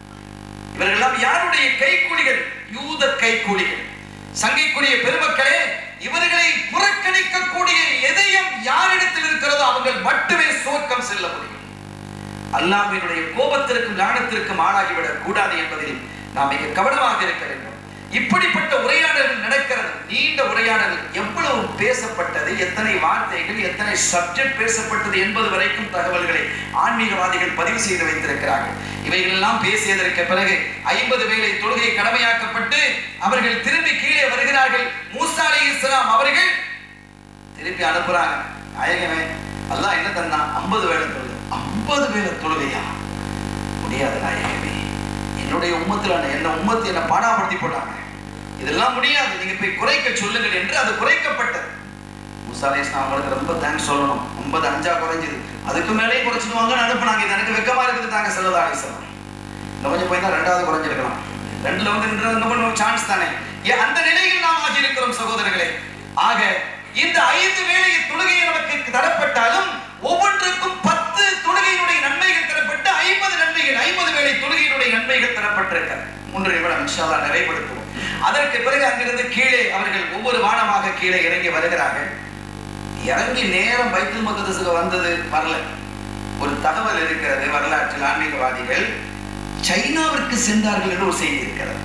இவர்கள் எல்லாம் யாருடைய கைக்கூலிகள் யூத கைக்கூலிகள் சங்கைக்குரிய பெருமக்களே இவர்களை புறக்கணிக்கக்கூடிய எதையும் யாரிடத்தில் இருக்கிறதோ அவர்கள் மட்டுமே சுவர்க்கம் செல்ல முடியும் அல்லாஹ்வினுடைய கோபத்திற்கும் ஞானத்திற்கும் ஆளாகிவிடக் கூடாது என்பதில் நாம் மிக கவனமாக இருக்க வேண்டும் இப்படிப்பட்ட உரையாடல்கள் நடக்கிறது நீண்ட உரையாடல் எவ்வளவு பேசப்பட்டது எத்தனை வார்த்தைகள் எத்தனை சப்ஜெக்ட் பேசப்பட்டது என்பது வரைக்கும் தகவல்களை ஆன்மீகவாதிகள் பதிவு செய்து வைத்திருக்கிறார்கள் இவைகள் எல்லாம் பேசியதற்கு பிறகு ஐம்பது வேளை தொழுகை கடமையாக்கப்பட்டு அவர்கள் திரும்பி கீழே வருகிறார்கள் மூசா அலி இஸ்லாம் அவர்கள் திருப்பி அனுப்புறாங்க நாயகமே அல்லாஹ் என்ன தந்தா ஐம்பது வேளை தொழுது ஐம்பது வேளை தொழுகையா முடியாது நாயகமே என்னுடைய உம்மத்தில் என்ன உம்மத்து என்ன பாடாப்படுத்தி போட்டாங்க இதெல்லாம் முடியாது நீங்க போய் குறைக்க சொல்லுங்கள் என்று அது குறைக்கப்பட்டது மூசா அலி இஸ்லாம் அவங்களுக்கு ரொம்ப தேங்க்ஸ் சொல்லணும் ஐம்பது அஞ்சா குறைஞ்சது அதுக்கு மேலேயும் குறைச்சிடுவாங்கன்னு அனுப்புனாங்க இது எனக்கு வெக்கமா இருக்குது தாங்க செல்லதா அலிஸ்லாம் இன்னும் கொஞ்சம் போய் தான் ரெண்டாவது குறைஞ்சிருக்கலாம் ரெண்டுல வந்து நின்று இன்னும் கொஞ்சம் சான்ஸ் தானே ஏன் அந்த நிலையில் நாம் ஆகி இருக்கிறோம் சகோதரர்களே ஆக இந்த ஐந்து வேளை தொழுகை நமக்கு தரப்பட்டாலும் ஒவ்வொன்றுக்கும் பத்து தொழுகையினுடைய நன்மைகள் தரப்பட்டு ஐம்பது நன்மைகள் ஐம்பது வேளை தொழுகையினுடைய நன்மைகள் தரப்பட்டிருக்கிறது மூன்று நிமிடம் இன்ஷால்லா நிறைவுபடுத்துவோம் அதற்கு பிறகு அங்கிருந்து கீழே அவர்கள் ஒவ்வொரு வானமாக கீழே இறங்கி வருகிறார்கள் இறங்கி நேரம் பைத்துல் மக்கதசுக்கு வந்தது வரல ஒரு தகவல் இருக்கிறது வரலாற்றில் ஆன்மீகவாதிகள் சைனாவிற்கு சென்றார்கள் என்று ஒரு செய்தி இருக்கிறது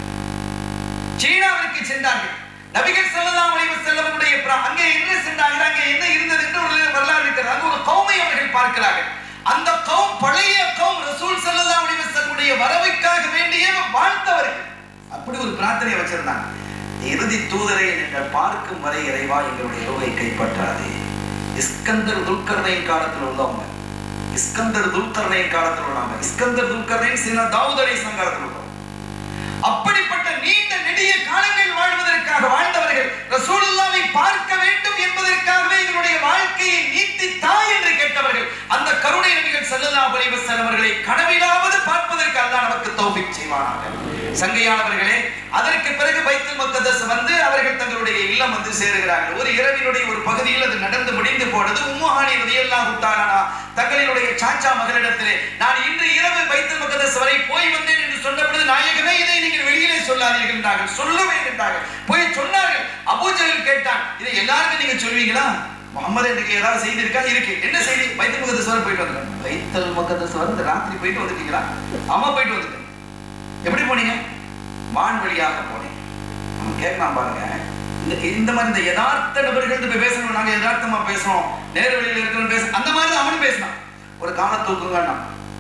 சீனாவிற்கு சென்றார்கள் நபிகள் ஸல்லல்லாஹு அலைஹி வஸல்லமுடைய பிர- அங்கே என்ன சென்றார்கள் அங்கே என்ன இருந்தது என்று ஒரு வரலாறு இருக்கிறது அங்கு ஒரு கௌமை அவர்கள் பார்க்கிறார்கள் அந்த கௌம் பழைய கௌம் ரசூல் ஸல்லல்லாஹு அலைஹி வஸல்லமுடைய வரவுக்காக வேண்டிய வாழ்ந்தவர்கள் அப்படி ஒரு பிரார்த்தனை வச்சிருந்தாங்க இறுதி தூதரை நீங்கள் பார்க்கும் வரை இறைவா எங்களுடைய ரோகை கைப்பற்றாதே இஸ்கந்தர் துல்கர்னையின் காலத்தில் உள்ளவங்க இஸ்கந்தர் துல்கர்னையின் காலத்தில் உள்ளவங்க இஸ்கந்தர் துல்கர்னையின் சின்ன தாவூத் அலைஹிஸ்ஸலாம் காலத்தில் உள்ளவங்க அப்படிப்பட்ட நீண்ட நெடிய காலங்கள் வாழ்வதற்காக வாழ்ந்தவர்கள் ரசூலுல்லாவை பார்க்க வேண்டும் என்பதற்காகவே எங்களுடைய வாழ்க்கையை நீட்டி தாய் என்று கேட்டவர்கள் அந்த கருணை நபிகள் ஸல்லல்லாஹு அலைஹி வஸல்லம் அவர்களை கனவிலாவது பார்ப்பதற்கு அல்லாஹ் நமக்கு தௌஃபீக் செய்வானாக சங்கையானவர்களே அதற்கு பிறகு பைத்துல் முக்கத்தஸ் வந்து அவர்கள் தங்களுடைய இல்லம் வந்து சேருகிறார்கள் ஒரு இரவினுடைய ஒரு பகுதியில் அது நடந்து முடிந்து போனது உம்முஹானி ரலியல்லாஹு தஆலா தங்களினுடைய சாச்சா மகளிடத்திலே நான் இன்று இரவு பைத்துல் முக்கத்தஸ் வரை போய் வந்தேன் என்று சொன்ன பொழுது நாயகமே இதை நீங்கள் வெளியிலே சொல்லாதீர்கள் என்றார்கள் சொல்லுவேன் என்றார்கள் போய் சொன்னார்கள் அபூஜஹல் கேட்டான் இதை எல்லாருக்கும் நீங்க சொல்வீங்களா முகமது எனக்கு ஏதாவது செய்தி இருக்கா இருக்கு என்ன செய்தி பைத்துல் முகத்தஸ் வரை போயிட்டு வந்துட்டேன் பைத்துல் முகத்தஸ் வரை இந்த ராத்திரி போயிட்டு வந்துட்டீங்களா ஆமா போயிட்டு வந்துட்டேன் எப்படி போனீங்க வான் வழியாக போனேன் அவன் கேட்கலாம் பாருங்க இந்த இந்த மாதிரி இந்த யதார்த்த நபர்கள் போய் பேசணும் நாங்க யதார்த்தமா பேசுறோம் நேர் வழியில் இருக்கிறோம் பேச அந்த மாதிரி தான் அவனும் பேசினான் ஒரு காலை தூக்குங்கண்ணா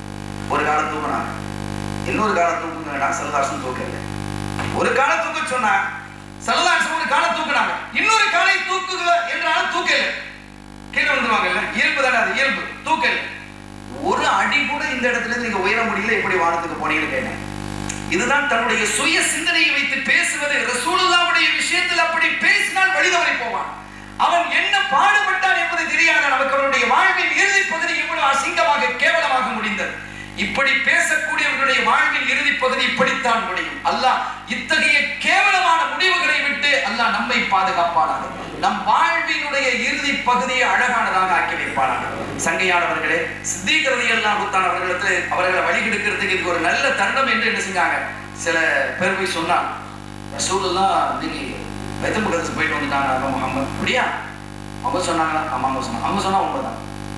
ஒரு காலை தூக்குனாங்க இன்னொரு காலை தூக்குங்கண்ணா செல்வாசம் தூக்கல ஒரு காலை தூக்க சொன்னா செல்வாசம் ஒரு காலை தூக்குனாங்க இன்னொரு காலை தூக்குக என்றாலும் தூக்கல கீழே வந்துருவாங்கல்ல இயல்பு தானே அது இயல்பு தூக்கல ஒரு அடி கூட இந்த இடத்துல இருந்து நீங்க உயர முடியல எப்படி வானத்துக்கு போனீங்கன்னு கேட்டேன் இதுதான் தன்னுடைய சுய சிந்தனையை வைத்து பேசுவது ரசூலுல்லாவுடைய விஷயத்தில் அப்படி பேசினால் வழிதவறி போவான் அவன் என்ன பாடுபட்டான் என்பது தெரியாத நமக்கு அவனுடைய வாழ்வின் இறுதி பகுதி இவ்வளவு அசிங்கமாக கேவலமாக முடிந்தது இப்படி பேசக்கூடியவர்களுடைய வாழ்வின் இறுதி பகுதி இப்படித்தான் முடியும் அல்லாஹ் இத்தகைய கேவலமான முடிவுகளை விட்டு அல்லாஹ் நம்மை பாதுகாப்பானாக நம் வாழ்வினுடைய இறுதி பகுதியை அழகானதாக ஆக்கி வைப்பானாக சங்கையானவர்களே சித்திகரதி எல்லாம் குத்தான் அவர்களிடத்துல அவர்களை வழிகெடுக்கிறதுக்கு இதுக்கு ஒரு நல்ல தருணம் என்று என்ன செஞ்சாங்க சில பேர் போய் சொன்னாங்க ரசூலுல்லாம் இன்னைக்கு வைத்தல் முகத்துக்கு போயிட்டு வந்துட்டாங்க அப்ப முகமது அப்படியா அவங்க சொன்னாங்களா ஆமா அவங்க சொன்னாங்க அவங்க சொன்னா உண்மைதான்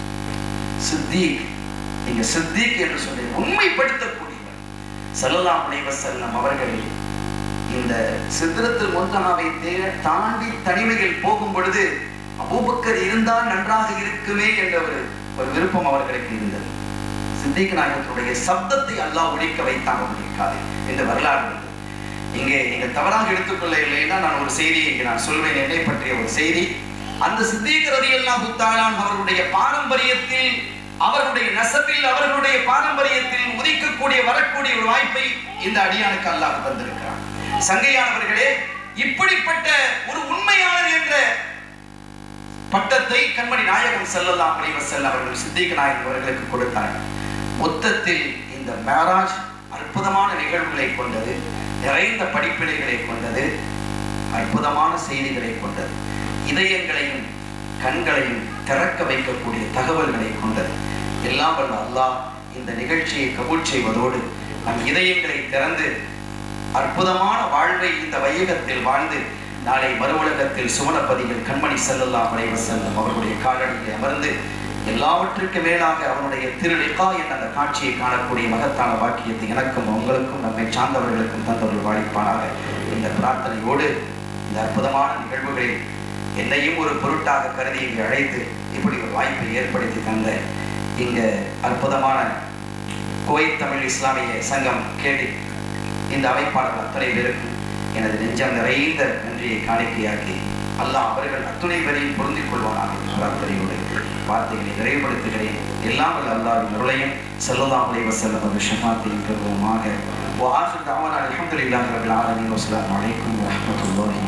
சித்திக் நீங்க சித்திக் என்று சொல்லி உண்மைப்படுத்தக்கூடியவர் ஸல்லல்லாஹு அலைஹி வஸல்லம் அவர்கள் இந்த சித்திரத்தில் முன்தனாவை தாண்டி தனிமையில் போகும் பொழுது அபூபக்கர் இருந்தால் நன்றாக இருக்குமே என்ற ஒரு ஒரு விருப்பம் அவர்களுக்கு இருந்தது சித்திக் நாயகத்தினுடைய சப்தத்தை அல்லாஹ் ஒழிக்க வைத்தான் ஒழிக்காது என்று வரலாறு உண்டு. இங்கே நீங்கள் தவறாக எடுத்துக்கொள்ள இல்லைன்னா நான் ஒரு செய்தியை இங்கே நான் சொல்வேன் என்னை பற்றிய ஒரு செய்தி அந்த சித்திக் ரலியல்லாஹு தஆலான் அவர்களுடைய பாரம்பரியத்தில் அவர்களுடைய நசபில் அவர்களுடைய பாரம்பரியத்தில் உதிக்கக்கூடிய வரக்கூடிய ஒரு வாய்ப்பை இந்த அடியானுக்கு அல்லாஹ் தந்திருக்கிறான் சங்கையானவர்களே இப்படிப்பட்ட ஒரு உண்மையாளர் என்ற பட்டத்தை கண்மணி நாயகம் ஸல்லல்லாஹு அலைஹி வஸல்லம் அவர்கள் சித்திக் நாயகம் அவர்களுக்கு கொடுத்தார் மொத்தத்தில் இந்த மேராஜ் அற்புதமான நிகழ்வுகளை கொண்டது நிறைந்த படிப்பினைகளை கொண்டது அற்புதமான செய்திகளை கொண்டது இதயங்களையும் கண்களையும் திறக்க வைக்கக்கூடிய தகவல்களை கொண்டது எல்லாம் வல்ல அல்லாஹ் இந்த நிகழ்ச்சியை கபூல் செய்வதோடு நம் இதயங்களை திறந்து அற்புதமான வாழ்வை இந்த வையகத்தில் வாழ்ந்து நாளை மறுவுலகத்தில் சுவனப்பதியில் கண்மணி செல்லல்லாம் அலைவ செல்லும் அவர்களுடைய காலடியில் அமர்ந்து எல்லாவற்றுக்கும் மேலாக அவனுடைய திருலிகா என்ற அந்த காட்சியை காணக்கூடிய மகத்தான பாக்கியத்தை எனக்கும் உங்களுக்கும் நம்மை சார்ந்தவர்களுக்கும் தந்தவர்கள் வாழிப்பானாக இந்த பிரார்த்தனையோடு இந்த அற்புதமான நிகழ்வுகளில் என்னையும் ஒரு பொருட்டாக கருதி இங்கு அழைத்து இப்படி ஒரு வாய்ப்பை ஏற்படுத்தி தந்த இங்க அற்புதமான குவைத் தமிழ் இஸ்லாமிய சங்கம் கேடி இந்த அமைப்பாளர்கள் அத்தனை பேருக்கும் எனது நெஞ்சம் நிறைந்த நன்றியை காணிக்கையாக்கி அல்லாஹ் அவர்கள் அத்துணை வரையும் பொருந்திக் கொள்வானாக என்ற பிரார்த்தனையோடு வார்த்தைகளை நிறைவுபடுத்துகிறேன் எல்லாம் வல்ல அல்லாஹ்வின் அருளையும் ஸல்லல்லாஹு அலைஹி வஸல்லம் அவர்கள் ஷஃபாத்தையும் பெறுவோமாக وآخر دعوانا الحمد لله رب العالمين والسلام عليكم ورحمة الله